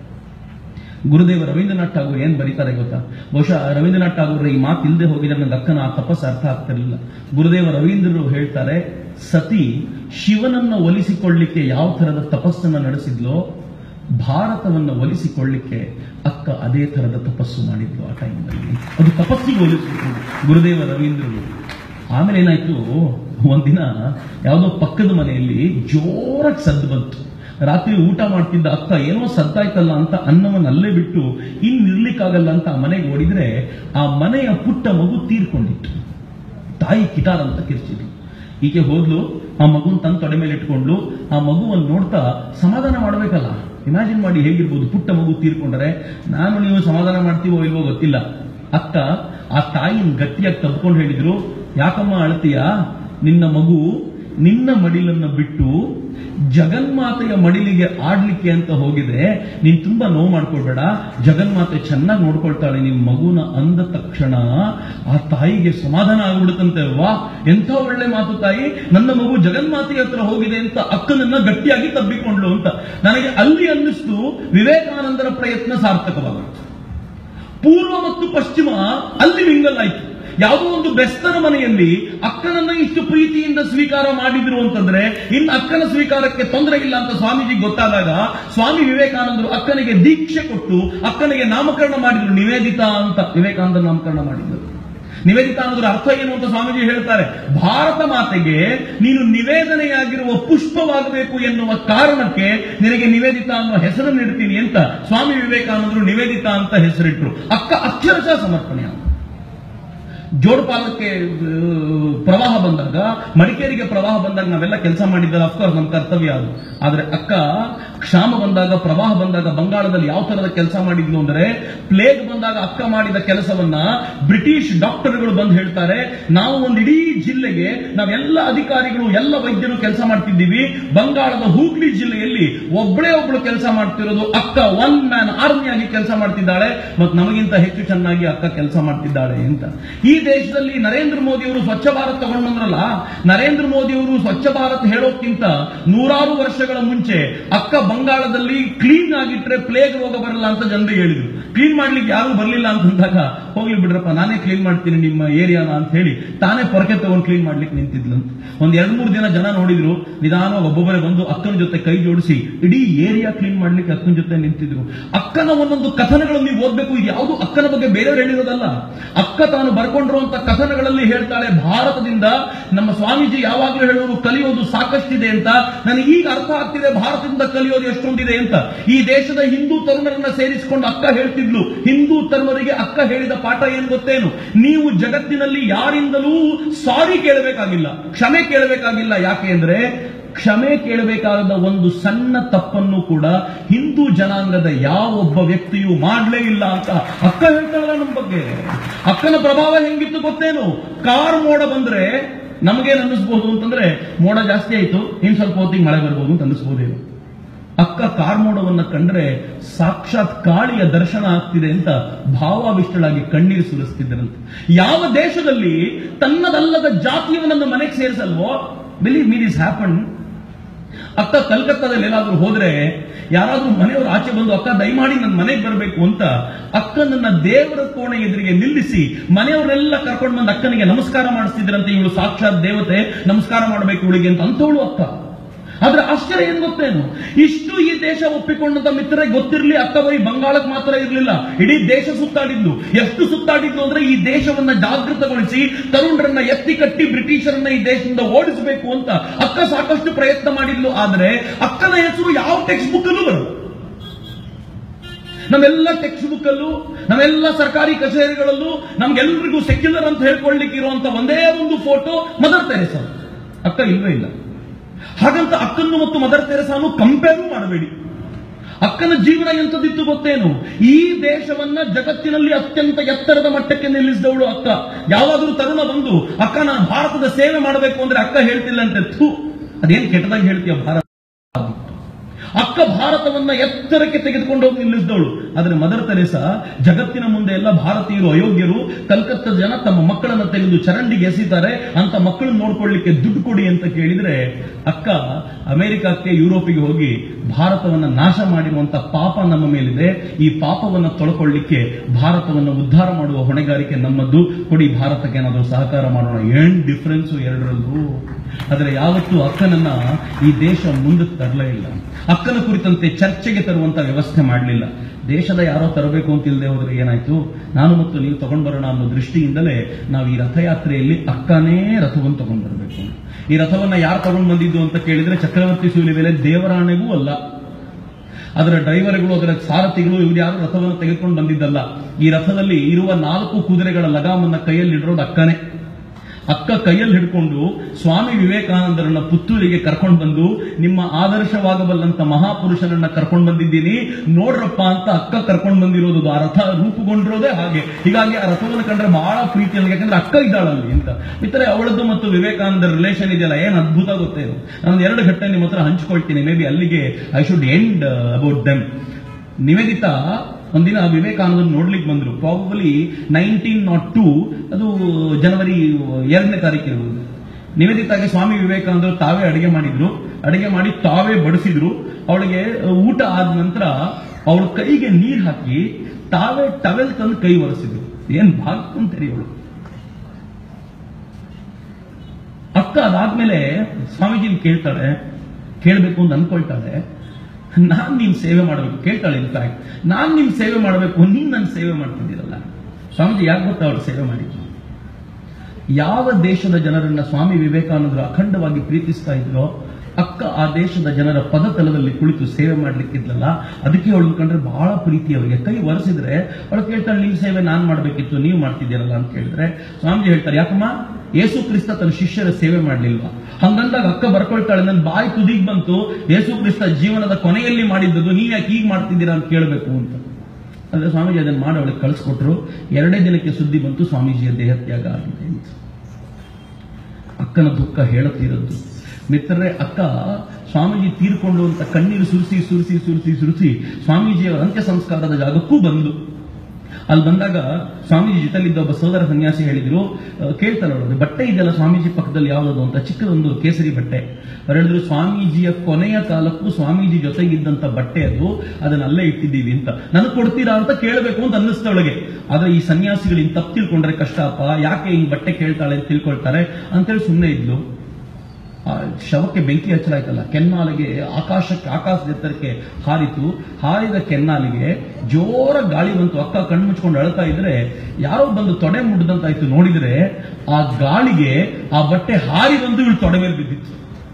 ಗುರುದೇವ ರವೀಂದ್ರನಾಥ್ ಠಾಗೂರ್ ಏನ್ ಬರೀತಾರೆ ಗೊತ್ತಾ ಬಹುಶಃ ರವೀಂದ್ರನಾಥ್ ಠಾಗೂರ್ ಈ ಮಾತು ಇಲ್ಲದೆ ಹೋಗಿದ್ರೆ ನನ್ನ ಅಕ್ಕನ ಆ ತಪಸ್ಸು ಅರ್ಥ ಆಗ್ತಿರ್ಲಿಲ್ಲ ಗುರುದೇವ ರವೀಂದ್ರರು ಹೇಳ್ತಾರೆ ಸತಿ ಶಿವನನ್ನ ಒಲಿಸಿಕೊಳ್ಳಿಕ್ಕೆ ಯಾವ ತರದ ತಪಸ್ಸನ್ನ ನಡೆಸಿದ್ಲೋ ಭಾರತವನ್ನ ಒಲಿಸಿಕೊಳ್ಳಿಕ್ಕೆ ಅಕ್ಕ ಅದೇ ತರದ ತಪಸ್ಸು ಮಾಡಿದ್ಲು ಆ ಟೈಮ್ನಲ್ಲಿ ಅದು ತಪಸ್ಸಿಗೆ ಒಲಿಸಿದ್ರು ಗುರುದೇವ ರವೀಂದ್ರರು ಆಮೇಲೆ ಏನಾಯ್ತು ಒಂದಿನ ಯಾವುದೋ ಪಕ್ಕದ ಮನೆಯಲ್ಲಿ ಜೋರಾಗಿ ಸದ್ದು ಬಂತು ರಾತ್ರಿ ಊಟ ಮಾಡ್ತಿದ್ದ ಅಕ್ಕ ಏನೋ ಸದ್ದಾಯ್ತಲ್ಲ ಅಂತ ಅನ್ನವನ್ನು ಅಲ್ಲೇ ಬಿಟ್ಟು ಇನ್ ಇರ್ಲಿಕ್ಕಾಗಲ್ಲ ಅಂತ ಆ ಮನೆಗೆ ಓಡಿದ್ರೆ ಆ ಮನೆಯ ಪುಟ್ಟ ಮಗು ತೀರ್ಕೊಂಡಿತ್ತು ತಾಯಿ ಕಿಟಾರ್ ಅಂತ ಕಿರ್ಚಿದ್ರು ಈಕೆ ಹೋದ್ಲು ಆ ಮಗುನ್ ತನ್ನ ತೊಡೆ ಮೇಲೆ ಇಟ್ಕೊಂಡ್ಲು ಆ ಮಗುವನ್ನು ನೋಡ್ತಾ ಸಮಾಧಾನ ಮಾಡ್ಬೇಕಲ್ಲ ಇಮ್ಯಾಜಿನ್ ಮಾಡಿ ಹೇಗಿರ್ಬೋದು ಪುಟ್ಟ ಮಗು ತೀರ್ಕೊಂಡ್ರೆ ನಾನು ನೀವು ಸಮಾಧಾನ ಮಾಡ್ತೀವೋ ಇಲ್ವೋ ಗೊತ್ತಿಲ್ಲ ಅಕ್ಕ ಆ ತಾಯಿನ ಗಟ್ಟಿಯಾಗಿ ತಬ್ಕೊಂಡು ಹೇಳಿದ್ರು ಯಾಕಮ್ಮ ಅಳ್ತೀಯ ನಿನ್ನ ಮಗು ನಿನ್ನ ಮಡಿಲನ್ನ ಬಿಟ್ಟು ಜಗನ್ಮಾತೆಯ ಮಡಿಲಿಗೆ ಆಡ್ಲಿಕ್ಕೆ ಅಂತ ಹೋಗಿದೆ ನೀನ್ ತುಂಬಾ ನೋವು ಮಾಡ್ಕೊಳ್ಬೇಡ ಜಗನ್ಮಾತೆ ಚೆನ್ನಾಗಿ ನೋಡ್ಕೊಳ್ತಾಳೆ ನಿಮ್ ಮಗುನ ಅಂದ ತಕ್ಷಣ ಆ ತಾಯಿಗೆ ಸಮಾಧಾನ ಆಗ್ಬಿಡುತ್ತಂತೆ ವಾ ಎಂಥ ಒಳ್ಳೆ ಮಾತು ತಾಯಿ ನನ್ನ ಮಗು ಜಗನ್ಮಾತೆಯ ಹತ್ರ ಹೋಗಿದೆ ಅಂತ ಅಕ್ಕನನ್ನ ಗಟ್ಟಿಯಾಗಿ ತಬ್ಬಿಕೊಂಡ್ಲು ಅಂತ ನನಗೆ ಅಲ್ಲಿ ಅನ್ನಿಸ್ತು ವಿವೇಕಾನಂದರ ಪ್ರಯತ್ನ ಸಾರ್ಥಕವಾಗುತ್ತೆ ಪೂರ್ವ ಮತ್ತು ಪಶ್ಚಿಮ ಅಲ್ಲಿ ಮಿಂಗಲ್ ಆಯ್ತು ಯಾವುದೋ ಒಂದು ಬೆಸ್ತರ ಮನೆಯಲ್ಲಿ ಅಕ್ಕನನ್ನ ಇಷ್ಟು ಪ್ರೀತಿಯಿಂದ ಸ್ವೀಕಾರ ಮಾಡಿದ್ರು ಅಂತಂದ್ರೆ ಇನ್ನು ಅಕ್ಕನ ಸ್ವೀಕಾರಕ್ಕೆ ತೊಂದರೆ ಇಲ್ಲ ಅಂತ ಸ್ವಾಮೀಜಿ ಗೊತ್ತಾದಾಗ ಸ್ವಾಮಿ ವಿವೇಕಾನಂದರು ಅಕ್ಕನಿಗೆ ದೀಕ್ಷೆ ಕೊಟ್ಟು ಅಕ್ಕನಿಗೆ ನಾಮಕರಣ ಮಾಡಿದ್ರು ನಿವೇದಿತಾ ಅಂತ ವಿವೇಕಾನಂದ ನಾಮಕರಣ ಮಾಡಿದ್ರು ನಿವೇದಿತಾ ಅನ್ನೋದ್ರ ಅರ್ಥ ಏನು ಅಂತ ಸ್ವಾಮೀಜಿ ಹೇಳ್ತಾರೆ ಭಾರತ ಮಾತೆಗೆ ನೀನು ನಿವೇದನೆಯಾಗಿರುವ ಪುಷ್ಪವಾಗಬೇಕು ಎನ್ನುವ ಕಾರಣಕ್ಕೆ ನಿನಗೆ ನಿವೇದಿತಾ ಅನ್ನುವ ಹೆಸರನ್ನು ಇಡ್ತೀನಿ ಅಂತ ಸ್ವಾಮಿ ವಿವೇಕಾನಂದರು ನಿವೇದಿತಾ ಅಂತ ಹೆಸರಿಟ್ರು ಅಕ್ಕ ಅಕ್ಷರಶಃ ಸಮರ್ಪಣೆ ಆದ್ರು. ಜೋಡುಪಾಲಕ್ಕೆ ಆ, ಪ್ರವಾಹ ಬಂದಾಗ ಮಡಿಕೇರಿಗೆ ಪ್ರವಾಹ ಬಂದಾಗ ನಾವೆಲ್ಲ ಕೆಲಸ ಮಾಡಿದ್ದಲ್ಲ ಅಫ್ಕೋರ್ಸ್ ನಮ್ಮ ಕರ್ತವ್ಯ ಅದು ಆದ್ರೆ ಅಕ್ಕ ಕ್ಷಾಮ ಬಂದಾಗ ಪ್ರವಾಹ ಬಂದಾಗ ಬಂಗಾಳದಲ್ಲಿ ಯಾವ ತರದ ಕೆಲಸ ಮಾಡಿದ್ಲು ಅಂದ್ರೆ ಪ್ಲೇಗ್ ಬಂದಾಗ ಅಕ್ಕ ಮಾಡಿದ ಕೆಲಸವನ್ನ ಬ್ರಿಟಿಷ್ ಡಾಕ್ಟರ್ಗಳು ಬಂದು ಹೇಳ್ತಾರೆ ನಾವು ಒಂದು ಇಡೀ ಜಿಲ್ಲೆಗೆ ನಾವೆಲ್ಲ ಅಧಿಕಾರಿಗಳು ಎಲ್ಲ ವೈದ್ಯರು ಕೆಲಸ ಮಾಡ್ತಿದ್ದೀವಿ ಬಂಗಾಳದ ಹೂಗ್ಲಿ ಜಿಲ್ಲೆಯಲ್ಲಿ ಒಬ್ಬಳೇ ಒಬ್ಳು ಕೆಲಸ ಮಾಡ್ತಿರೋದು ಅಕ್ಕ ಒನ್ ಮ್ಯಾನ್ ಆರ್ಮಿ ಆಗಿ ಕೆಲಸ ಮಾಡ್ತಿದ್ದಾಳೆ ಮತ್ತು ನಮಗಿಂತ ಹೆಚ್ಚು ಚೆನ್ನಾಗಿ ಅಕ್ಕ ಕೆಲಸ ಮಾಡ್ತಿದ್ದಾಳೆ ಅಂತ ಈ ದೇಶದಲ್ಲಿ ನರೇಂದ್ರ ಮೋದಿ ಅವರು ಸ್ವಚ್ಛ ಭಾರತ್ ತಗೊಂಡು ಬಂದ್ರಲ್ಲ ನರೇಂದ್ರ ಮೋದಿ ಅವರು ಸ್ವಚ್ಛ ಭಾರತ್ ಹೇಳೋಕ್ಕಿಂತ ನೂರಾರು ವರ್ಷಗಳ ಮುಂಚೆ ಅಕ್ಕ ಬಂಗಾಳದಲ್ಲಿ ಕ್ಲೀನ್ ಆಗಿಟ್ರೆ ಪ್ಲೇಗ್ ರೋಗ ಬರಲ್ಲ ಅಂತ ಜನರಿಗೆ ಹೇಳಿದ್ರು ಕ್ಲೀನ್ ಮಾಡ್ಲಿಕ್ಕೆ ಯಾರು ಬರಲಿಲ್ಲ ಅಂತಂದಾಗ ಹೋಗ್ಲಿ ಬಿಡ್ರಪ್ಪ ನಾನೇ ಕ್ಲೀನ್ ಮಾಡ್ತೀನಿ ನಿಮ್ಮ ಏರಿಯಾನ ಅಂತ ಹೇಳಿ ತಾನೇ ಪೊರಕೆ ತಗೊಂಡು ಕ್ಲೀನ್ ಮಾಡ್ಲಿಕ್ಕೆ ನಿಂತಿದ್ಲಂತ ಒಂದ್ ಎರಡ್ ಮೂರು ದಿನ ಜನ ನೋಡಿದ್ರು ನಿಧಾನವಾಗಿ ಒಬ್ಬೊಬ್ಬರೇ ಬಂದು ಅಕ್ಕನ ಜೊತೆ ಕೈ ಜೋಡಿಸಿ ಇಡೀ ಏರಿಯಾ ಕ್ಲೀನ್ ಮಾಡ್ಲಿಕ್ಕೆ ಅಕ್ಕನ ಜೊತೆ ನಿಂತಿದ್ರು ಅಕ್ಕನ ಒಂದೊಂದು ಕಥನಗಳನ್ನು ನೀವು ಓದ್ಬೇಕು ಇದು ಯಾವುದು ಅಕ್ಕನ ಬಗ್ಗೆ ಬೇರೆಯವ್ರು ಹೇಳಿರೋದಲ್ಲ ಅಕ್ಕ ತಾನು ಬರ್ಕೊಂಡಿರುವಂತ ಕಥನಗಳಲ್ಲಿ ಹೇಳ್ತಾಳೆ ಭಾರತದಿಂದ ನಮ್ಮ ಸ್ವಾಮೀಜಿ ಯಾವಾಗಲೂ ಹೇಳೋರು ಕಲಿಯೋದು ಸಾಕಷ್ಟಿದೆ ಅಂತ ನನಗೆ ಈಗ ಅರ್ಥ ಆಗ್ತಿದೆ ಭಾರತದಿಂದ ಕಲಿಯೋದು ಎಷ್ಟೊಂದಿದೆ ಅಂತ ಈ ದೇಶದ ಹಿಂದೂ ತರುಣರನ್ನ ಸೇರಿಸಿಕೊಂಡು ಅಕ್ಕ ಹೇಳ್ತಿದ್ಲು ಹಿಂದೂ ತರುಣರಿಗೆ ಅಕ್ಕ ಹೇಳಿದ ಪಾಠ ಏನ್ ಗೊತ್ತೇನು ನೀವು ಜಗತ್ತಿನಲ್ಲಿ ಯಾರಿಂದಲೂ ಸಾರಿ ಕೇಳಬೇಕಾಗಿಲ್ಲ ಕ್ಷಮೆ ಕೇಳಬೇಕಾಗಿಲ್ಲ ಯಾಕೆ ಅಂದ್ರೆ ಕ್ಷಮೆ ಕೇಳಬೇಕಾದ ಒಂದು ಸಣ್ಣ ತಪ್ಪನ್ನು ಕೂಡ ಹಿಂದೂ ಜನಾಂಗದ ಯಾವೊಬ್ಬ ವ್ಯಕ್ತಿಯೂ ಮಾಡಲೇ ಇಲ್ಲ ಅಂತ ಅಕ್ಕ ಹೇಳ್ತಾಳಲ್ಲ ನಮ್ಮ ಬಗ್ಗೆ ಅಕ್ಕನ ಪ್ರಭಾವ ಹೆಂಗಿತ್ತು ಗೊತ್ತೇನು ಕಾರ್ ಮೋಡ ಬಂದ್ರೆ ನಮಗೇನ್ ಅನ್ನಿಸ್ಬೋದು ಅಂತಂದ್ರೆ ಮೋಡ ಜಾಸ್ತಿ ಆಯ್ತು ಇನ್ ಸ್ವಲ್ಪ ಹೊತ್ತಿಗೆ ಮಳೆ ಬರ್ಬೋದು ಅಂತ ಅನ್ನಿಸ್ಬೋದೇನು ಅಕ್ಕ ಕಾರ್ಮೋಡವನ್ನ ಕಂಡ್ರೆ ಸಾಕ್ಷಾತ್ ಕಾಳಿಯ ದರ್ಶನ ಆಗ್ತಿದೆ ಅಂತ ಭಾವಾವಿಷ್ಟಳಾಗಿ ಕಣ್ಣೀರು ಸುರಿಸ್ತಿದ್ದರಂತೆ ಯಾವ ದೇಶದಲ್ಲಿ ತನ್ನದಲ್ಲದ ಜಾತಿಯವನನ್ನು ಮನೆಗೆ ಸೇರಿಸಲ್ವೋ ಬಿಲೀವ್ ಮೀ ದಿಸ್ ಹ್ಯಾಪನ್ ಅಕ್ಕ ಕಲ್ಕತ್ತಾದಲ್ಲಿ ಏನಾದ್ರೂ ಹೋದ್ರೆ ಯಾರಾದ್ರೂ ಮನೆಯವರು ಆಚೆ ಬಂದು ಅಕ್ಕ ದಯಮಾಡಿ ನನ್ನ ಮನೆಗೆ ಬರಬೇಕು ಅಂತ ಅಕ್ಕನನ್ನ ದೇವರ ಕೋಣೆ ಎದುರಿಗೆ ನಿಲ್ಲಿಸಿ ಮನೆಯವರೆಲ್ಲ ಕರ್ಕೊಂಡು ಬಂದು ಅಕ್ಕನಿಗೆ ನಮಸ್ಕಾರ ಮಾಡಿಸ್ತಿದ್ರಂತೆ ಇವಳು ಸಾಕ್ಷಾತ್ ದೇವತೆ ನಮಸ್ಕಾರ ಮಾಡಬೇಕು ಇವಳಿಗೆ ಅಂತ ಅಂತವಳು ಅಕ್ಕ ಆದ್ರೆ ಆಶ್ಚರ್ಯ ಏನ್ ಗೊತ್ತೇನು ಇಷ್ಟು ಈ ದೇಶ ಒಪ್ಪಿಕೊಂಡಂತ ಮಿತ್ರರಿಗೆ ಗೊತ್ತಿರಲಿ ಅಕ್ಕ ಬರೀ ಬಂಗಾಳಕ್ಕೆ ಮಾತ್ರ ಇರಲಿಲ್ಲ ಇಡೀ ದೇಶ ಸುತ್ತಾಡಿದ್ಲು ಎಷ್ಟು ಸುತ್ತಾಡಿದ್ಲು ಅಂದ್ರೆ ಈ ದೇಶವನ್ನ ಜಾಗೃತಗೊಳಿಸಿ ತರುಣರನ್ನ ಎತ್ತಿ ಕಟ್ಟಿ ಬ್ರಿಟಿಷರನ್ನ ಈ ದೇಶದಿಂದ ಓಡಿಸಬೇಕು ಅಂತ ಅಕ್ಕ ಸಾಕಷ್ಟು ಪ್ರಯತ್ನ ಮಾಡಿದ್ಲು ಆದ್ರೆ ಅಕ್ಕನ ಹೆಸರು ಯಾವ ಟೆಕ್ಸ್ಟ್ ಬುಕ್ ಅಲ್ಲೂ ಬರಲ್ಲ ನಮ್ಮೆಲ್ಲ ಟೆಕ್ಸ್ಟ್ ಬುಕ್ ಅಲ್ಲೂ ನಮ್ಮೆಲ್ಲ ಸರ್ಕಾರಿ ಕಚೇರಿಗಳಲ್ಲೂ ನಮ್ಗೆಲ್ರಿಗೂ ಸೆಕ್ಯುಲರ್ ಅಂತ ಹೇಳ್ಕೊಳ್ಳಿಕ್ಕೆ ಇರುವಂತ ಒಂದೇ ಒಂದು ಫೋಟೋ ಮದರ್ ತೆರೆಸಾ ಅಕ್ಕ ಇಲ್ವೇ ಇಲ್ಲ ಹಾಗಂತ ಅಕ್ಕನ್ನು ಮತ್ತು ಮದರ್ ತೆರೆಸಾನು ಕಂಪೇರು ಮಾಡಬೇಡಿ ಅಕ್ಕನ ಜೀವನ ಎಂತದಿತ್ತು ಗೊತ್ತೇನು ಈ ದೇಶವನ್ನ ಜಗತ್ತಿನಲ್ಲಿ ಅತ್ಯಂತ ಎತ್ತರದ ಮಟ್ಟಕ್ಕೆ ನಿಲ್ಲಿಸಿದವಳು ಅಕ್ಕ ಯಾವಾಗಲೂ ತರುಣ ಬಂದು ಅಕ್ಕ ನಾನು ಭಾರತದ ಸೇವೆ ಮಾಡಬೇಕು ಅಂದ್ರೆ ಅಕ್ಕ ಹೇಳ್ತಿಲ್ಲ ಅಂತ ಥೂ ಅದೇನ್ ಕೆಟ್ಟದಾಗಿ ಹೇಳ್ತೀಯ ಭಾರತ ಅಕ್ಕ ಭಾರತವನ್ನ ಎತ್ತರಕ್ಕೆ ತೆಗೆದುಕೊಂಡು ಹೋಗಿ ನಿಲ್ಲಿಸಿದವಳು ಆದ್ರೆ ಮದರ್ ತೆರೇಸಾ ಜಗತ್ತಿನ ಮುಂದೆ ಎಲ್ಲ ಭಾರತೀಯರು ಅಯೋಗ್ಯರು ಕಲ್ಕತ್ತಾ ಜನ ತಮ್ಮ ಮಕ್ಕಳನ್ನ ತೆಗೆದು ಚರಂಡಿಗೆ ಎಸಿತಾರೆ ಅಂತ ಮಕ್ಕಳನ್ನ ನೋಡ್ಕೊಳ್ಳಿಕ್ಕೆ ದುಡ್ಡು ಕೊಡಿ ಅಂತ ಕೇಳಿದ್ರೆ ಅಕ್ಕ ಅಮೆರಿಕಕ್ಕೆ ಯುರೋಪಿಗೆ ಹೋಗಿ ಭಾರತವನ್ನ ನಾಶ ಮಾಡಿರುವಂತ ಪಾಪ ನಮ್ಮ ಮೇಲಿದೆ ಈ ಪಾಪವನ್ನ ತೊಳ್ಕೊಳ್ಳಿಕ್ಕೆ ಭಾರತವನ್ನ ಉದ್ಧಾರ ಮಾಡುವ ಹೊಣೆಗಾರಿಕೆ ನಮ್ಮದ್ದು ಕೊಡಿ ಭಾರತಕ್ಕೆ ಏನಾದರೂ ಸಹಕಾರ ಮಾಡೋಣ ಏನ್ ಡಿಫರೆನ್ಸ್ ಎರಡರಲ್ಲೂ ಆದರೆ ಯಾವತ್ತೂ ಅಕ್ಕನನ್ನ ಈ ದೇಶ ಮುಂದಕ್ಕೆ ತರಲೇ ಇಲ್ಲ ಅಕ್ಕನ ಕುರಿತಂತೆ ಚರ್ಚೆಗೆ ತರುವಂತ ವ್ಯವಸ್ಥೆ ಮಾಡಲಿಲ್ಲ ದೇಶದ ಯಾರೋ ತರಬೇಕು ಅಂತ ಇಲ್ಲದೆ ಹೋದ್ರೆ ಏನಾಯ್ತು ನಾನು ಮತ್ತು ನೀವು ತಗೊಂಡ್ ಬರೋಣ ಅನ್ನೋ ದೃಷ್ಟಿಯಿಂದಲೇ ನಾವು ಈ ರಥಯಾತ್ರೆಯಲ್ಲಿ ಅಕ್ಕನೇ ರಥವನ್ನು ತಗೊಂಡ್ ಬರಬೇಕು ಈ ರಥವನ್ನ ಯಾರು ತಗೊಂಡ್ ಬಂದಿದ್ದು ಅಂತ ಕೇಳಿದ್ರೆ ಚಕ್ರವರ್ತಿ ಸೂಲಿಬೇಲೆ ದೇವರಾಣೆಗೂ ಅಲ್ಲ ಅದರ ಡ್ರೈವರ್ಗಳು ಅದರ ಸಾರಥಿಗಳು ಇವ್ರು ಯಾರು ರಥವನ್ನು ತೆಗೆದುಕೊಂಡು ಬಂದಿದ್ದಲ್ಲ ಈ ರಥದಲ್ಲಿ ಇರುವ ನಾಲ್ಕು ಕುದುರೆಗಳ ಲಗಾಮನ್ನ ಕೈಯಲ್ಲಿ ಇಡೋದು ಅಕ್ಕನೇ ಅಕ್ಕ ಕೈಯಲ್ಲಿ ಹಿಡ್ಕೊಂಡು ಸ್ವಾಮಿ ವಿವೇಕಾನಂದರನ್ನ ಪುತ್ತೂರಿಗೆ ಕರ್ಕೊಂಡು ಬಂದು ನಿಮ್ಮ ಆದರ್ಶವಾಗಬಲ್ಲಂತ ಮಹಾಪುರುಷನನ್ನ ಕರ್ಕೊಂಡು ಬಂದಿದ್ದೀನಿ ನೋಡ್ರಪ್ಪ ಅಂತ ಅಕ್ಕ ಕರ್ಕೊಂಡು ಬಂದಿರೋದು ಆ ರಥ ರೂಪುಗೊಂಡಿರೋದೇ ಹಾಗೆ ಹೀಗಾಗಿ ಆ ರಥವನ್ನು ಕಂಡ್ರೆ ಬಹಳ ಪ್ರೀತಿ ನನಗೆ ಯಾಕಂದ್ರೆ ಅಕ್ಕ ಇದ್ದಾಳಲ್ಲಿ ಅಂತ ಇತರೆ ಅವಳದ್ದು ಮತ್ತು ವಿವೇಕಾನಂದರ ರಿಲೇಷನ್ ಇದೆಯಲ್ಲ ಏನ್ ಅದ್ಭುತ ಗೊತ್ತೇನು ನಾನು ಎರಡು ಘಟ್ಟ ನಿಮ್ಮ ಹತ್ರ ಹಂಚ್ಕೊಳ್ತೀನಿ ಮೇ ಬಿ ಅಲ್ಲಿಗೆ I should end about them Nivedita ಒಂದಿನ ವಿವೇಕಾನಂದ ನೋಡ್ಲಿಕ್ಕೆ ಬಂದ್ರು ಪ್ರಾಬಲಿ ನೈನ್ಟೀನ್ ನಾಟ್ ಟೂ ಅದು ಜನವರಿ ಎರಡನೇ ತಾರೀಕು ಇರುವುದು ನಿವೇದಿತಾಗೆ ಸ್ವಾಮಿ ವಿವೇಕಾನಂದರು ತಾವೇ ಅಡಿಗೆ ಮಾಡಿದ್ರು ಅಡಿಗೆ ಮಾಡಿ ತಾವೇ ಬಡಿಸಿದ್ರು ಅವಳಿಗೆ ಊಟ ಆದ ನಂತರ ಅವಳ ಕೈಗೆ ನೀರು ಹಾಕಿ ತಾವೇ ಟವೆಲ್ ತಂದು ಕೈ ಒರೆಸಿದ್ರು ಏನ್ ಭಾಗ ಅಂತಾರೆ ಅವಳು ಅಕ್ಕ ಅದಾದ್ಮೇಲೆ ಸ್ವಾಮೀಜಿನ ಕೇಳ್ತಾಳೆ ಕೇಳಬೇಕು ಅಂತ ಅನ್ಕೊಳ್ತಾಳೆ ನಾನ್ ನಿಮ್ ಸೇವೆ ಮಾಡಬೇಕು ಕೇಳ್ತಾಳೆ ಇನ್ಫ್ಯಾಕ್ಟ್ ನಾನ್ ನಿಮ್ ಸೇವೆ ಮಾಡಬೇಕು ನೀನ್ ನನ್ನ ಸೇವೆ ಮಾಡ್ತಿದ್ದೀರಲ್ಲ ಸ್ವಾಮೀಜಿ ಯಾಕೆ ಗೊತ್ತಾ ಅವಳು ಸೇವೆ ಮಾಡಿದ್ದು ಯಾವ ದೇಶದ ಜನರನ್ನ ಸ್ವಾಮಿ ವಿವೇಕಾನಂದರು ಅಖಂಡವಾಗಿ ಪ್ರೀತಿಸ್ತಾ ಇದ್ರೋ ಅಕ್ಕ ಆ ದೇಶದ ಜನರ ಪದತಲದಲ್ಲಿ ಕುಳಿತು ಸೇವೆ ಮಾಡ್ಲಿಕ್ಕಿದ್ಲಲ್ಲ ಅದಕ್ಕೆ ಅವಳು ಕಂಡ್ರೆ ಬಹಳ ಪ್ರೀತಿ ಅವರಿಗೆ ಕೈ ಒರೆಸಿದ್ರೆ ಅವಳು ಕೇಳ್ತಾಳೆ ನೀವು ಸೇವೆ ನಾನ್ ಮಾಡ್ಬೇಕಿತ್ತು ನೀವು ಮಾಡ್ತಿದ್ದೀರಲ್ಲ ಅಂತ ಕೇಳಿದ್ರೆ ಸ್ವಾಮೀಜಿ ಹೇಳ್ತಾರೆ ಯಾಕಮ್ಮ ಯೇಸು ಕ್ರಿಸ್ತ ತನ್ನ ಶಿಷ್ಯರ ಸೇವೆ ಮಾಡ್ಲಿಲ್ವಾ ಹಂಗಂದಾಗ ಅಕ್ಕ ಬರ್ಕೊಳ್ತಾಳೆ ನನ್ನ ಬಾಯಿ ತುದಿಗ್ ಬಂತು ಯೇಸು ಕ್ರಿಸ್ತ ಜೀವನದ ಕೊನೆಯಲ್ಲಿ ಮಾಡಿದ್ದದು ನೀವ್ ಯಾಕೆ ಹೀಗ್ ಮಾಡ್ತಿದ್ದೀರಾ ಅಂತ ಕೇಳಬೇಕು ಅಂತ ಆದ್ರೆ ಸ್ವಾಮೀಜಿ ಅದನ್ನು ಮಾಡಿ ಅವಳಿಗೆ ಕಳಿಸ್ಕೊಟ್ರು ಎರಡೇ ದಿನಕ್ಕೆ ಸುದ್ದಿ ಬಂತು ಸ್ವಾಮೀಜಿಯ ದೇಹತ್ಯಾಗ ಆಗಿದೆ ಅಂತ ಅಕ್ಕನ ದುಃಖ ಹೇಳುತ್ತಿರದ್ದು ಮಿತ್ರರೇ ಅಕ್ಕ ಸ್ವಾಮೀಜಿ ತೀರ್ಕೊಂಡು ಅಂತ ಕಣ್ಣೀರು ಸುರಿಸಿ ಸುರಿಸಿ ಸುರಿಸಿ ಸುರಿಸಿ ಸ್ವಾಮೀಜಿಯವರ ಅಂತ್ಯ ಸಂಸ್ಕಾರದ ಜಾಗಕ್ಕೂ ಬಂದು ಅಲ್ಲಿ ಬಂದಾಗ ಸ್ವಾಮೀಜಿ ಜೊತೆಲಿದ್ದ ಒಬ್ಬ ಸೋದರ ಸನ್ಯಾಸಿ ಹೇಳಿದ್ರು ಅಹ್, ಕೇಳ್ತಾಳೆ ಅವಳು ಬಟ್ಟೆ ಇದೆಯಲ್ಲ ಸ್ವಾಮೀಜಿ ಪಕ್ಕದಲ್ಲಿ ಯಾವ್ದು ಅಂತ ಚಿಕ್ಕದೊಂದು ಕೇಸರಿ ಬಟ್ಟೆ ಅವ್ರು ಹೇಳಿದ್ರು ಸ್ವಾಮೀಜಿಯ ಕೊನೆಯ ಕಾಲಕ್ಕೂ ಸ್ವಾಮೀಜಿ ಜೊತೆಗಿದ್ದಂತ ಬಟ್ಟೆ ಅದು ಅದನ್ನ ಅಲ್ಲೇ ಇಟ್ಟಿದ್ದೀವಿ ಅಂತ ನನಗೆ ಕೊಡ್ತೀರಾ ಅಂತ ಕೇಳಬೇಕು ಅಂತ ಅನ್ನಿಸ್ತಾ ಅವಳಿಗೆ ಆದ್ರೆ ಈ ಸನ್ಯಾಸಿಗಳು ಇನ್ ತಪ್ಪು ತಿಳ್ಕೊಂಡ್ರೆ ಕಷ್ಟಪ್ಪ ಯಾಕೆ ಹಿಂಗ್ ಬಟ್ಟೆ ಕೇಳ್ತಾಳೆ ಅಂತ ತಿಳ್ಕೊಳ್ತಾರೆ ಅಂತೇಳಿ ಸುಮ್ಮನೆ ಇದ್ಲು ಆ ಶವಕ್ಕೆ ಬೆಂಕಿ ಹಚ್ಚಲಾಯ್ತಲ್ಲ ಕೆನ್ನಾಲಿಗೆ ಆಕಾಶಕ್ಕೆ ಆಕಾಶದ ಎತ್ತರಕ್ಕೆ ಹಾರಿತು ಹಾರಿದ ಕೆನ್ನಾಲಿಗೆ ಜೋರ ಗಾಳಿ ಬಂತು ಅಕ್ಕ ಕಣ್ಣು ಮುಚ್ಕೊಂಡು ಅಳ್ತಾ ಇದ್ರೆ ಯಾರೋ ಬಂದು ತೊಡೆ ಮುಡ್ದಂತಾಯ್ತು ನೋಡಿದ್ರೆ ಆ ಗಾಳಿಗೆ ಆ ಬಟ್ಟೆ ಹಾರಿ ಬಂದು ಇವಳು ತೊಡೆ ಮೇಲೆ ಬಿದ್ದಿತ್ತು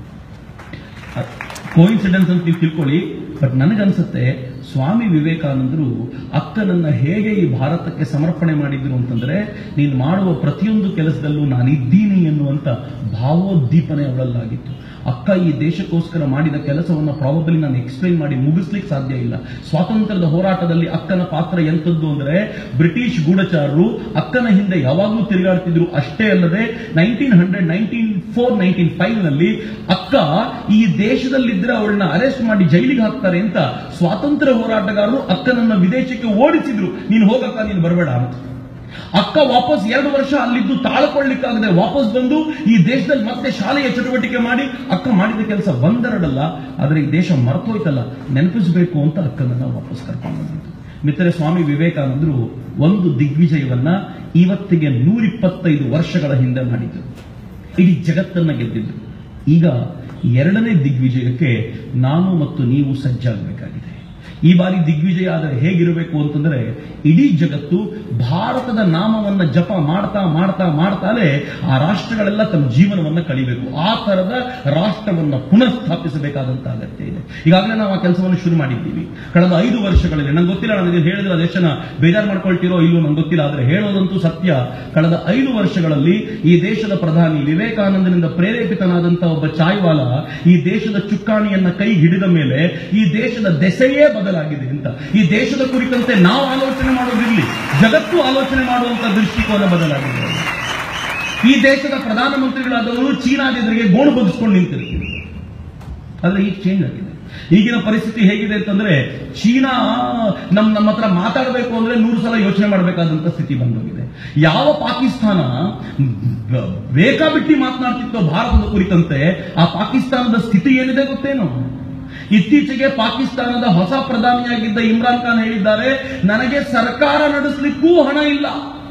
ಕೋಇನ್ಸಿಡೆನ್ಸ್ ಅಂತ ನೀವು ತಿಳ್ಕೊಳ್ಳಿ ಬಟ್ ನನಗನ್ಸುತ್ತೆ ಸ್ವಾಮಿ ವಿವೇಕಾನಂದರು ಅಕ್ಕನನ್ನ ಹೇಗೆ ಈ ಭಾರತಕ್ಕೆ ಸಮರ್ಪಣೆ ಮಾಡಿದ್ರು ಅಂತಂದ್ರೆ ನೀನು ಮಾಡುವ ಪ್ರತಿಯೊಂದು ಕೆಲಸದಲ್ಲೂ ನಾನಿದ್ದೀನಿ ಎನ್ನುವಂತ ಭಾವೋದ್ದೀಪನೆ ಅವಳಲ್ಲಾಗಿತ್ತು ಅಕ್ಕ ಈ ದೇಶಕ್ಕೋಸ್ಕರ ಮಾಡಿದ ಕೆಲಸವನ್ನ ಪ್ರಾಬಬಲಿ ನಾನು ಎಕ್ಸ್ಪ್ಲೈನ್ ಮಾಡಿ ಮುಗಿಸ್ಲಿಕ್ಕೆ ಸಾಧ್ಯ ಇಲ್ಲ ಸ್ವಾತಂತ್ರ್ಯದ ಹೋರಾಟದಲ್ಲಿ ಅಕ್ಕನ ಪಾತ್ರ ಎಂತದ್ದು ಅಂದ್ರೆ ಬ್ರಿಟಿಷ್ ಗೂಢಚಾರರು ಅಕ್ಕನ ಹಿಂದೆ ಯಾವಾಗಲೂ ತಿರುಗಾಡ್ತಿದ್ರು ಅಷ್ಟೇ ಅಲ್ಲದೆ nineteen hundred nineteen four nineteen five ನಲ್ಲಿ ಅಕ್ಕ ಈ ದೇಶದಲ್ಲಿದ್ರೆ ಅವಳನ್ನ ಅರೆಸ್ಟ್ ಮಾಡಿ ಜೈಲಿಗೆ ಹಾಕ್ತಾರೆ ಅಂತ ಸ್ವಾತಂತ್ರ್ಯ ಹೋರಾಟಗಾರರು ಅಕ್ಕನನ್ನ ವಿದೇಶಕ್ಕೆ ಓಡಿಸಿದ್ರು ನೀನು ಹೋಗಕ್ಕ ನೀನು ಬರಬೇಡ ಅಂತ ಅಕ್ಕ ವಾಪಸ್ ಎರಡು ವರ್ಷ ಅಲ್ಲಿದ್ದು ತಾಳ್ಕೊಳ್ಳಿಕ್ಕಾಗದೆ ವಾಪಸ್ ಬಂದು ಈ ದೇಶದಲ್ಲಿ ಮತ್ತೆ ಶಾಲೆಯ ಚಟುವಟಿಕೆ ಮಾಡಿ ಅಕ್ಕ ಮಾಡಿದ ಕೆಲಸ ಒಂದೆರಡಲ್ಲ ಆದ್ರೆ ಈ ದೇಶ ಮರ್ತೋಯ್ತಲ್ಲ ನೆನಪಿಸಬೇಕು ಅಂತ ಅಕ್ಕನನ್ನ ವಾಪಸ್ ಕರ್ಕೊಂಡು ಬಂದಿದ್ದು ಮಿತ್ರರೆ ಸ್ವಾಮಿ ವಿವೇಕಾನಂದರು ಒಂದು ದಿಗ್ವಿಜಯವನ್ನ ಇವತ್ತಿಗೆ ನೂರಿಪ್ಪತ್ತೈದು ವರ್ಷಗಳ ಹಿಂದೆ ಮಾಡಿದ್ರು ಇಡೀ ಜಗತ್ತನ್ನ ಗೆದ್ದಿದ್ರು ಈಗ ಎರಡನೇ ದಿಗ್ವಿಜಯಕ್ಕೆ ನಾನು ಮತ್ತು ನೀವು ಸಜ್ಜಾಗಬೇಕಾಗಿದೆ ಈ ಬಾರಿ ದಿಗ್ವಿಜಯ ಆದರೆ ಹೇಗಿರಬೇಕು ಅಂತಂದ್ರೆ ಇಡೀ ಜಗತ್ತು ಭಾರತದ ನಾಮವನ್ನ ಜಪ ಮಾಡ್ತಾ ಮಾಡ್ತಾ ಮಾಡ್ತಾನೆ ಆ ರಾಷ್ಟ್ರಗಳೆಲ್ಲ ತಮ್ಮ ಜೀವನವನ್ನ ಕಳಿಬೇಕು ಆ ತರದ ರಾಷ್ಟ್ರವನ್ನ ಪುನಃ ಸ್ಥಾಪಿಸಬೇಕಾದಂತ ಅಗತ್ಯ ಇದೆ ಈಗಾಗಲೇ ನಾವು ಆ ಕೆಲಸವನ್ನು ಶುರು ಮಾಡಿದ್ದೀವಿ ಕಳೆದ ಐದು ವರ್ಷಗಳಲ್ಲಿ ನಂಗೆ ಗೊತ್ತಿಲ್ಲ ನಾನು ಇದನ್ನ ಹೇಳಿದ್ರೆ ಅದೆಷ್ಟು ಜನ ಬೇಜಾರು ಮಾಡ್ಕೊಳ್ತಿರೋ ಇಲ್ಲೋ ನಂಗೆ ಗೊತ್ತಿಲ್ಲ ಆದ್ರೆ ಹೇಳೋದಂತೂ ಸತ್ಯ ಕಳೆದ ಐದು ವರ್ಷಗಳಲ್ಲಿ ಈ ದೇಶದ ಪ್ರಧಾನಿ ವಿವೇಕಾನಂದನಿಂದ ಪ್ರೇರೇಪಿತನಾದಂತಹ ಒಬ್ಬ ಚಾಯ್ವಾಲ ಈ ದೇಶದ ಚುಕ್ಕಾಣಿಯನ್ನ ಕೈ ಹಿಡಿದ ಮೇಲೆ ಈ ದೇಶದ ದೆಸೆಯೇ ಬದಲಾಗಿದೆ ಅಂತ ಈ ದೇಶದ ಕುರಿತಂತೆ ನಾವು ಆಲೋಚನೆ ಮಾಡೋದಿರ್ಲಿ ಜಗತ್ತು ಆಲೋಚನೆ ಮಾಡುವಂತ ದೃಷ್ಟಿಕೋನ ಬದಲಾಗಿದೆ ಈ ದೇಶದ ಪ್ರಧಾನಮಂತ್ರಿಗಳಾದವರು ಚೀನಾದ ಎದುರಿಗೆ ಗೋಣು ಬಗ್ಸ್ಕೊಂಡು ನಿಂತಿರ್ತೀವಿ ಆದ್ರೆ ಈಗ ಚೇಂಜ್ ಆಗಿದೆ ಈಗಿನ ಪರಿಸ್ಥಿತಿ ಹೇಗಿದೆ ಅಂತಂದ್ರೆ ಚೀನಾ ನಮ್ ನಮ್ಮ ಹತ್ರ ಮಾತಾಡಬೇಕು ಅಂದ್ರೆ ನೂರು ಸಲ ಯೋಚನೆ ಮಾಡಬೇಕಾದಂತ ಸ್ಥಿತಿ ಬಂದೋಗಿದೆ ಯಾವ ಪಾಕಿಸ್ತಾನ ಬ- ಬೇಕಾಬಿಟ್ಟಿ ಮಾತನಾಡ್ತಿತ್ತೋ ಭಾರತದ ಕುರಿತಂತೆ ಆ ಪಾಕಿಸ್ತಾನದ ಸ್ಥಿತಿ ಏನಿದೆ ಗೊತ್ತೇನು ಇತ್ತೀಚೆಗೆ ಪಾಕಿಸ್ತಾನದ ಹೊಸ ಪ್ರಧಾನಿಯಾಗಿದ್ದ ಇಮ್ರಾನ್ ಖಾನ್ ಹೇಳಿದ್ದಾರೆ ನನಗೆ ಸರ್ಕಾರ ನಡೆಸಲಿಕ್ಕೂ ಹಣ ಇಲ್ಲ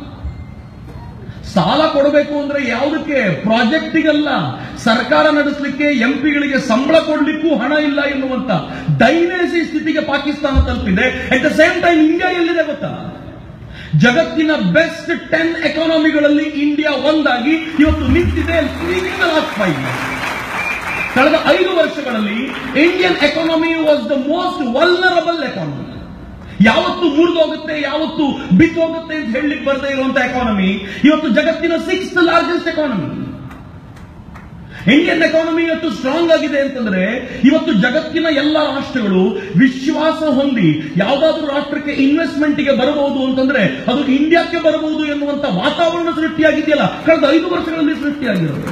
ಸಾಲ ಕೊಡಬೇಕು ಅಂದ್ರೆ ಯಾವುದಕ್ಕೆ ಪ್ರಾಜೆಕ್ಟಿಗಲ್ಲ ಸರ್ಕಾರ ನಡೆಸಲಿಕ್ಕೆ ಎಂಪಿಗಳಿಗೆ ಸಂಬಳ ಕೊಡ್ಲಿಕ್ಕೂ ಹಣ ಇಲ್ಲ ಎನ್ನುವಂತ ದೈನೇಸಿ ಸ್ಥಿತಿಗೆ ಪಾಕಿಸ್ತಾನ ತಲುಪಿದೆ at the same time India ಎಲ್ಲಿದೆ ಗೊತ್ತಾ ಜಗತ್ತಿನ ಬೆಸ್ಟ್ ಟೆನ್ ಎಕಾನಮಿಗಳಲ್ಲಿ ಇಂಡಿಯಾ ಒಂದಾಗಿ ಇವತ್ತು ನಿಂತಿದೆ ಲಾಸ್ಟ್ ಫೈವ್ ಕಳೆದ ಐದು ವರ್ಷಗಳಲ್ಲಿ Indian economy was the most vulnerable economy ಯಾವತ್ತು ಮುರಿದೋಗುತ್ತೆ ಯಾವತ್ತು ಬಿದ್ದೋಗುತ್ತೆ ಅಂತ ಹೇಳಲಿಕ್ಕೆ ಬರದೇ ಇರುವಂತ ಎಕಾನಮಿ ಇವತ್ತು ಜಗತ್ತಿನ six largest economy Indian economy ಇವತ್ತು ಸ್ಟ್ರಾಂಗ್ ಆಗಿದೆ ಅಂತಂದ್ರೆ ಇವತ್ತು ಜಗತ್ತಿನ ಎಲ್ಲ ರಾಷ್ಟ್ರಗಳು ವಿಶ್ವಾಸ ಹೊಂದಿ ಯಾವುದಾದ್ರೂ ರಾಷ್ಟ್ರಕ್ಕೆ ಇನ್ವೆಸ್ಟ್ಮೆಂಟ್ ಗೆ ಬರಬಹುದು ಅಂತಂದ್ರೆ ಅದು ಇಂಡಿಯಾಕ್ಕೆ ಬರಬಹುದು ಎನ್ನುವಂತ ವಾತಾವರಣ ಸೃಷ್ಟಿಯಾಗಿದೆಯಲ್ಲ ಕಳೆದ ಐದು ವರ್ಷಗಳಲ್ಲಿ ಸೃಷ್ಟಿಯಾಗಿರೋದು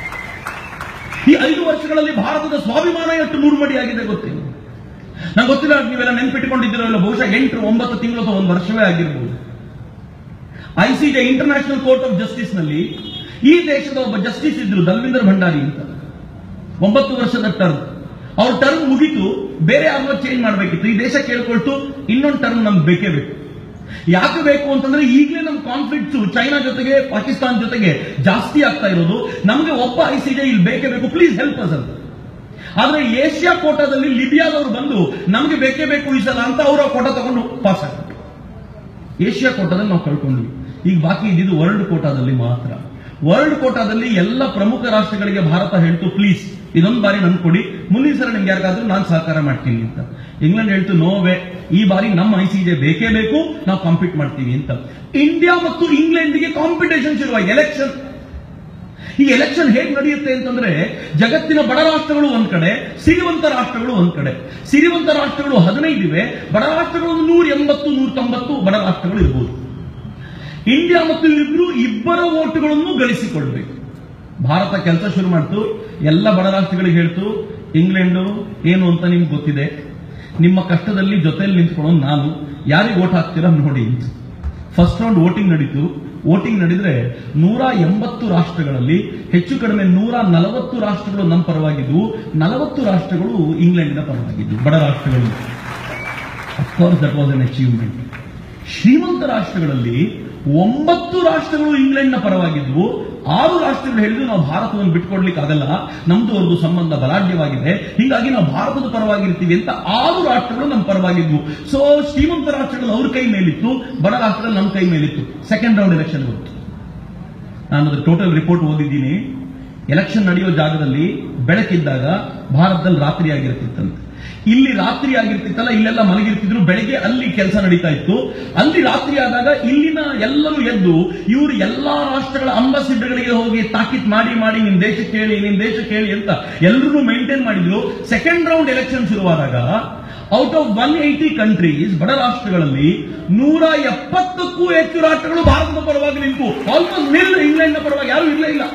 ಈ ಐದು ವರ್ಷಗಳಲ್ಲಿ ಭಾರತದ ಸ್ವಾಭಿಮಾನ ಎಷ್ಟು ನೂರ್ಮಡಿಯಾಗಿದೆ ಗೊತ್ತಿಲ್ಲ ನಂಗೆ ಗೊತ್ತಿಲ್ಲ ನೀವೆಲ್ಲ ನೆನ್ಪಿಟ್ಕೊಂಡಿದ್ದೀರೋ ಇಲ್ಲ ಬಹುಶಃ ಎಂಟು ಒಂಬತ್ತು ತಿಂಗಳು ಅಥವಾ ಒಂದು ವರ್ಷವೇ ಆಗಿರ್ಬೋದು ICJ international court of justice ನಲ್ಲಿ ಈ ದೇಶದ ಒಬ್ಬ ಜಸ್ಟಿಸ್ ಇದ್ರು ದಲ್ವಿಂದರ್ ಭಂಡಾರಿ ಅಂತ ಒಂಬತ್ತು ವರ್ಷದ ಟರ್ಮ್ ಅವ್ರ ಟರ್ಮ್ ಮುಗೀತು ಬೇರೆ ಯಾರನ್ನೋ ಚೇಂಜ್ ಮಾಡಬೇಕಿತ್ತು ಈ ದೇಶ ಕೇಳ್ಕೊಳ್ತು ಇನ್ನೊಂದು ಟರ್ಮ್ ನಮ್ಗೆ ಬೇಕೇ ಬೇಕು ಯಾಕೆ ಬೇಕು ಅಂತಂದ್ರೆ ಈಗಲೇ ನಮ್ಮ ಕಾನ್ಫ್ಲಿಕ್ಟ್ಸ್ ಚೈನಾ ಜೊತೆಗೆ ಪಾಕಿಸ್ತಾನ ಜೊತೆಗೆ ಜಾಸ್ತಿ ಆಗ್ತಾ ಇರೋದು ನಮಗೆ ಒಬ್ಬ ಐಸಿಜೆ ಇಲ್ಲಿ ಬೇಕೇ ಬೇಕು ಪ್ಲೀಸ್ ಹೆಲ್ಪ್ ಅಸ್ ಅಂತ ಆದ್ರೆ ಏಷ್ಯಾ ಕೋಟಾದಲ್ಲಿ ಲಿಬಿಯಾದವರು ಬಂದು ನಮಗೆ ಬೇಕೇ ಬೇಕು ಈ ಸಲ ಅಂತ ಅವರ ಕೋಟಾ ತಗೊಂಡು ಪಾಸ್ ಆಗ್ತಾರೆ ಏಷ್ಯಾ ಕೋಟಾದಲ್ಲಿ ನಾವು ಕಳ್ಕೊಂಡ್ವಿ ಈಗ ಬಾಕಿ ಇದ್ದಿದ್ದು ವರ್ಲ್ಡ್ ಕೋಟಾದಲ್ಲಿ ಮಾತ್ರ ವರ್ಲ್ಡ್ ಕೋಟಾದಲ್ಲಿ ಎಲ್ಲ ಪ್ರಮುಖ ರಾಷ್ಟ್ರಗಳಿಗೆ ಭಾರತ ಹೇಳ್ತು ಪ್ಲೀಸ್ ಇದೊಂದು ಬಾರಿ ನನ್ ಕೊಡಿ ಮುಂದಿನ ಸಲ ನಿಮ್ಗೆ ಯಾರಿಗಾದ್ರೂ ನಾನು ಸಹಕಾರ ಮಾಡ್ತೀನಿ ಅಂತ ಇಂಗ್ಲೆಂಡ್ ಹೇಳ್ತು ನೋ ವೇ ಈ ಬಾರಿ ನಮ್ಮ ಐಸಿಜೆ ಬೇಕೇ ಬೇಕು ನಾವು ಕಾಂಪೀಟ್ ಮಾಡ್ತೀವಿ ಅಂತ ಇಂಡಿಯಾ ಮತ್ತು ಇಂಗ್ಲೆಂಡ್ಗೆ ಕಾಂಪಿಟೇಷನ್ ಶುರುವಾಗಿ ಎಲೆಕ್ಷನ್ ಈ ಎಲೆಕ್ಷನ್ ಹೇಗೆ ನಡೆಯುತ್ತೆ ಅಂತಂದ್ರೆ ಜಗತ್ತಿನ ಬಡ ರಾಷ್ಟ್ರಗಳು ಒಂದ್ ಕಡೆ ಸಿರಿವಂತ ರಾಷ್ಟ್ರಗಳು ಒಂದ್ ಕಡೆ ಸಿರಿವಂತ ರಾಷ್ಟ್ರಗಳು ಹದಿನೈದು ಇವೆ ಬಡ ರಾಷ್ಟ್ರಗಳು ಒಂದು ನೂರ ಎಂಬತ್ತು ನೂರ ತೊಂಬತ್ತು ಬಡ ರಾಷ್ಟ್ರಗಳು ಇರ್ಬೋದು ಇಂಡಿಯಾ ಮತ್ತು ಇಬ್ರು ಇಬ್ಬರ ಓಟುಗಳನ್ನು ಗಳಿಸಿಕೊಳ್ಬೇಕು ಭಾರತ ಕೆಲಸ ಶುರು ಮಾಡ್ತು ಎಲ್ಲ ಬಡ ರಾಷ್ಟ್ರಗಳಿಗೆ ಹೇಳ್ತು ಇಂಗ್ಲೆಂಡು ಏನು ಅಂತ ನಿಮ್ಗೆ ಗೊತ್ತಿದೆ ನಿಮ್ಮ ಕಷ್ಟದಲ್ಲಿ ಜೊತೆಯಲ್ಲಿ ನಿಂತ್ಕೊಳ್ಳೋದು ನಾನು ಯಾರಿಗೆ ಓಟ್ ಹಾಕ್ತೀರಾ ನೋಡಿ ಅಂತ ಫಸ್ಟ್ ರೌಂಡ್ ವೋಟಿಂಗ್ ನಡೀತು ವೋಟಿಂಗ್ ನಡೆದ್ರೆ ನೂರ ಎಂಬತ್ತು ರಾಷ್ಟ್ರಗಳಲ್ಲಿ ಹೆಚ್ಚು ಕಡಿಮೆ ನೂರ ನಲವತ್ತು ರಾಷ್ಟ್ರಗಳು ನಮ್ಮ ಪರವಾಗಿದ್ವು ನಲವತ್ತು ರಾಷ್ಟ್ರಗಳು ಇಂಗ್ಲೆಂಡಿನ ಪರವಾಗಿದ್ವು ಬಡ ರಾಷ್ಟ್ರಗಳು of course that was an achievement ಶ್ರೀಮಂತ ರಾಷ್ಟ್ರಗಳಲ್ಲಿ ಒಂಬತ್ತು ರಾಷ್ಟ್ರಗಳು ಇಂಗ್ಲೆಂಡ್ನ ಪರವಾಗಿದ್ವು ಆರು ರಾಷ್ಟ್ರಗಳು ಹೇಳಿದ್ರು ನಾವು ಭಾರತವನ್ನು ಬಿಟ್ಕೊಡ್ಲಿಕ್ಕೆ ಆಗಲ್ಲ ನಮ್ದು ಅವ್ರದ್ದು ಸಂಬಂಧ ಬಲಾಢ್ಯವಾಗಿದೆ ಹೀಗಾಗಿ ನಾವು ಭಾರತದ ಪರವಾಗಿರ್ತೀವಿ ಅಂತ ಆರು ರಾಷ್ಟ್ರಗಳು ನಮ್ಮ ಪರವಾಗಿದ್ವು ಸೊ ಶ್ರೀಮಂತ ರಾಷ್ಟ್ರಗಳು ಅವ್ರ ಕೈ ಮೇಲಿತ್ತು ಬಡ ರಾಷ್ಟ್ರಗಳು ನಮ್ಮ ಕೈ ಮೇಲಿತ್ತು ಸೆಕೆಂಡ್ ರೌಂಡ್ ಎಲೆಕ್ಷನ್ ಬಂತು ನಾನು ಅದ್ರ ಟೋಟಲ್ ರಿಪೋರ್ಟ್ ಓದಿದ್ದೀನಿ ಎಲೆಕ್ಷನ್ ನಡೆಯೋ ಜಾಗದಲ್ಲಿ ಬೆಳಕಿದ್ದಾಗ ಭಾರತದಲ್ಲಿ ರಾತ್ರಿ ಆಗಿರ್ತಿತ್ತಂತೆ ಇಲ್ಲಿ ರಾತ್ರಿ ಆಗಿರ್ತಿತ್ತಲ್ಲ ಇಲ್ಲೆಲ್ಲ ಮಲಗಿರ್ತಿದ್ರು ಬೆಳಗ್ಗೆ ಅಲ್ಲಿ ಕೆಲಸ ನಡೀತಾ ಇತ್ತು ಅಲ್ಲಿ ರಾತ್ರಿ ಆದಾಗ ಇಲ್ಲಿನ ಎಲ್ಲರೂ ಎದ್ದು ಇವರು ಎಲ್ಲಾ ರಾಷ್ಟ್ರಗಳ ಅಂಬಾಸಿಡರ್ಗಳಿಗೆ ಹೋಗಿ ತಾಕೀತ್ ಮಾಡಿ ಮಾಡಿ ನಿಮ್ ದೇಶಕ್ಕೆ ಹೇಳಿ ನಿಮ್ ದೇಶಕ್ಕೆ ಹೇಳಿ ಅಂತ ಎಲ್ಲರೂ ಮೇಂಟೈನ್ ಮಾಡಿದ್ರು ಸೆಕೆಂಡ್ ರೌಂಡ್ ಎಲೆಕ್ಷನ್ ಶುರುವಾದಾಗ out of one eighty countries ಬಡ ರಾಷ್ಟ್ರಗಳಲ್ಲಿ ನೂರ ಎಪ್ಪತ್ತಕ್ಕೂ ಹೆಚ್ಚು ರಾಷ್ಟ್ರಗಳು ಭಾರತದ ಪರವಾಗಿ ನಿಂತು ಆಲ್ಮೋಸ್ಟ್ ನಿಲ್ ಇಂಗ್ಲೆಂಡ್ನ ಪರವಾಗಿ ಯಾರು ಇರಲೇ ಇಲ್ಲ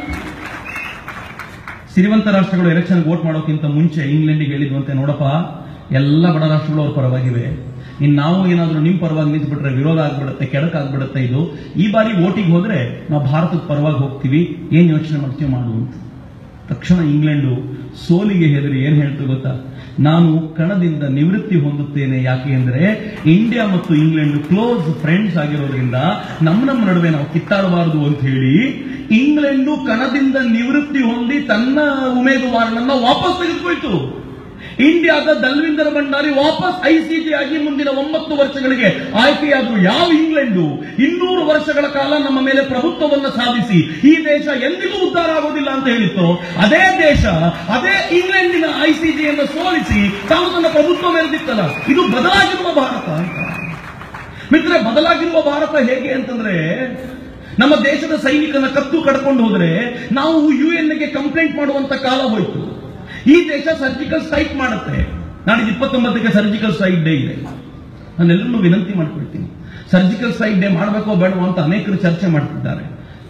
ಸಿರಿವಂತ ರಾಷ್ಟ್ರಗಳು ಎಲೆಕ್ಷನ್ ವೋಟ್ ಮಾಡೋಕ್ಕಿಂತ ಮುಂಚೆ ಇಂಗ್ಲೆಂಡಿಗೆ ಹೇಳಿದ್ವಂತೆ ನೋಡಪ್ಪ ಎಲ್ಲ ಬಡ ರಾಷ್ಟ್ರಗಳು ಅವ್ರ ಪರವಾಗಿವೆ ಇನ್ನು ನಾವು ಏನಾದ್ರೂ ನಿಮ್ ಪರವಾಗಿ ನಿಂತ್ಬಿಟ್ರೆ ವಿರೋಧ ಆಗ್ಬಿಡುತ್ತೆ ಕೆಡಕ್ ಆಗ್ಬಿಡುತ್ತೆ ಇದು ಈ ಬಾರಿ ವೋಟಿಗೆ ಹೋದ್ರೆ ನಾವು ಭಾರತದ ಪರವಾಗಿ ಹೋಗ್ತೀವಿ ಏನ್ ಯೋಚನೆ ಮಾಡ್ತೀವಿ ಮಾಡು ಅಂತ ತಕ್ಷಣ ಇಂಗ್ಲೆಂಡು ಸೋಲಿಗೆ ಹೆದರಿ ಏನ್ ಹೇಳ್ತು ಗೊತ್ತಾ ನಾನು ಕಣದಿಂದ ನಿವೃತ್ತಿ ಹೊಂದುತ್ತೇನೆ ಯಾಕೆ ಅಂದ್ರೆ ಇಂಡಿಯಾ ಮತ್ತು ಇಂಗ್ಲೆಂಡ್ ಕ್ಲೋಸ್ ಫ್ರೆಂಡ್ಸ್ ಆಗಿರೋದ್ರಿಂದ ನಮ್ಮ ನಮ್ಮ ನಡುವೆ ನಾವು ಕಿತ್ತಾಡಬಾರದು ಅಂತ ಹೇಳಿ ಇಂಗ್ಲೆಂಡು ಕಣದಿಂದ ನಿವೃತ್ತಿ ಹೊಂದಿ ತನ್ನ ಉಮೇದುವಾರನನ್ನ ವಾಪಸ್ ತೆಗೆದುಕೊಳ್ತು ಇಂಡಿಯಾದ ದಲ್ವಿಂದರ್ ಭಂಡಾರಿ ವಾಪಸ್ ಐಸಿಜಿ ಆಗಿ ಮುಂದಿನ ಒಂಬತ್ತು ವರ್ಷಗಳಿಗೆ ಆಯ್ಕೆಯಾದ್ರು ಯಾವ ಇಂಗ್ಲೆಂಡು ಇನ್ನೂರು ವರ್ಷಗಳ ಕಾಲ ನಮ್ಮ ಮೇಲೆ ಪ್ರಭುತ್ವವನ್ನು ಸಾಧಿಸಿ ಈ ದೇಶ ಎಂದಿಗೂ ಉದ್ಧಾರ ಆಗೋದಿಲ್ಲ ಅಂತ ಹೇಳಿತ್ತು ಅದೇ ದೇಶ ಅದೇ ಇಂಗ್ಲೆಂಡಿನ ಐಸಿಜಿಯನ್ನು ಸೋಲಿಸಿ ತಾವು ತನ್ನ ಪ್ರಭುತ್ವ ಮೇಲೆದಿತ್ತಲ್ಲ ಇದು ಬದಲಾಗಿರುವ ಭಾರತ ಅಂತ ಮಿತ್ರ ಬದಲಾಗಿರುವ ಭಾರತ ಹೇಗೆ ಅಂತಂದ್ರೆ ನಮ್ಮ ದೇಶದ ಸೈನಿಕನ ಕತ್ತು ಕಡ್ಕೊಂಡು ಹೋದ್ರೆ ನಾವು ಯುಎನ್ಗೆ ಕಂಪ್ಲೇಂಟ್ ಮಾಡುವಂತ ಕಾಲ ಹೋಯ್ತು ಈ ದೇಶ ಸರ್ಜಿಕಲ್ ಸ್ಟ್ರೈಕ್ ಮಾಡುತ್ತೆ ನಾಡಿದ್ದು ಇಪ್ಪತ್ತೊಂಬತ್ತಕ್ಕೆ ಸರ್ಜಿಕಲ್ ಸ್ಟ್ರೈಕ್ ಡೇ ಇದೆ ನಾನೆಲ್ಲರೂ ವಿನಂತಿ ಮಾಡ್ಕೊಳ್ತೀನಿ ಸರ್ಜಿಕಲ್ ಸ್ಟ್ರೈಕ್ ಡೇ ಮಾಡಬೇಕೋ ಬೇಡವೋ ಅಂತ ಅನೇಕರು ಚರ್ಚೆ ಮಾಡ್ತಿದ್ದಾರೆ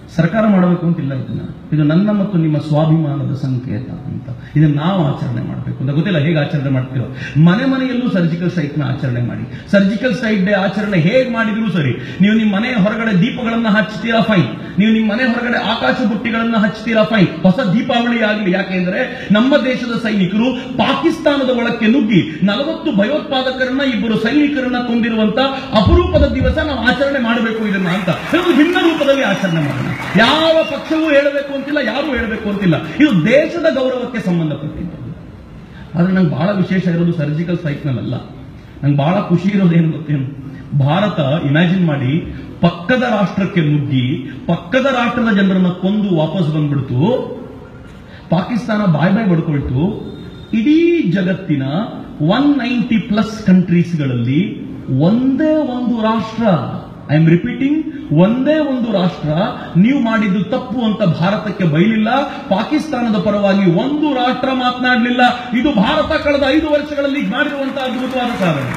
ಸರ್ಕಾರ ಮಾಡಬೇಕು ಅಂತಿಲ್ಲ ಇದನ್ನ ಇದು ನನ್ನ ಮತ್ತು ನಿಮ್ಮ ಸ್ವಾಭಿಮಾನದ ಸಂಕೇತ ಅಂತ ಇದನ್ನ ನಾವು ಆಚರಣೆ ಮಾಡಬೇಕು ಅಂತ ಗೊತ್ತಿಲ್ಲ ಹೇಗೆ ಆಚರಣೆ ಮಾಡ್ತಿರೋ ಮನೆ ಮನೆಯಲ್ಲೂ ಸರ್ಜಿಕಲ್ ಸ್ಟ್ರೈಕ್ ನ ಆಚರಣೆ ಮಾಡಿ ಸರ್ಜಿಕಲ್ ಸ್ಟ್ರೈಕ್ ಡೇ ಆಚರಣೆ ಹೇಗೆ ಮಾಡಿದ್ರು ಸರಿ ನೀವು ನಿಮ್ಮ ಮನೆ ಹೊರಗಡೆ ದೀಪಗಳನ್ನ ಹಚ್ತೀರಾ ಫೈನ್ ನೀವು ನಿಮ್ಮ ಮನೆ ಹೊರಗಡೆ ಆಕಾಶ ಬುಟ್ಟಿಗಳನ್ನ ಹಚ್ತೀರಾ ಫೈನ್ ಹೊಸ ದೀಪಾವಳಿ ಆಗಲಿ ಯಾಕೆಂದ್ರೆ ನಮ್ಮ ದೇಶದ ಸೈನಿಕರು ಪಾಕಿಸ್ತಾನದ ಒಳಕ್ಕೆ ನುಗ್ಗಿ ನಲವತ್ತು ಭಯೋತ್ಪಾದಕರನ್ನ ಇಬ್ಬರು ಸೈನಿಕರನ್ನ ಕೊಂದಿರುವಂತ ಅಪರೂಪದ ದಿವಸ ನಾವು ಆಚರಣೆ ಮಾಡಬೇಕು ಇದನ್ನ ಅಂತ ಇದು ಭಿನ್ನ ರೂಪದಲ್ಲಿ ಆಚರಣೆ ಮಾಡೋಣ ಯಾವ ಪಕ್ಷವೂ ಹೇಳಬೇಕು ಅಂತಿಲ್ಲ ಯಾರು ಹೇಳಬೇಕು ಅಂತಿಲ್ಲ ಇದು ದೇಶದ ಗೌರವಕ್ಕೆ ಸಂಬಂಧಪಟ್ಟಿದ್ದು ಆದ್ರೆ ನಂಗೆ ಬಹಳ ವಿಶೇಷ ಇರೋದು ಸರ್ಜಿಕಲ್ ಸ್ಟ್ರೈಕ್ ನಲ್ಲ ನಂಗೆ ಬಹಳ ಖುಷಿ ಇರೋದು ಏನು ಗೊತ್ತೇನು ಭಾರತ ಇಮ್ಯಾಜಿನ್ ಮಾಡಿ ಪಕ್ಕದ ರಾಷ್ಟ್ರಕ್ಕೆ ನುಗ್ಗಿ ಪಕ್ಕದ ರಾಷ್ಟ್ರದ ಜನರನ್ನ ಕೊಂದು ವಾಪಸ್ ಬಂದ್ಬಿಡ್ತು ಪಾಕಿಸ್ತಾನ ಬಾಯ್ ಬಾಯ್ ಬಡ್ಕೊಳ್ತು ಇಡೀ ಜಗತ್ತಿನ ಒನ್ ನೈಂಟಿ ಪ್ಲಸ್ ಕಂಟ್ರೀಸ್ಗಳಲ್ಲಿ ಒಂದೇ ಒಂದು ರಾಷ್ಟ್ರ ಐ ಆಮ್ ರಿಪೀಟಿಂಗ್ ಒಂದೇ ಒಂದು ರಾಷ್ಟ್ರ ನೀವು ಮಾಡಿದ್ದು ತಪ್ಪು ಅಂತ ಭಾರತಕ್ಕೆ ಬೈಲಿಲ್ಲ ಪಾಕಿಸ್ತಾನದ ಪರವಾಗಿ ಒಂದು ರಾಷ್ಟ್ರ ಮಾತನಾಡಲಿಲ್ಲ ಇದು ಭಾರತ ಕಳೆದ ಐದು ವರ್ಷಗಳಲ್ಲಿ ಮಾಡಿರುವಂತಹ ಅದ್ಭುತವಾದ ಸಾಧನೆ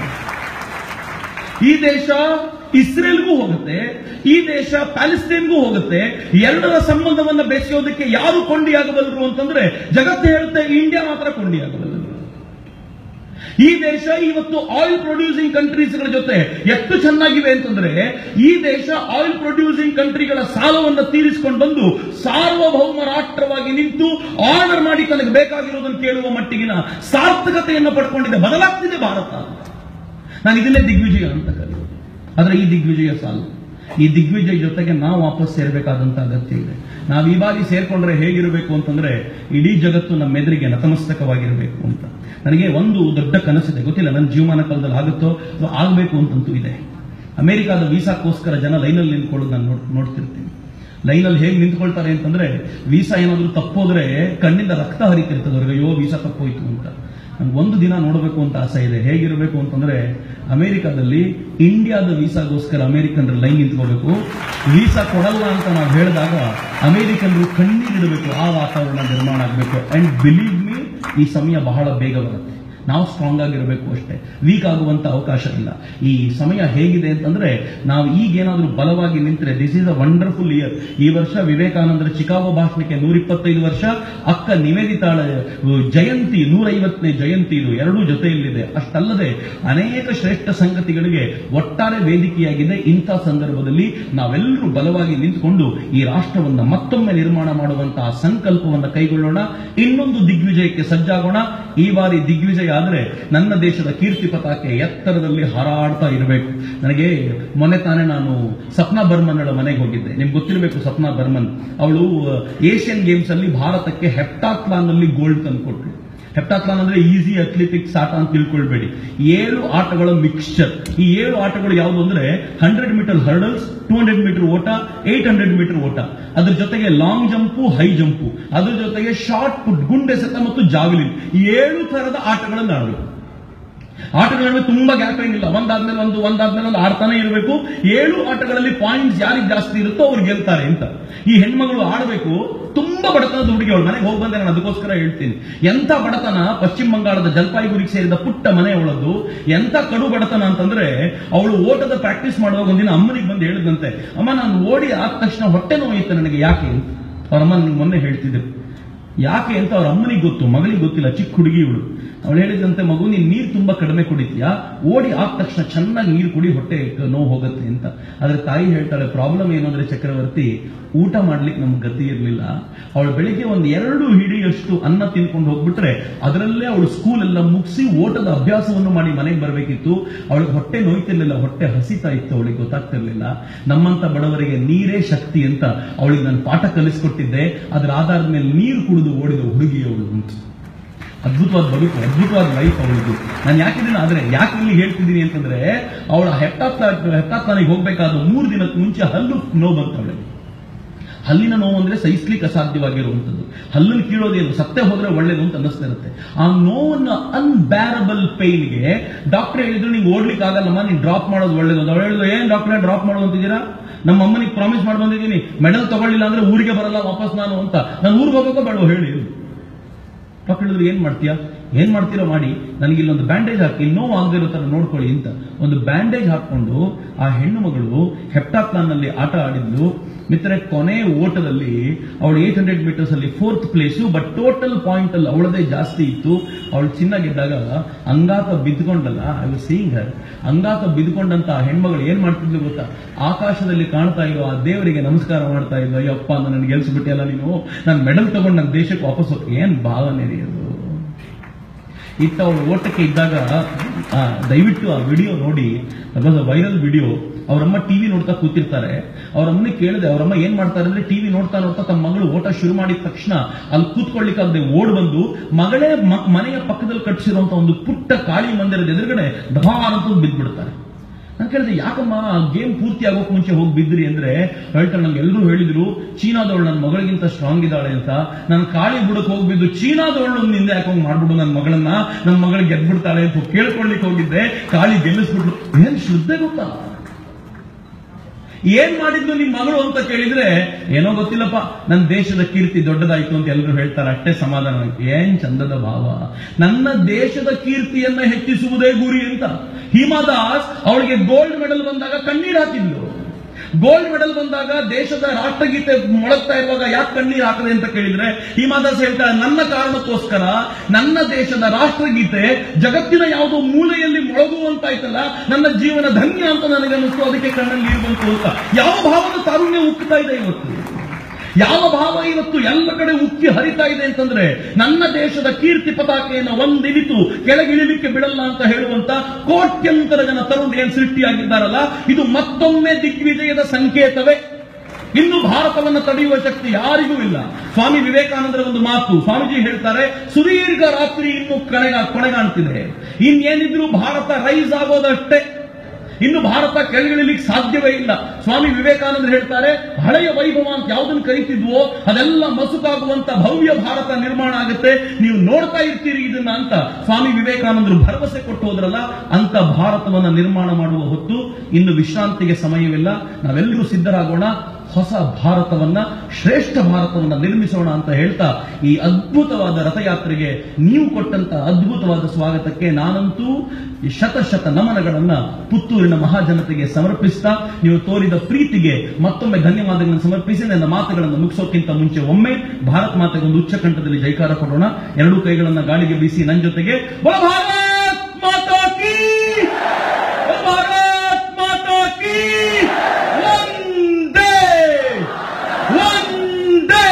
ಈ ದೇಶ ಇಸ್ರೇಲ್ಗೂ ಹೋಗುತ್ತೆ ಈ ದೇಶ ಪ್ಯಾಲೆಸ್ತೇನ್ಗೂ ಹೋಗುತ್ತೆ ಎರಡರ ಸಂಬಂಧವನ್ನ ಬೆಸೆಯೋದಕ್ಕೆ ಯಾರು ಕೊಂಡಿಯಾಗಬಲ್ಲರು ಅಂತಂದ್ರೆ ಜಗತ್ತು ಹೇಳುತ್ತೆ ಇಂಡಿಯಾ ಮಾತ್ರ ಕೊಂಡಿಯಾಗಬಲ್ಲರು ಈ ದೇಶ ಇವತ್ತು ಆಯಿಲ್ ಪ್ರೊಡ್ಯೂಸಿಂಗ್ ಕಂಟ್ರೀಸ್ಗಳ ಜೊತೆ ಎಷ್ಟು ಚೆನ್ನಾಗಿವೆ ಅಂತಂದ್ರೆ ಈ ದೇಶ ಆಯಿಲ್ ಪ್ರೊಡ್ಯೂಸಿಂಗ್ ಕಂಟ್ರಿಗಳ ಸಾಲವನ್ನು ತೀರಿಸಿಕೊಂಡು ಬಂದು ಸಾರ್ವಭೌಮ ರಾಷ್ಟ್ರವಾಗಿ ನಿಂತು ಆರ್ಡರ್ ಮಾಡಿ ತನಗೆ ಬೇಕಾಗಿರೋದನ್ನು ಕೇಳುವ ಮಟ್ಟಿಗಿನ ಸಾರ್ಥಕತೆಯನ್ನು ಪಡ್ಕೊಂಡಿದೆ ಬದಲಾಗ್ತಿದೆ ಭಾರತ ನಾನು ಇದನ್ನೇ ದಿಗ್ವಿಜಯ ಅಂತ ಕರೆಯೋದು ಆದ್ರೆ ಈ ದಿಗ್ವಿಜಯ ಸಾಲು ಈ ದಿಗ್ವಿಜಯ ಜೊತೆಗೆ ನಾವು ವಾಪಸ್ ಸೇರ್ಬೇಕಾದಂತ ಅಗತ್ಯ ಇದೆ ನಾವು ಈ ಬಾರಿ ಸೇರ್ಕೊಂಡ್ರೆ ಹೇಗಿರಬೇಕು ಅಂತಂದ್ರೆ ಇಡೀ ಜಗತ್ತು ನಮ್ಮ ಎದುರಿಗೆ ನತಮಸ್ತಕವಾಗಿರಬೇಕು ಅಂತ ನನಗೆ ಒಂದು ದೊಡ್ಡ ಕನಸಿದೆ ಗೊತ್ತಿಲ್ಲ ನನ್ನ ಜೀವಮಾನ ಕಾಲದಲ್ಲಿ ಆಗುತ್ತೋ ಅದು ಆಗಬೇಕು ಅಂತಂತೂ ಇದೆ ಅಮೆರಿಕಾದ ವೀಸಾಕ್ಕೋಸ್ಕರ ಜನ ಲೈನಲ್ಲಿ ನಿಂತ್ಕೊಳ್ಳೋದು ನಾನು ನೋಡ್- ನೋಡ್ತಿರ್ತೀನಿ ಲೈನಲ್ಲಿ ಹೇಗೆ ನಿಂತ್ಕೊಳ್ತಾರೆ ಅಂತಂದ್ರೆ ವೀಸಾ ಏನಾದ್ರೂ ತಪ್ಪೋದ್ರೆ ಕಣ್ಣಿಂದ ರಕ್ತ ಹರಿತಿರ್ತದೆ ಅವ್ರಿಗೆ ಅಯ್ಯೋ ವೀಸಾ ತಪ್ಪೋಯ್ತು ಅಂತ ನಂಗೆ ಒಂದು ದಿನ ನೋಡಬೇಕು ಅಂತ ಆಸೆ ಇದೆ ಹೇಗಿರಬೇಕು ಅಂತಂದ್ರೆ ಅಮೆರಿಕಾದಲ್ಲಿ ಇಂಡಿಯಾದ ವೀಸಾಗೋಸ್ಕರ ಅಮೆರಿಕನ್ರು ಲೈನ್ ನಿಂತ್ಕೋಬೇಕು ವೀಸಾ ಕೊಡಲ್ಲ ಅಂತ ನಾವು ಹೇಳಿದಾಗ ಅಮೆರಿಕನ್ರು ಕಣ್ಣೀರಿಡಬೇಕು ಆ ವಾತಾವರಣ ನಿರ್ಮಾಣ ಆಗಬೇಕು ಅಂಡ್ ಬಿಲೀವ್ ಮೀ ಈ ಸಮಯ ಬಹಳ ಬೇಗ ಬರುತ್ತೆ ನಾವು ಸ್ಟ್ರಾಂಗ್ ಆಗಿರಬೇಕು ಅಷ್ಟೇ ವೀಕ್ ಆಗುವಂತ ಅವಕಾಶ ಇಲ್ಲ ಈ ಸಮಯ ಹೇಗಿದೆ ಅಂತಂದ್ರೆ ನಾವು ಈಗೇನಾದ್ರೂ ಬಲವಾಗಿ ನಿಂತರೆ this is a wonderful year ಈ ವರ್ಷ ವಿವೇಕಾನಂದರ ಚಿಕಾಗೋ ಭಾಷಣಕ್ಕೆ ನೂರ ಇಪ್ಪತ್ತೈದು ವರ್ಷ ಅಕ್ಕ ನಿವೇದಿತಾಳ ಅಹ್, ಜಯಂತಿ ನೂರೈವತ್ತನೇ ಜಯಂತಿ ಇದು ಎರಡೂ ಜೊತೆಯಲ್ಲಿದೆ ಅಷ್ಟಲ್ಲದೆ ಅನೇಕ ಶ್ರೇಷ್ಠ ಸಂಗತಿಗಳಿಗೆ ಒಟ್ಟಾರೆ ವೇದಿಕೆಯಾಗಿದೆ ಇಂಥ ಸಂದರ್ಭದಲ್ಲಿ ನಾವೆಲ್ಲರೂ ಬಲವಾಗಿ ನಿಂತುಕೊಂಡು ಈ ರಾಷ್ಟ್ರವನ್ನ ಮತ್ತೊಮ್ಮೆ ನಿರ್ಮಾಣ ಮಾಡುವಂತಹ ಸಂಕಲ್ಪವನ್ನ ಕೈಗೊಳ್ಳೋಣ ಇನ್ನೊಂದು ದಿಗ್ವಿಜಯಕ್ಕೆ ಸಜ್ಜಾಗೋಣ ಈ ಬಾರಿ ದಿಗ್ವಿಜಯ ಆದ್ರೆ ನನ್ನ ದೇಶದ ಕೀರ್ತಿ ಪತಾಕೆ ಎತ್ತರದಲ್ಲಿ ಹಾರಾಡ್ತಾ ಇರಬೇಕು ನನಗೆ ಮೊನ್ನೆ ತಾನೇ ನಾನು ಸಪ್ನಾ ಬರ್ಮನ್ಳ ಮನೆಗೆ ಹೋಗಿದ್ದೆ ನಿಮ್ಗೆ ಗೊತ್ತಿರಬೇಕು ಸಪ್ನಾ ಬರ್ಮನ್ ಅವಳು ಏಷ್ಯನ್ ಗೇಮ್ಸ್ ಅಲ್ಲಿ ಭಾರತಕ್ಕೆ ಹೆಪ್ಟಾಥ್ಲಾನ್ ಅಲ್ಲಿ ಗೋಲ್ಡ್ ತಂದುಕೊಟ್ರು ಹೆಪ್ಟಾಥ್ಲಾನ್ ಅಂದ್ರೆ ಈಸಿ ಅಥ್ಲೆಟಿಕ್ಸ್ ಆಟ ಅಂತ ತಿಳ್ಕೊಳ್ಬೇಡಿ ಏಳು ಆಟಗಳ ಮಿಕ್ಸ್ಚರ್ ಈ ಏಳು ಆಟಗಳು ಯಾವುದು ಅಂದ್ರೆ hundred meter hurdles two hundred meter ಓಟ ಏಟ್ ಹಂಡ್ರೆಡ್ ಮೀಟರ್ ಓಟ ಅದ್ರ ಜೊತೆಗೆ ಲಾಂಗ್ ಜಂಪು ಹೈ ಜಂಪು ಅದ್ರ ಜೊತೆಗೆ ಶಾರ್ಟ್ ಪುಟ್ ಗುಂಡೆಸೆತ ಮತ್ತು ಜಾವಿಲಿನ್ ಈ ಏಳು ತರದ ಆಟಗಳನ್ನು ಆಡಬೇಕು ಆಟಗಳ ನಡುವೆ ತುಂಬಾ ಗ್ಯಾಪ್ ಏನಿಲ್ಲ ಒಂದಾದ್ಮೇಲೆ ಒಂದು ಒಂದಾದ್ಮೇಲೆ ಒಂದು ಆಡ್ತಾನೆ ಇರಬೇಕು ಏಳು ಆಟಗಳಲ್ಲಿ ಪಾಯಿಂಟ್ಸ್ ಯಾರಿಗೆ ಜಾಸ್ತಿ ಇರುತ್ತೋ ಅವ್ರು ಗೆಲ್ತಾರೆ ಅಂತ ಈ ಹೆಣ್ಮಗಳು ಆಡಬೇಕು ತುಂಬಾ ಬಡತನದ ಹುಡುಗಿ ಅವಳು ಮನೆಗೆ ಹೋಗಿ ಬಂದೆ ನಾನು ಅದಕ್ಕೋಸ್ಕರ ಹೇಳ್ತೀನಿ ಎಂತ ಬಡತನ ಪಶ್ಚಿಮ ಬಂಗಾಳದ ಜಲ್ಪಾಯಿಗುರಿಗೆ ಸೇರಿದ ಪುಟ್ಟ ಮನೆಯವಳದ್ದು ಎಂತ ಕಡು ಬಡತನ ಅಂತಂದ್ರೆ ಅವಳು ಓಟದ ಪ್ರಾಕ್ಟೀಸ್ ಮಾಡುವಾಗ ಒಂದಿನ ಅಮ್ಮನಿಗೆ ಬಂದು ಹೇಳಿದಂತೆ ಅಮ್ಮ ನಾನು ಓಡಿ ಆದ ತಕ್ಷಣ ಹೊಟ್ಟೆ ನೋಯಿತ್ತು ನನಗೆ ಯಾಕೆ ಅಂತ ಅವ್ರ ಅಮ್ಮ ನನಗೆ ಮೊನ್ನೆ ಹೇಳ್ತಿದ್ರು ಯಾಕೆ ಅಂತ ಅವ್ರ ಅಮ್ಮನಿಗೆ ಗೊತ್ತು ಮಗಳಿಗೆ ಗೊತ್ತಿಲ್ಲ ಚಿಕ್ಕ ಹುಡುಗಿ ಇವಳು ಅವಳು ಹೇಳಿದಂತೆ ಮಗು ನೀನ್ ನೀರು ತುಂಬಾ ಕಡಿಮೆ ಕುಡಿತೀಯಾ ಓಡಿ ಆದ ತಕ್ಷಣ ಚೆನ್ನಾಗಿ ನೀರು ಕುಡಿ ಹೊಟ್ಟೆ ನೋವು ಹೋಗುತ್ತೆ ಅಂತ ಆದ್ರೆ ತಾಯಿ ಹೇಳ್ತಾಳೆ ಪ್ರಾಬ್ಲಮ್ ಏನು ಅಂದ್ರೆ ಚಕ್ರವರ್ತಿ ಊಟ ಮಾಡ್ಲಿಕ್ಕೆ ನಮ್ಗೆ ಗತಿ ಇರಲಿಲ್ಲ ಅವಳು ಬೆಳಿಗ್ಗೆ ಒಂದು ಎರಡು ಹಿಡಿಯಷ್ಟು ಅನ್ನ ತಿನ್ಕೊಂಡು ಹೋಗ್ಬಿಟ್ರೆ ಅದರಲ್ಲೇ ಅವಳು ಸ್ಕೂಲ್ ಎಲ್ಲ ಮುಗಿಸಿ ಓಟದ ಅಭ್ಯಾಸವನ್ನು ಮಾಡಿ ಮನೆಗೆ ಬರಬೇಕಿತ್ತು ಅವಳಿಗೆ ಹೊಟ್ಟೆ ನೋಯ್ತಿರ್ಲಿಲ್ಲ ಹೊಟ್ಟೆ ಹಸಿತಾ ಇತ್ತು ಅವಳಿಗೆ ಗೊತ್ತಾಗ್ತಿರ್ಲಿಲ್ಲ ನಮ್ಮಂತ ಬಡವರಿಗೆ ನೀರೇ ಶಕ್ತಿ ಅಂತ ಅವಳಿಗೆ ನಾನು ಪಾಠ ಕಲಿಸ್ಕೊಟ್ಟಿದ್ದೆ ಅದರ ಆಧಾರದ ಮೇಲೆ ನೀರು ಕುಡಿದು ಓಡಿದ ಹುಡುಗಿ ಅವಳು ಅಂತ ಅದ್ಭುತವಾದ ಬದುಕು ಅದ್ಭುತವಾದ ಲೈಫ್ ಅವಳಿಗೆ ನಾನು ಯಾಕಿದ್ದೀನಿ ಆದ್ರೆ ಯಾಕೆ ಇಲ್ಲಿ ಹೇಳ್ತಿದ್ದೀನಿ ಅಂತಂದ್ರೆ ಅವಳ ಹೆಪ್ಟಾತ್ ಹೆಪ್ಟಾತ್ಲಾನಿಗೆ ಹೋಗ್ಬೇಕಾದ ಮೂರು ದಿನಕ್ಕೆ ಮುಂಚೆ ಹಲ್ಲು ನೋವು ಬಂತು ಅವಳಿಗೆ ಹಲ್ಲಿನ ನೋವು ಅಂದ್ರೆ ಸಹಿಸ್ಲಿಕ್ಕೆ ಅಸಾಧ್ಯವಾಗಿರುವಂಥದ್ದು ಹಲ್ಲನ್ನು ಕೀಳೋದೇನು ಸತ್ತೆ ಹೋದ್ರೆ ಒಳ್ಳೇದು ಅಂತ ಅನ್ನಿಸ್ತಾ ಇರುತ್ತೆ ಆ ನೋವನ್ನ ಅನ್ಬ್ಯಾರಬಲ್ ಪೈನ್ಗೆ ಡಾಕ್ಟರ್ ಹೇಳಿದ್ರು ನೀವು ಓಡ್ಲಿಕ್ಕೆ ಆಗಲ್ಲಮ್ಮ ನೀವು ಡ್ರಾಪ್ ಮಾಡೋದು ಒಳ್ಳೇದು ಅಂತ ಅವ್ರು ಹೇಳಿದ್ರು ಏನ್ ಡಾಕ್ಟರ್ ಡ್ರಾಪ್ ಮಾಡೋದು ಅಂತಿದ್ದೀರಾ ನಮ್ಮ ಅಮ್ಮನಿಗೆ ಪ್ರಾಮಿಸ್ ಮಾಡಿ ಬಂದಿದ್ದೀನಿ ಮೆಡಲ್ ತಗೊಳ್ಳಿಲ್ಲ ಅಂದ್ರೆ ಊರಿಗೆ ಬರಲ್ಲ ವಾಪಸ್ ನಾನು ಅಂತ ನಾನು ಊರಿಗೆ ಹೋಗಬೇಕೋ ಬೇಡ ಹೇಳಿ ಡಾಕ್ಟರ್ ಹೇಳಿದ್ರು ಏನ್ ಮಾಡ್ತೀಯಾ ಏನ್ ಮಾಡ್ತೀರೋ ಮಾಡಿ ನನಗೆ ಇಲ್ಲೊಂದು ಬ್ಯಾಂಡೇಜ್ ಹಾಕಿ ನೋವು ಆಗದಿರೋ ತರ ನೋಡ್ಕೊಳ್ಳಿ ಅಂತ ಒಂದು ಬ್ಯಾಂಡೇಜ್ ಹಾಕೊಂಡು ಆ ಹೆಣ್ಣು ಮಗಳು ಹೆಪ್ಟಾಕ್ಲಾನ್ ನಲ್ಲಿ ಆಟ ಆಡಿದ್ಲು ಮಿತ್ರ ಕೊನೆ ಓಟದಲ್ಲಿ ಅವಳು ಏಟ್ ಹಂಡ್ರೆಡ್ ಮೀಟರ್ಸ್ ಅಲ್ಲಿ fourth place but total point ಅಲ್ಲಿ ಅವಳದೇ ಜಾಸ್ತಿ ಇತ್ತು ಅವಳು ಚಿನ್ನ ಗೆದ್ದಾಗ ಅಂಗಾತ ಬಿದ್ಕೊಂಡಲ್ಲ ಐ ವಾಸ್ ಸೀಯಿಂಗ್ ಹರ್ ಅಂಗಾತ ಬಿದ್ಕೊಂಡಂತ ಆ ಹೆಣ್ಮಗಳು ಏನ್ ಮಾಡ್ತಿದ್ಲು ಗೊತ್ತಾ ಆಕಾಶದಲ್ಲಿ ಕಾಣ್ತಾ ಇರೋ ಆ ದೇವರಿಗೆ ನಮಸ್ಕಾರ ಮಾಡ್ತಾ ಇದ್ಲು ಅಯ್ಯಪ್ಪ ನನಗೆ ಗೆಲ್ಸ್ಬಿಟ್ಟಿಯಲ್ಲ ನೀನು ನಾನು ಮೆಡಲ್ ತಗೊಂಡು ನನ್ನ ದೇಶಕ್ಕೆ ವಾಪಸ್ ಹೋಗಿ ಏನ್ ಭಾವನೆ ರೀ ಅದು ಇತ್ತ ಅವಳು ಓಟಕ್ಕೆ ಇದ್ದಾಗ ಆ, ದಯವಿಟ್ಟು ಆ ವಿಡಿಯೋ ನೋಡಿ ವಾಸ್ ವೈರಲ್ ವಿಡಿಯೋ ಅವರಮ್ಮ ಟಿವಿ ನೋಡ್ತಾ ಕೂತಿರ್ತಾರೆ ಅವರಮ್ಮನೆ ಕೇಳಿದೆ ಅವರಮ್ಮ ಏನ್ ಮಾಡ್ತಾರೆ ಅಂದ್ರೆ ಟಿವಿ ನೋಡ್ತಾ ನೋಡ್ತಾ ತಮ್ಮ ಮಗಳು ಓಟ ಶುರು ಮಾಡಿದ ತಕ್ಷಣ ಅಲ್ಲಿ ಕೂತ್ಕೊಳ್ಳಿಕ್ಕಾಗದೆ ಓಡ್ ಬಂದು ಮಗಳೇ ಮ- ಮನೆಯ ಪಕ್ಕದಲ್ಲಿ ಕಟ್ಟಿಸಿರುವಂತ ಒಂದು ಪುಟ್ಟ ಕಾಳಿ ಮಂದಿರದ ಎದುರುಗಡೆ ಢಾರ್ ಅಂತ ಬಿದ್ದ್ಬಿಡ್ತಾರೆ ನಾನು ಕೇಳಿದೆ ಯಾಕಮ್ಮ ಗೇಮ್ ಪೂರ್ತಿ ಆಗೋಕ್ ಮುಂಚೆ ಹೋಗಿ ಬಿದ್ರಿ ಅಂದ್ರೆ ಹೇಳ್ತಾರೆ ನಂಗೆ ಎಲ್ಲರೂ ಹೇಳಿದ್ರು ಚೀನಾದವಳು ನನ್ನ ಮಗಳಿಗಿಂತ ಸ್ಟ್ರಾಂಗ್ ಇದ್ದಾಳೆ ಅಂತ ನಾನು ಕಾಳಿ ಬುಡಕ್ ಹೋಗ್ಬಿದ್ದು ಚೀನಾದವಳು ನಿಂದೆ ಯಾಕೆ ಹೋಗಿ ಮಾಡ್ಬಿಡು ನನ್ನ ಮಗಳನ್ನ ನನ್ನ ಮಗಳಿಗೆ ಗೆದ್ಬಿಡ್ತಾಳೆ ಅಂತ ಕೇಳ್ಕೊಳ್ಲಿಕ್ಕೆ ಹೋಗಿದ್ದೆ ಕಾಳಿ ಗೆಲ್ಲಿಸ್ಬಿಟ್ರು ಏನ್ ಶ್ರದ್ಧೆ ಗೊತ್ತಾ ಏನ್ ಮಾಡಿದ್ಲು ನಿಮ್ ಮಗಳು ಅಂತ ಕೇಳಿದ್ರೆ ಏನೋ ಗೊತ್ತಿಲ್ಲಪ್ಪ ನನ್ನ ದೇಶದ ಕೀರ್ತಿ ದೊಡ್ಡದಾಯ್ತು ಅಂತ ಎಲ್ಲರೂ ಹೇಳ್ತಾರೆ ಅಷ್ಟೇ ಸಮಾಧಾನ ಏನ್ ಚಂದದ ಭಾವ ನನ್ನ ದೇಶದ ಕೀರ್ತಿಯನ್ನ ಹೆಚ್ಚಿಸುವುದೇ ಗುರಿ ಅಂತ ಹಿಮಾದಾಸ್ ಅವಳಿಗೆ ಗೋಲ್ಡ್ ಮೆಡಲ್ ಬಂದಾಗ ಕಣ್ಣೀರ್ ಹಾಕಿದ್ಲು ಗೋಲ್ಡ್ ಮೆಡಲ್ ಬಂದಾಗ ದೇಶದ ರಾಷ್ಟ್ರಗೀತೆ ಮೊಳಗ್ತಾ ಇರುವಾಗ ಯಾಕೆ ಕಣ್ಣೀರ್ ಹಾಕದೆ ಅಂತ ಕೇಳಿದ್ರೆ ಹಿಮಾದಾಸ್ ಹೇಳ್ತಾರೆ ನನ್ನ ಕಾರಣಕ್ಕೋಸ್ಕರ ನನ್ನ ದೇಶದ ರಾಷ್ಟ್ರಗೀತೆ ಜಗತ್ತಿನ ಯಾವುದೋ ಮೂಲೆಯಲ್ಲಿ ಮೊಳಗುವಂತಾಯ್ತಲ್ಲ ನನ್ನ ಜೀವನ ಧನ್ಯ ಅಂತ ನನಗನ್ನಿಸ್ತು ಅದಕ್ಕೆ ಕಣ್ಣಲ್ಲಿ ನೀರು ಬಂತು ಅಂತ ಯಾವ ಭಾವದ ತಾರುಣ್ಯ ಉಕ್ಕುತ್ತಾ ಇದೆ ಇವತ್ತು ಯಾವ ಭಾವ ಇವತ್ತು ಎಲ್ಲ ಕಡೆ ಉಕ್ಕಿ ಹರಿತಾ ಇದೆ ಅಂತಂದ್ರೆ ನನ್ನ ದೇಶದ ಕೀರ್ತಿ ಪತಾಕೆಯನ್ನು ಒಂದಿಳಿತು ಕೆಳಗಿಳಿಲಿಕ್ಕೆ ಬಿಡಲ್ಲ ಅಂತ ಹೇಳುವಂತ ಕೋಟ್ಯಂತರ ಜನ ತರುಣ್ ಏನ್ ಸೃಷ್ಟಿಯಾಗಿದ್ದಾರಲ್ಲ ಇದು ಮತ್ತೊಮ್ಮೆ ದಿಗ್ವಿಜಯದ ಸಂಕೇತವೇ ಇನ್ನು ಭಾರತವನ್ನು ತಡೆಯುವ ಶಕ್ತಿ ಯಾರಿಗೂ ಇಲ್ಲ ಸ್ವಾಮಿ ವಿವೇಕಾನಂದರ ಒಂದು ಮಾತು ಸ್ವಾಮೀಜಿ ಹೇಳ್ತಾರೆ ಸುದೀರ್ಘ ರಾತ್ರಿ ಇನ್ನು ಕಣೆಗ ಕೊನೆಗಾಣ್ತಿದೆ ಇನ್ನೇನಿದ್ರು ಭಾರತ ರೈಸ್ ಆಗೋದಷ್ಟೇ ಇನ್ನು ಭಾರತ ಕೆಳಗಿಳಿಲಿಕ್ಕೆ ಸಾಧ್ಯವೇ ಇಲ್ಲ ಸ್ವಾಮಿ ವಿವೇಕಾನಂದರು ಹೇಳ್ತಾರೆ ಹಳೆಯ ವೈಭವ ಅಂತ ಯಾವುದನ್ನು ಕರೀತಿದ್ವೋ ಅದೆಲ್ಲ ಮಸುಕಾಗುವಂತ ಭವ್ಯ ಭಾರತ ನಿರ್ಮಾಣ ಆಗುತ್ತೆ ನೀವು ನೋಡ್ತಾ ಇರ್ತೀರಿ ಇದನ್ನ ಅಂತ ಸ್ವಾಮಿ ವಿವೇಕಾನಂದರು ಭರವಸೆ ಕೊಟ್ಟು ಹೋದ್ರಲ್ಲ ಅಂತ ಭಾರತವನ್ನ ನಿರ್ಮಾಣ ಮಾಡುವ ಹೊತ್ತು ಇನ್ನು ವಿಶ್ರಾಂತಿಗೆ ಸಮಯವಿಲ್ಲ ನಾವೆಲ್ಲರೂ ಸಿದ್ಧರಾಗೋಣ ಹೊಸ ಭಾರತವನ್ನ ಶ್ರೇಷ್ಠ ಭಾರತವನ್ನ ನಿರ್ಮಿಸೋಣ ಅಂತ ಹೇಳ್ತಾ ಈ ಅದ್ಭುತವಾದ ರಥಯಾತ್ರೆಗೆ ನೀವು ಕೊಟ್ಟಂತ ಅದ್ಭುತವಾದ ಸ್ವಾಗತಕ್ಕೆ ನಾನಂತೂ ಈ ಶತ ಶತ ನಮನಗಳನ್ನ ಪುತ್ತೂರಿನ ಮಹಾಜನತೆಗೆ ಸಮರ್ಪಿಸ್ತಾ ನೀವು ತೋರಿದ ಪ್ರೀತಿಗೆ ಮತ್ತೊಮ್ಮೆ ಧನ್ಯವಾದಗಳನ್ನು ಸಮರ್ಪಿಸಿ ನನ್ನ ಮಾತುಗಳನ್ನು ಮುಗಿಸೋಕ್ಕಿಂತ ಮುಂಚೆ ಒಮ್ಮೆ ಭಾರತ್ ಮಾತೆಗೆ ಒಂದು ಉಚ್ಚ ಕಂಠದಲ್ಲಿ ಜೈಕಾರ ಕೊಡೋಣ ಎರಡೂ ಕೈಗಳನ್ನ ಗಾಳಿಗೆ ಬೀಸಿ ನನ್ನ ಜೊತೆಗೆ "ಬೋಲೋ ಭಾರತ್ ಮಾತಾ ಕೀ ಬೋಲೋ ಭಾರತ್ ಮಾತಾ ಕೀ ಒಂದೇ ಒಂದೇ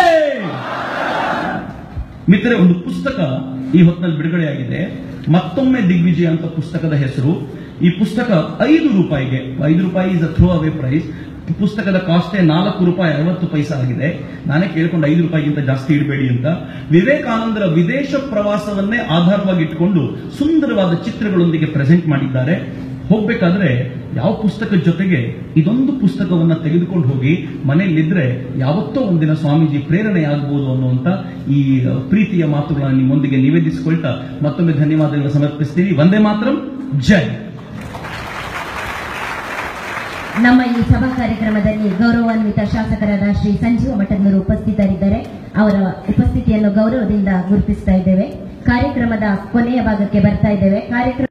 ಮಿತ್ರರೆ ಒಂದು ಪುಸ್ತಕ ಈ ಹೊತ್ತಿನಲ್ಲಿ ಬಿಡುಗಡೆಯಾಗಿದೆ ಮತ್ತೊಮ್ಮೆ ದಿಗ್ವಿಜಯ ಅಂತ ಪುಸ್ತಕದ ಹೆಸರು ಈ ಪುಸ್ತಕ ಐದು ರೂಪಾಯಿಗೆ ಐದು ರೂಪಾಯಿ is a throw away price ಪುಸ್ತಕದ ಕಾಸ್ಟೇ ನಾಲ್ಕು ರೂಪಾಯಿ ಅರವತ್ತು ಪೈಸಾ ಆಗಿದೆ ನಾನೇ ಕೇಳ್ಕೊಂಡು ಐದು ರೂಪಾಯಿಗಿಂತ ಜಾಸ್ತಿ ಇಡಬೇಡಿ ಅಂತ ವಿವೇಕಾನಂದರ ವಿದೇಶ ಪ್ರವಾಸವನ್ನೇ ಆಧಾರವಾಗಿ ಇಟ್ಟುಕೊಂಡು ಸುಂದರವಾದ ಚಿತ್ರಗಳೊಂದಿಗೆ ಪ್ರೆಸೆಂಟ್ ಮಾಡಿದ್ದಾರೆ ಹೋಗ್ಬೇಕಾದ್ರೆ ಯಾವ ಪುಸ್ತಕದ ಜೊತೆಗೆ ಇದೊಂದು ಪುಸ್ತಕವನ್ನ ತೆಗೆದುಕೊಂಡು ಹೋಗಿ ಮನೆಯಲ್ಲಿದ್ರೆ ಯಾವತ್ತೋ ಒಂದಿನ ಸ್ವಾಮೀಜಿ ಪ್ರೇರಣೆ ಆಗಬಹುದು ಅನ್ನುವಂತ ಈ ಪ್ರೀತಿಯ ಮಾತುಗಳನ್ನು ನಿಮ್ಮೊಂದಿಗೆ ನಿವೇದಿಸಿಕೊಳ್ತಾ ಮತ್ತೊಮ್ಮೆ ಧನ್ಯವಾದಗಳನ್ನು ಸಮರ್ಪಿಸ್ತೀನಿ ಒಂದೇ ಮಾತ್ರ ಜೈ ನಮ್ಮ ಈ ಸಭಾ ಕಾರ್ಯಕ್ರಮದಲ್ಲಿ ಗೌರವಾನ್ವಿತ ಶಾಸಕರಾದ ಶ್ರೀ ಸಂಜೀವ ಮಠಜ್ಞರು ಉಪಸ್ಥಿತರಿದ್ದಾರೆ ಅವರ ಉಪಸ್ಥಿತಿಯನ್ನು ಗೌರವದಿಂದ ಗುರುತಿಸ್ತಾ ಇದ್ದೇವೆ ಕಾರ್ಯಕ್ರಮದ ಕೊನೆಯ ಭಾಗಕ್ಕೆ ಬರ್ತಾ ಇದ್ದೇವೆ ಕಾರ್ಯಕ್ರಮ